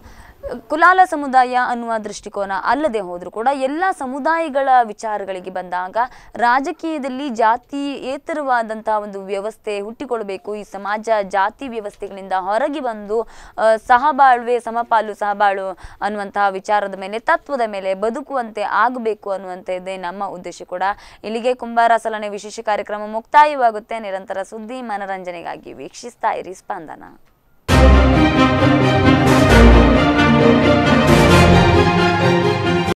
ಕುಲಾಲ ಸಮುದಾಯ ಅನ್ನುವ ದೃಷ್ಟಿಕೋನ ಅಲ್ಲದೆ ಹೋದರೂ ಕೂಡ ಎಲ್ಲ ಸಮುದಾಯಗಳ ವಿಚಾರಗಳಿಗೆ ಬಂದಾಗ ರಾಜಕೀಯದಲ್ಲಿ ಜಾತಿಯೇತರವಾದಂತಹ ಒಂದು ವ್ಯವಸ್ಥೆ ಹುಟ್ಟಿಕೊಳ್ಬೇಕು ಈ ಸಮಾಜ ಜಾತಿ ವ್ಯವಸ್ಥೆಗಳಿಂದ ಹೊರಗೆ ಬಂದು ಆ, ಸಹಬಾಳ್ವೆ ಸಮಪಾಲು ಸಹಬಾಳು ಅನ್ನುವಂತಹ ವಿಚಾರದ ಮೇಲೆ ತತ್ವದ ಮೇಲೆ ಬದುಕುವಂತೆ ಆಗಬೇಕು ಅನ್ನುವಂಥದ್ದೇ ನಮ್ಮ ಉದ್ದೇಶ ಕೂಡ ಇಲ್ಲಿಗೆ ಕುಂಬಾರ ಸಲನೆ ವಿಶೇಷ ಕಾರ್ಯಕ್ರಮ ಮುಕ್ತಾಯವಾಗುತ್ತೆ ನಿರಂತರ ಸುದ್ದಿ ಮನರಂಜನೆಗಾಗಿ ವೀಕ್ಷಿಸ್ತಾ ಇರಿ ಸ್ಪಂದನ